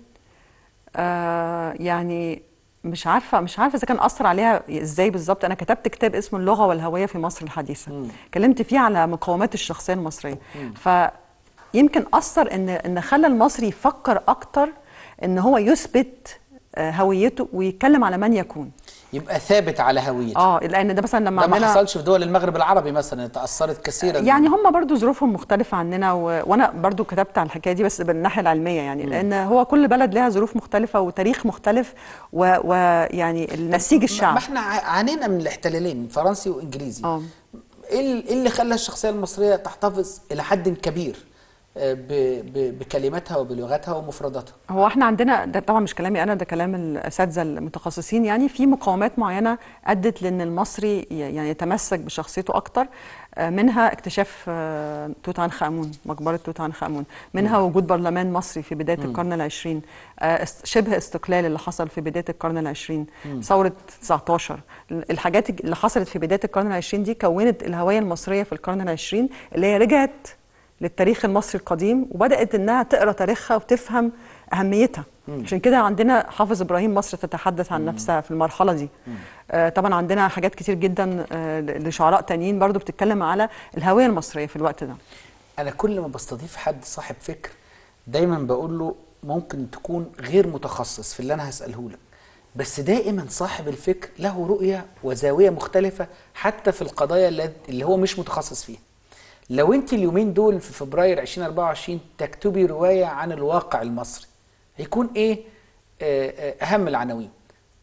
آه يعني مش عارفه مش عارفه اذا كان اثر عليها ازاي بالظبط انا كتبت كتاب اسمه اللغه والهويه في مصر الحديثه اتكلمت فيه على مقومات الشخصيه المصريه فيمكن اثر ان ان خلى المصري يفكر اكتر ان هو يثبت آه، هويته ويتكلم على من يكون يبقى ثابت على هويته اه لان ده مثلا لما ده ما عندنا حصلش في دول المغرب العربي مثلا تاثرت كثيرا يعني هم برضو ظروفهم مختلفة عننا و... وانا برضو كتبت على الحكاية دي بس بالناحية العلمية يعني لان هو كل بلد لها ظروف مختلفة وتاريخ مختلف ويعني و... يعني النسيج ما الشعب احنا ع- عانينا من الاحتلالين فرنسي وانجليزي اه ايه ال- إيه اللي خلى الشخصيه المصريه تحتفظ الى حد كبير آه، ب- ب- بكلماتها وبلغتها ومفرداتها هو احنا عندنا ده طبعا مش كلامي انا ده كلام الاساتذه المتخصصين يعني في مقومات معينه ادت لان المصري ي- يعني يتمسك بشخصيته اكتر آه، منها اكتشاف آه، توت عنخ امون مقبره توت عنخ امون منها وجود برلمان مصري في بدايه القرن العشرين آه، است- شبه استقلال اللي حصل في بدايه القرن العشرين ثوره 19 الحاجات اللي حصلت في بدايه القرن العشرين دي كونت الهويه المصريه في القرن العشرين اللي هي رجعت للتاريخ المصري القديم وبدات انها تقرا تاريخها وتفهم اهميتها عشان كده عندنا حافظ ابراهيم مصر تتحدث عن نفسها في المرحله دي آه طبعا عندنا حاجات كتير جدا آه لشعراء تانيين برضو بتتكلم على الهويه المصريه في الوقت ده انا كل ما بستضيف حد صاحب فكر دايما بقول له ممكن تكون غير متخصص في اللي انا هساله لك بس دائما صاحب الفكر له رؤيه وزاويه مختلفه حتى في القضايا اللي- اللي هو مش متخصص فيها لو انت اليومين دول في فبراير 2024 تكتبي روايه عن الواقع المصري هيكون ايه آه، آه، اهم العناوين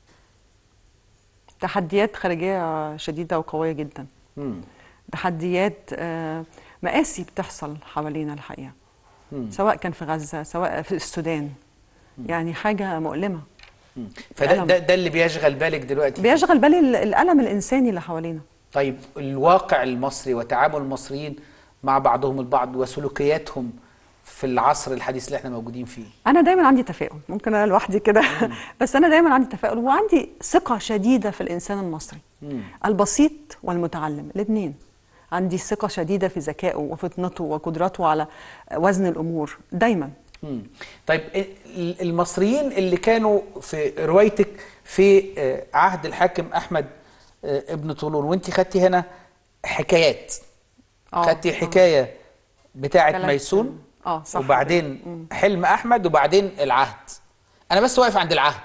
تحديات خارجيه شديده وقويه جدا مم. تحديات آه مآسي بتحصل حوالينا الحقيقه سواء كان في غزه سواء في السودان يعني حاجه مؤلمه فده الألم. ده, ده اللي بيشغل بالك دلوقتي بيشغل بالي ال- الالم الانساني اللي حوالينا طيب الواقع المصري وتعامل المصريين مع بعضهم البعض وسلوكياتهم في العصر الحديث اللي احنا موجودين فيه انا دايما عندي تفاؤل ممكن انا لوحدي كده بس انا دايما عندي تفاؤل وعندي ثقه شديده في الانسان المصري البسيط والمتعلم الاثنين عندي ثقه شديده في ذكائه وفطنته وقدرته على وزن الامور دايما مم. طيب ال- المصريين اللي كانوا في روايتك في آه، عهد الحاكم احمد آه، ابن طولون وانت خدتي هنا حكايات آه، خدتي آه. حكايه بتاعه ثلاث- ميسون اه صح وبعدين حلم احمد وبعدين العهد انا بس واقف عند العهد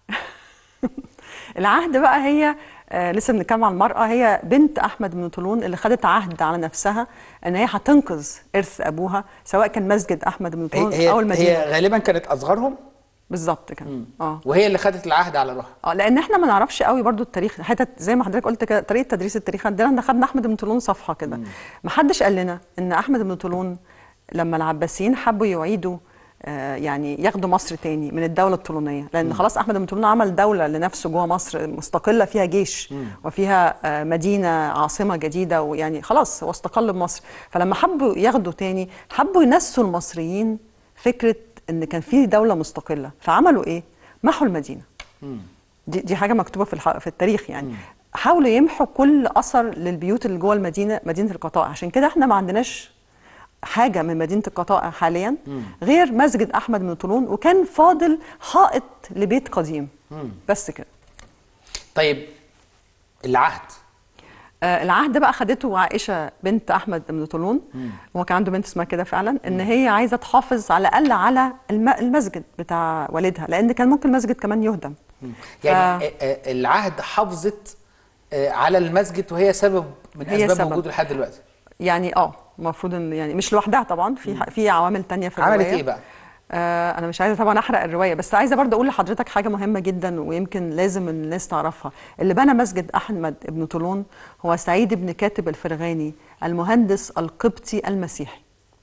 العهد بقى هي آه لسه بنتكلم عن المرأة هي بنت أحمد بن طولون اللي خدت عهد على نفسها إن هي هتنقذ إرث أبوها سواء كان مسجد أحمد بن طولون هي, أو هي, المدينة هي غالبا كانت اصغرهم بالظبط كده اه وهي اللي خدت العهد على روحها اه لان احنا ما نعرفش قوي برضو التاريخ حتى زي ما حضرتك قلت كده طريقه تدريس التاريخ عندنا احنا خدنا احمد بن طولون صفحه كده ما حدش قال لنا ان احمد بن طولون لما العباسيين حبوا يعيدوا آه يعني ياخدوا مصر تاني من الدوله الطولونيه لان خلاص احمد بن طولون عمل دوله لنفسه جوه مصر مستقله فيها جيش وفيها آه مدينه عاصمه جديده ويعني خلاص هو استقل بمصر فلما حبوا ياخدوا تاني حبوا ينسوا المصريين فكره ان كان في دوله مستقله فعملوا ايه محوا المدينه دي دي حاجه مكتوبه في الح... في التاريخ يعني حاولوا يمحوا كل اثر للبيوت اللي جوه المدينه مدينه القطاع عشان كده احنا ما عندناش حاجه من مدينه القطائع حاليا غير مسجد احمد بن طولون وكان فاضل حائط لبيت قديم بس كده طيب العهد آه، العهد بقى خدته عائشه بنت احمد بن طولون هو كان عنده بنت اسمها كده فعلا ان هي عايزه تحافظ على الاقل على الم- المسجد بتاع والدها لان كان ممكن المسجد كمان يهدم يعني آه، آه، العهد حافظت آه، على المسجد وهي سبب من هي اسباب سبب. وجوده لحد دلوقتي يعني اه المفروض ان يعني مش لوحدها طبعا في في عوامل تانية في عملت الروايه ايه بقى؟ آه انا مش عايزه طبعا احرق الروايه بس عايزه برضه اقول لحضرتك حاجه مهمه جدا ويمكن لازم الناس تعرفها اللي بنى مسجد احمد بن طولون هو سعيد بن كاتب الفرغاني المهندس القبطي المسيحي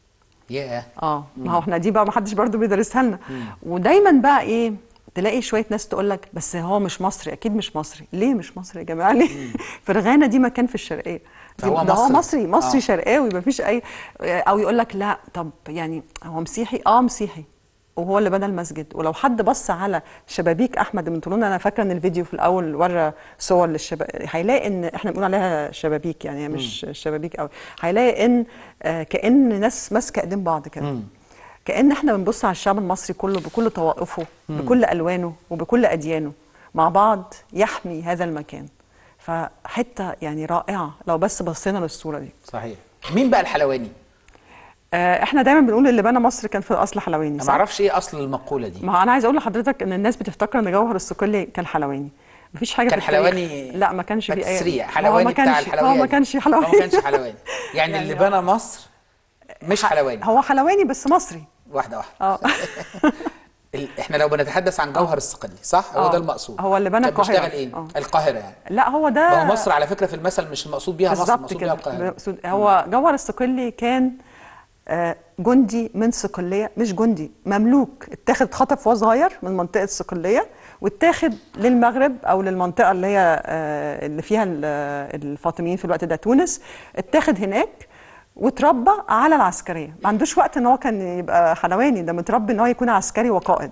ياه اه ما هو احنا دي بقى ما حدش برضه بيدرسها لنا ودايما بقى ايه تلاقي شويه ناس تقول لك بس هو مش مصري اكيد مش مصري ليه مش مصري يا جماعه ليه فرغانه دي مكان في الشرقيه فهو ده هو مصري. مصري مصري آه. شرقاوي ما فيش اي او يقول لك لا طب يعني هو مسيحي اه مسيحي وهو اللي بنى المسجد ولو حد بص على شبابيك احمد بن طولون انا فاكره ان الفيديو في الاول ورى صور للشباب هيلاقي ان احنا بنقول عليها شبابيك يعني هي مش شبابيك قوي هيلاقي ان آه كان ناس ماسكه ايدين بعض كده كان احنا بنبص على الشعب المصري كله بكل طوائفه بكل الوانه وبكل اديانه مع بعض يحمي هذا المكان فحته يعني رائعه لو بس بصينا للصوره دي صحيح مين بقى الحلواني؟ آه، احنا دايما بنقول اللي بنى مصر كان في الاصل حلواني انا ما صح؟ اعرفش ايه اصل المقوله دي ما هو انا عايزه اقول لحضرتك ان الناس بتفتكر ان جوهر الصقلي كان حلواني مفيش حاجه كان في التاريخ- حلواني لا ما كانش فيه اي تسريع هو حلواني ما بتاع كانش الحلواني هو ما كانش حلواني هو ما كانش حلواني يعني, اللي يعني بنى مصر مش حلواني هو حلواني بس مصري واحده واحده اه ال- احنا لو بنتحدث عن جوهر الصقلي صح هو آه. ده المقصود هو اللي بنى كان القاهرة. بيشتغل ايه آه. القاهره يعني لا هو ده ما هو مصر على فكره في المثل مش المقصود بيها مصر بالظبط المقصود كده بيها القاهره مقصود- هو جوهر الصقلي كان آه، جندي من صقليه مش جندي مملوك اتاخد اتخطف وهو صغير من منطقه صقليه واتاخد للمغرب او للمنطقه اللي هي آه، اللي فيها ال- آه، الفاطميين في الوقت ده تونس اتاخد هناك واتربى على العسكريه ما عندوش وقت ان هو كان يبقى حلواني ده متربي ان هو يكون عسكري وقائد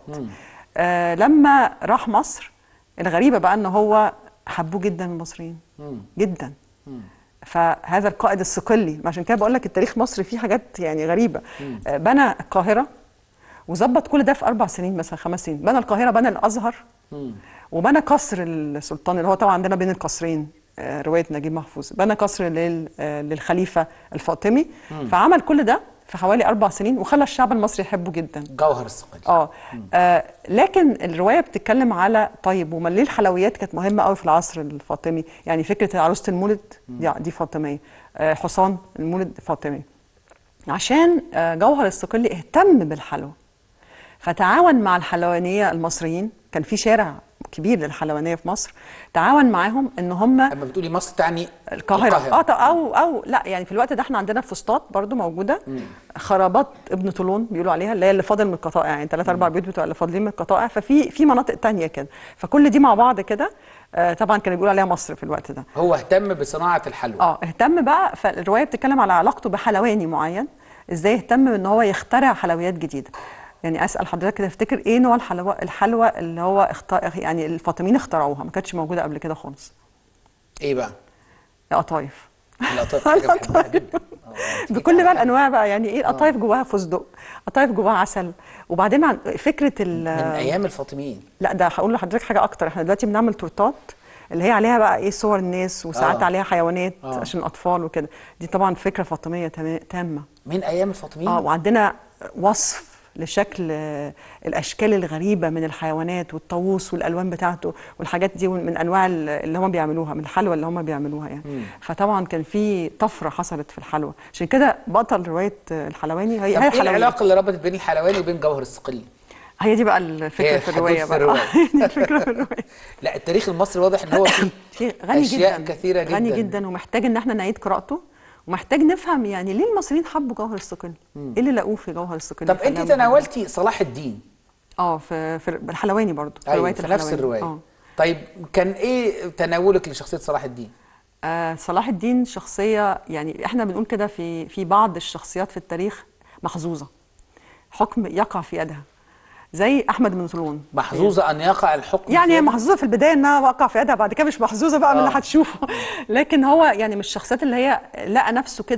آه لما راح مصر الغريبه بقى ان هو حبوه جدا المصريين جدا فهذا القائد الصقلي عشان كده بقول لك التاريخ المصري فيه حاجات يعني غريبه آه، بنى القاهره وظبط كل ده في اربع سنين مثلا خمس سنين بنى القاهره بنى الازهر وبنى قصر السلطان اللي هو طبعا عندنا بين القصرين آه، روايه نجيب محفوظ بنى قصر لل- آه، للخليفه الفاطمي فعمل كل ده في حوالي اربع سنين وخلى الشعب المصري يحبه جدا جوهر الصقلي اه آه، لكن الروايه بتتكلم على طيب وما ليه الحلويات كانت مهمه قوي في العصر الفاطمي يعني فكره عروسه المولد دي دي فاطميه آه، حصان المولد فاطمي عشان آه، جوهر الصقلي اهتم بالحلوى فتعاون مع الحلوانيه المصريين كان في شارع كبير للحلوانيه في مصر تعاون معاهم ان هم اما بتقولي مصر تعني القاهرة اه طب او او لا يعني في الوقت ده احنا عندنا فسطاط برضو موجوده خرابات ابن طولون بيقولوا عليها اللي هي اللي فاضل من القطائع يعني ثلاث اربع بيوت بتوع اللي فاضلين من القطائع ففي في مناطق تانية كده فكل دي مع بعض كده آه طبعا كانوا بيقولوا عليها مصر في الوقت ده هو اهتم بصناعه الحلوى اه اهتم بقى فالروايه بتتكلم على علاقته بحلواني معين ازاي اهتم ان هو يخترع حلويات جديده يعني اسال حضرتك كده افتكر ايه نوع الحلوى الحلوى اللي هو اخت... يعني الفاطميين اخترعوها ما كانتش موجوده قبل كده خالص ايه بقى القطايف القطايف حاجه بحبها جدا بكل بقى الانواع بقى يعني ايه القطايف جواها فستق قطايف جواها عسل وبعدين عن فكره ال من ايام الفاطميين لا ده هقول لحضرتك حاجه اكتر احنا دلوقتي بنعمل تورتات اللي هي عليها بقى ايه صور الناس وساعات آه. عليها حيوانات آه. عشان الاطفال وكده دي طبعا فكره فاطميه تما- تامه من ايام الفاطميين اه وعندنا وصف لشكل آه، الاشكال الغريبه من الحيوانات والطاووس والالوان بتاعته والحاجات دي من انواع ال- اللي هم بيعملوها من الحلوى اللي هم بيعملوها يعني فطبعا كان في طفره حصلت في الحلوى عشان كده بطل روايه آه، الحلواني هي طب هي ايه الحلويات. العلاقه اللي ربطت بين الحلواني وبين جوهر الصقلي هي دي بقى الفكره هي في الروايه الحدوث بقى في الرواية. آه، دي الفكره في الروايه لا التاريخ المصري واضح ان هو فيه في غني أشياء جدا كثيرة غني جداً. جدا ومحتاج ان احنا نعيد قراءته ومحتاج نفهم يعني ليه المصريين حبوا جوهر الصقلي ايه اللي لقوه في جوهر الصقلي طب انت خلاهم- تناولتي صلاح الدين اه في في الحلواني برضو في ايوه روايه في نفس الحلواني. الروايه اه طيب كان ايه تناولك لشخصيه صلاح الدين آه صلاح الدين شخصيه يعني احنا بنقول كده في في بعض الشخصيات في التاريخ محظوظه حكم يقع في يدها زي احمد بن طولون محظوظه ان يقع الحكم يعني في هي يده؟ محظوظه في البدايه انها وقع في يدها بعد كده مش محظوظه بقى من اللي آه. هتشوفه لكن هو يعني من الشخصيات اللي هي لقى نفسه كده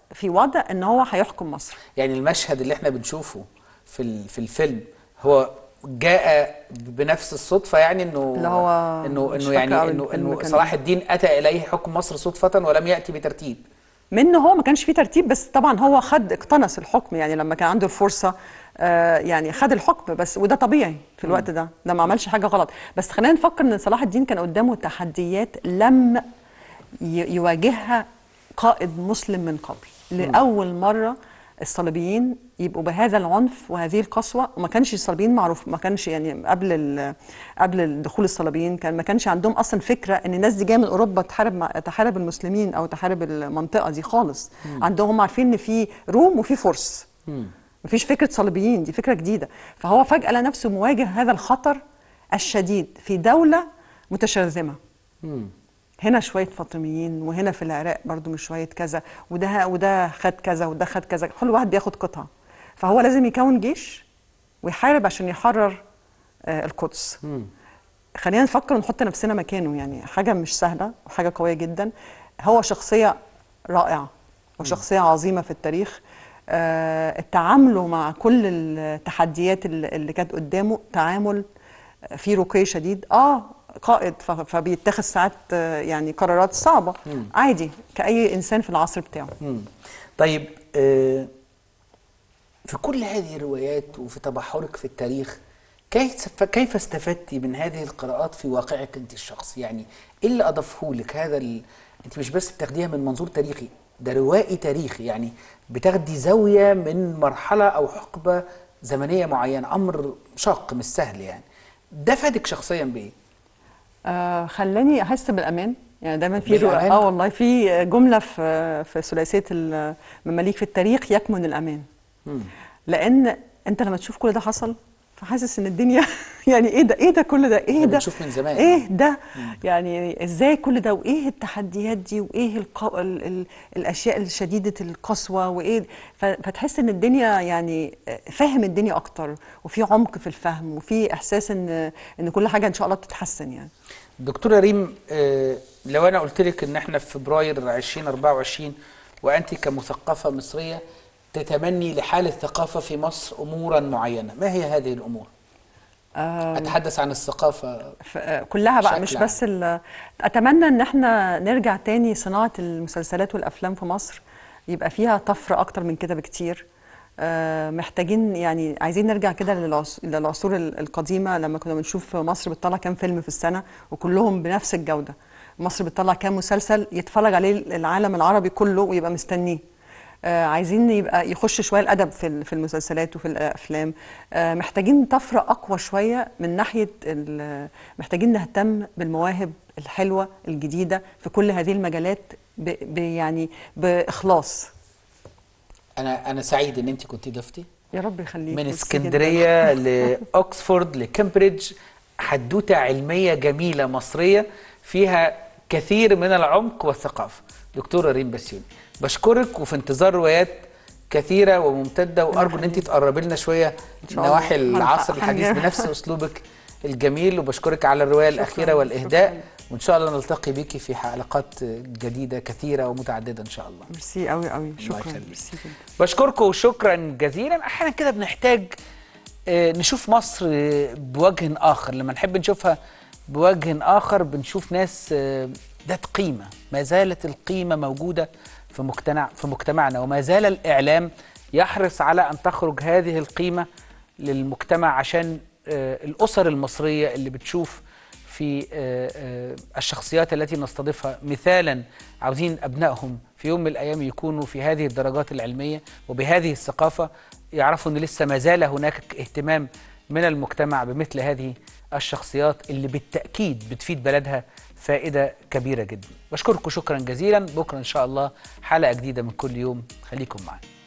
في وضع ان هو هيحكم مصر يعني المشهد اللي احنا بنشوفه في ال- في الفيلم هو جاء بنفس الصدفه يعني انه اللي هو انه مش انه يعني فاكرة أوي انه الفيلم انه كان صلاح إيه. الدين اتى اليه حكم مصر صدفه ولم ياتي بترتيب منه هو ما كانش فيه ترتيب بس طبعا هو خد اقتنص الحكم يعني لما كان عنده الفرصه آه يعني خد الحكم بس وده طبيعي في الوقت ده ده ما عملش حاجه غلط بس خلينا نفكر ان صلاح الدين كان قدامه تحديات لم ي- يواجهها قائد مسلم من قبل لاول مره الصليبيين يبقوا بهذا العنف وهذه القسوه وما كانش الصليبيين معروف ما كانش يعني قبل ال- قبل دخول الصليبيين كان ما كانش عندهم اصلا فكره ان الناس دي جايه من اوروبا تحارب مع تحارب المسلمين او تحارب المنطقه دي خالص عندهم هم عارفين ان في روم وفي فرس مفيش فكره صليبيين دي فكره جديده فهو فجاه لقى نفسه مواجه هذا الخطر الشديد في دوله متشرذمه هنا شويه فاطميين وهنا في العراق برضو مش شويه كذا وده وده خد كذا وده خد كذا كل واحد بياخد قطعه فهو لازم يكون جيش ويحارب عشان يحرر آه القدس خلينا نفكر ونحط نفسنا مكانه يعني حاجه مش سهله وحاجه قويه جدا هو شخصيه رائعه وشخصيه عظيمه في التاريخ آه التعامل مع كل التحديات اللي اللي كانت قدامه تعامل فيه رقي شديد اه قائد ف- فبيتخذ ساعات آه، يعني قرارات صعبه عادي كاي انسان في العصر بتاعه مم. طيب آه، في كل هذه الروايات وفي تبحرك في التاريخ كيف كيف استفدتي من هذه القراءات في واقعك انت الشخصي يعني ايه اللي اضافه لك هذا ال... انت مش بس بتاخديها من منظور تاريخي ده روائي تاريخي يعني بتاخدي زاويه من مرحله او حقبه زمنيه معينه امر شاق مش سهل يعني ده فادك شخصيا بايه آه خلاني احس بالامان يعني دايما في بالأمان؟ اه والله في جمله في في ثلاثيه المماليك في التاريخ يكمن الامان لان انت لما تشوف كل ده حصل فحاسس ان الدنيا يعني ايه ده ايه ده كل ده ايه احنا ده بنشوف من زمان. ايه ده يعني ازاي كل ده وايه التحديات دي وايه الق... ال... ال... الاشياء الشديده القسوه وايه ف... فتحس ان الدنيا يعني فاهم الدنيا اكتر وفي عمق في الفهم وفي احساس ان ان كل حاجه ان شاء الله بتتحسن يعني دكتورة ريم آه، لو أنا قلت لك إن إحنا في فبراير 2024 وأنت كمثقفة مصرية تتمني لحال الثقافة في مصر أمورا معينة ما هي هذه الأمور؟ أتحدث عن الثقافة ف- كلها بقى بشكل مش عام. بس ال- اتمنى ان احنا نرجع تاني صناعه المسلسلات والافلام في مصر يبقى فيها طفره اكتر من كده بكتير آه، محتاجين يعني عايزين نرجع كده للعص- للعصور ال- القديمه لما كنا بنشوف مصر بتطلع كام فيلم في السنه وكلهم بنفس الجوده مصر بتطلع كام مسلسل يتفرج عليه العالم العربي كله ويبقى مستنيه آه عايزين يبقى يخش شويه الادب في ال- في المسلسلات وفي الافلام آه محتاجين طفره اقوى شويه من ناحيه ال- محتاجين نهتم بالمواهب الحلوه الجديده في كل هذه المجالات ب ب يعني باخلاص أنا أنا سعيد إن أنت كنت ضيفتي يا رب يخليك من ميرسي اسكندرية لأكسفورد لكامبريدج حدوتة علمية جميلة مصرية فيها كثير من العمق والثقافة دكتورة ريم بسيوني بشكرك وفي انتظار روايات كثيرة وممتدة وأرجو إن أنت تقربي لنا شوية شاء الله. نواحي العصر هنحقق- الحديث هنجرب. بنفس أسلوبك الجميل وبشكرك على الرواية الأخيرة والإهداء شكراً. وإن شاء الله نلتقي بيكي في حلقات جديدة كثيرة ومتعددة إن شاء الله ميرسي قوي قوي شكرا يخليك. ميرسي جدا بشكركم شكرا جزيلا احيانا كده بنحتاج آه، نشوف مصر آه، بوجه اخر لما نحب نشوفها بوجه اخر بنشوف ناس آه، ذات قيمه ما زالت القيمه موجوده في مجتمع في مجتمعنا وما زال الاعلام يحرص على ان تخرج هذه القيمه للمجتمع عشان آه، الاسر المصريه اللي بتشوف في آه، آه، الشخصيات التي نستضيفها مثالا عاوزين ابنائهم في يوم من الايام يكونوا في هذه الدرجات العلميه وبهذه الثقافه يعرفوا ان لسه ما زال هناك اهتمام من المجتمع بمثل هذه الشخصيات اللي بالتاكيد بتفيد بلدها فائده كبيره جدا. بشكركم شكرا جزيلا بكره ان شاء الله حلقه جديده من كل يوم خليكم معنا.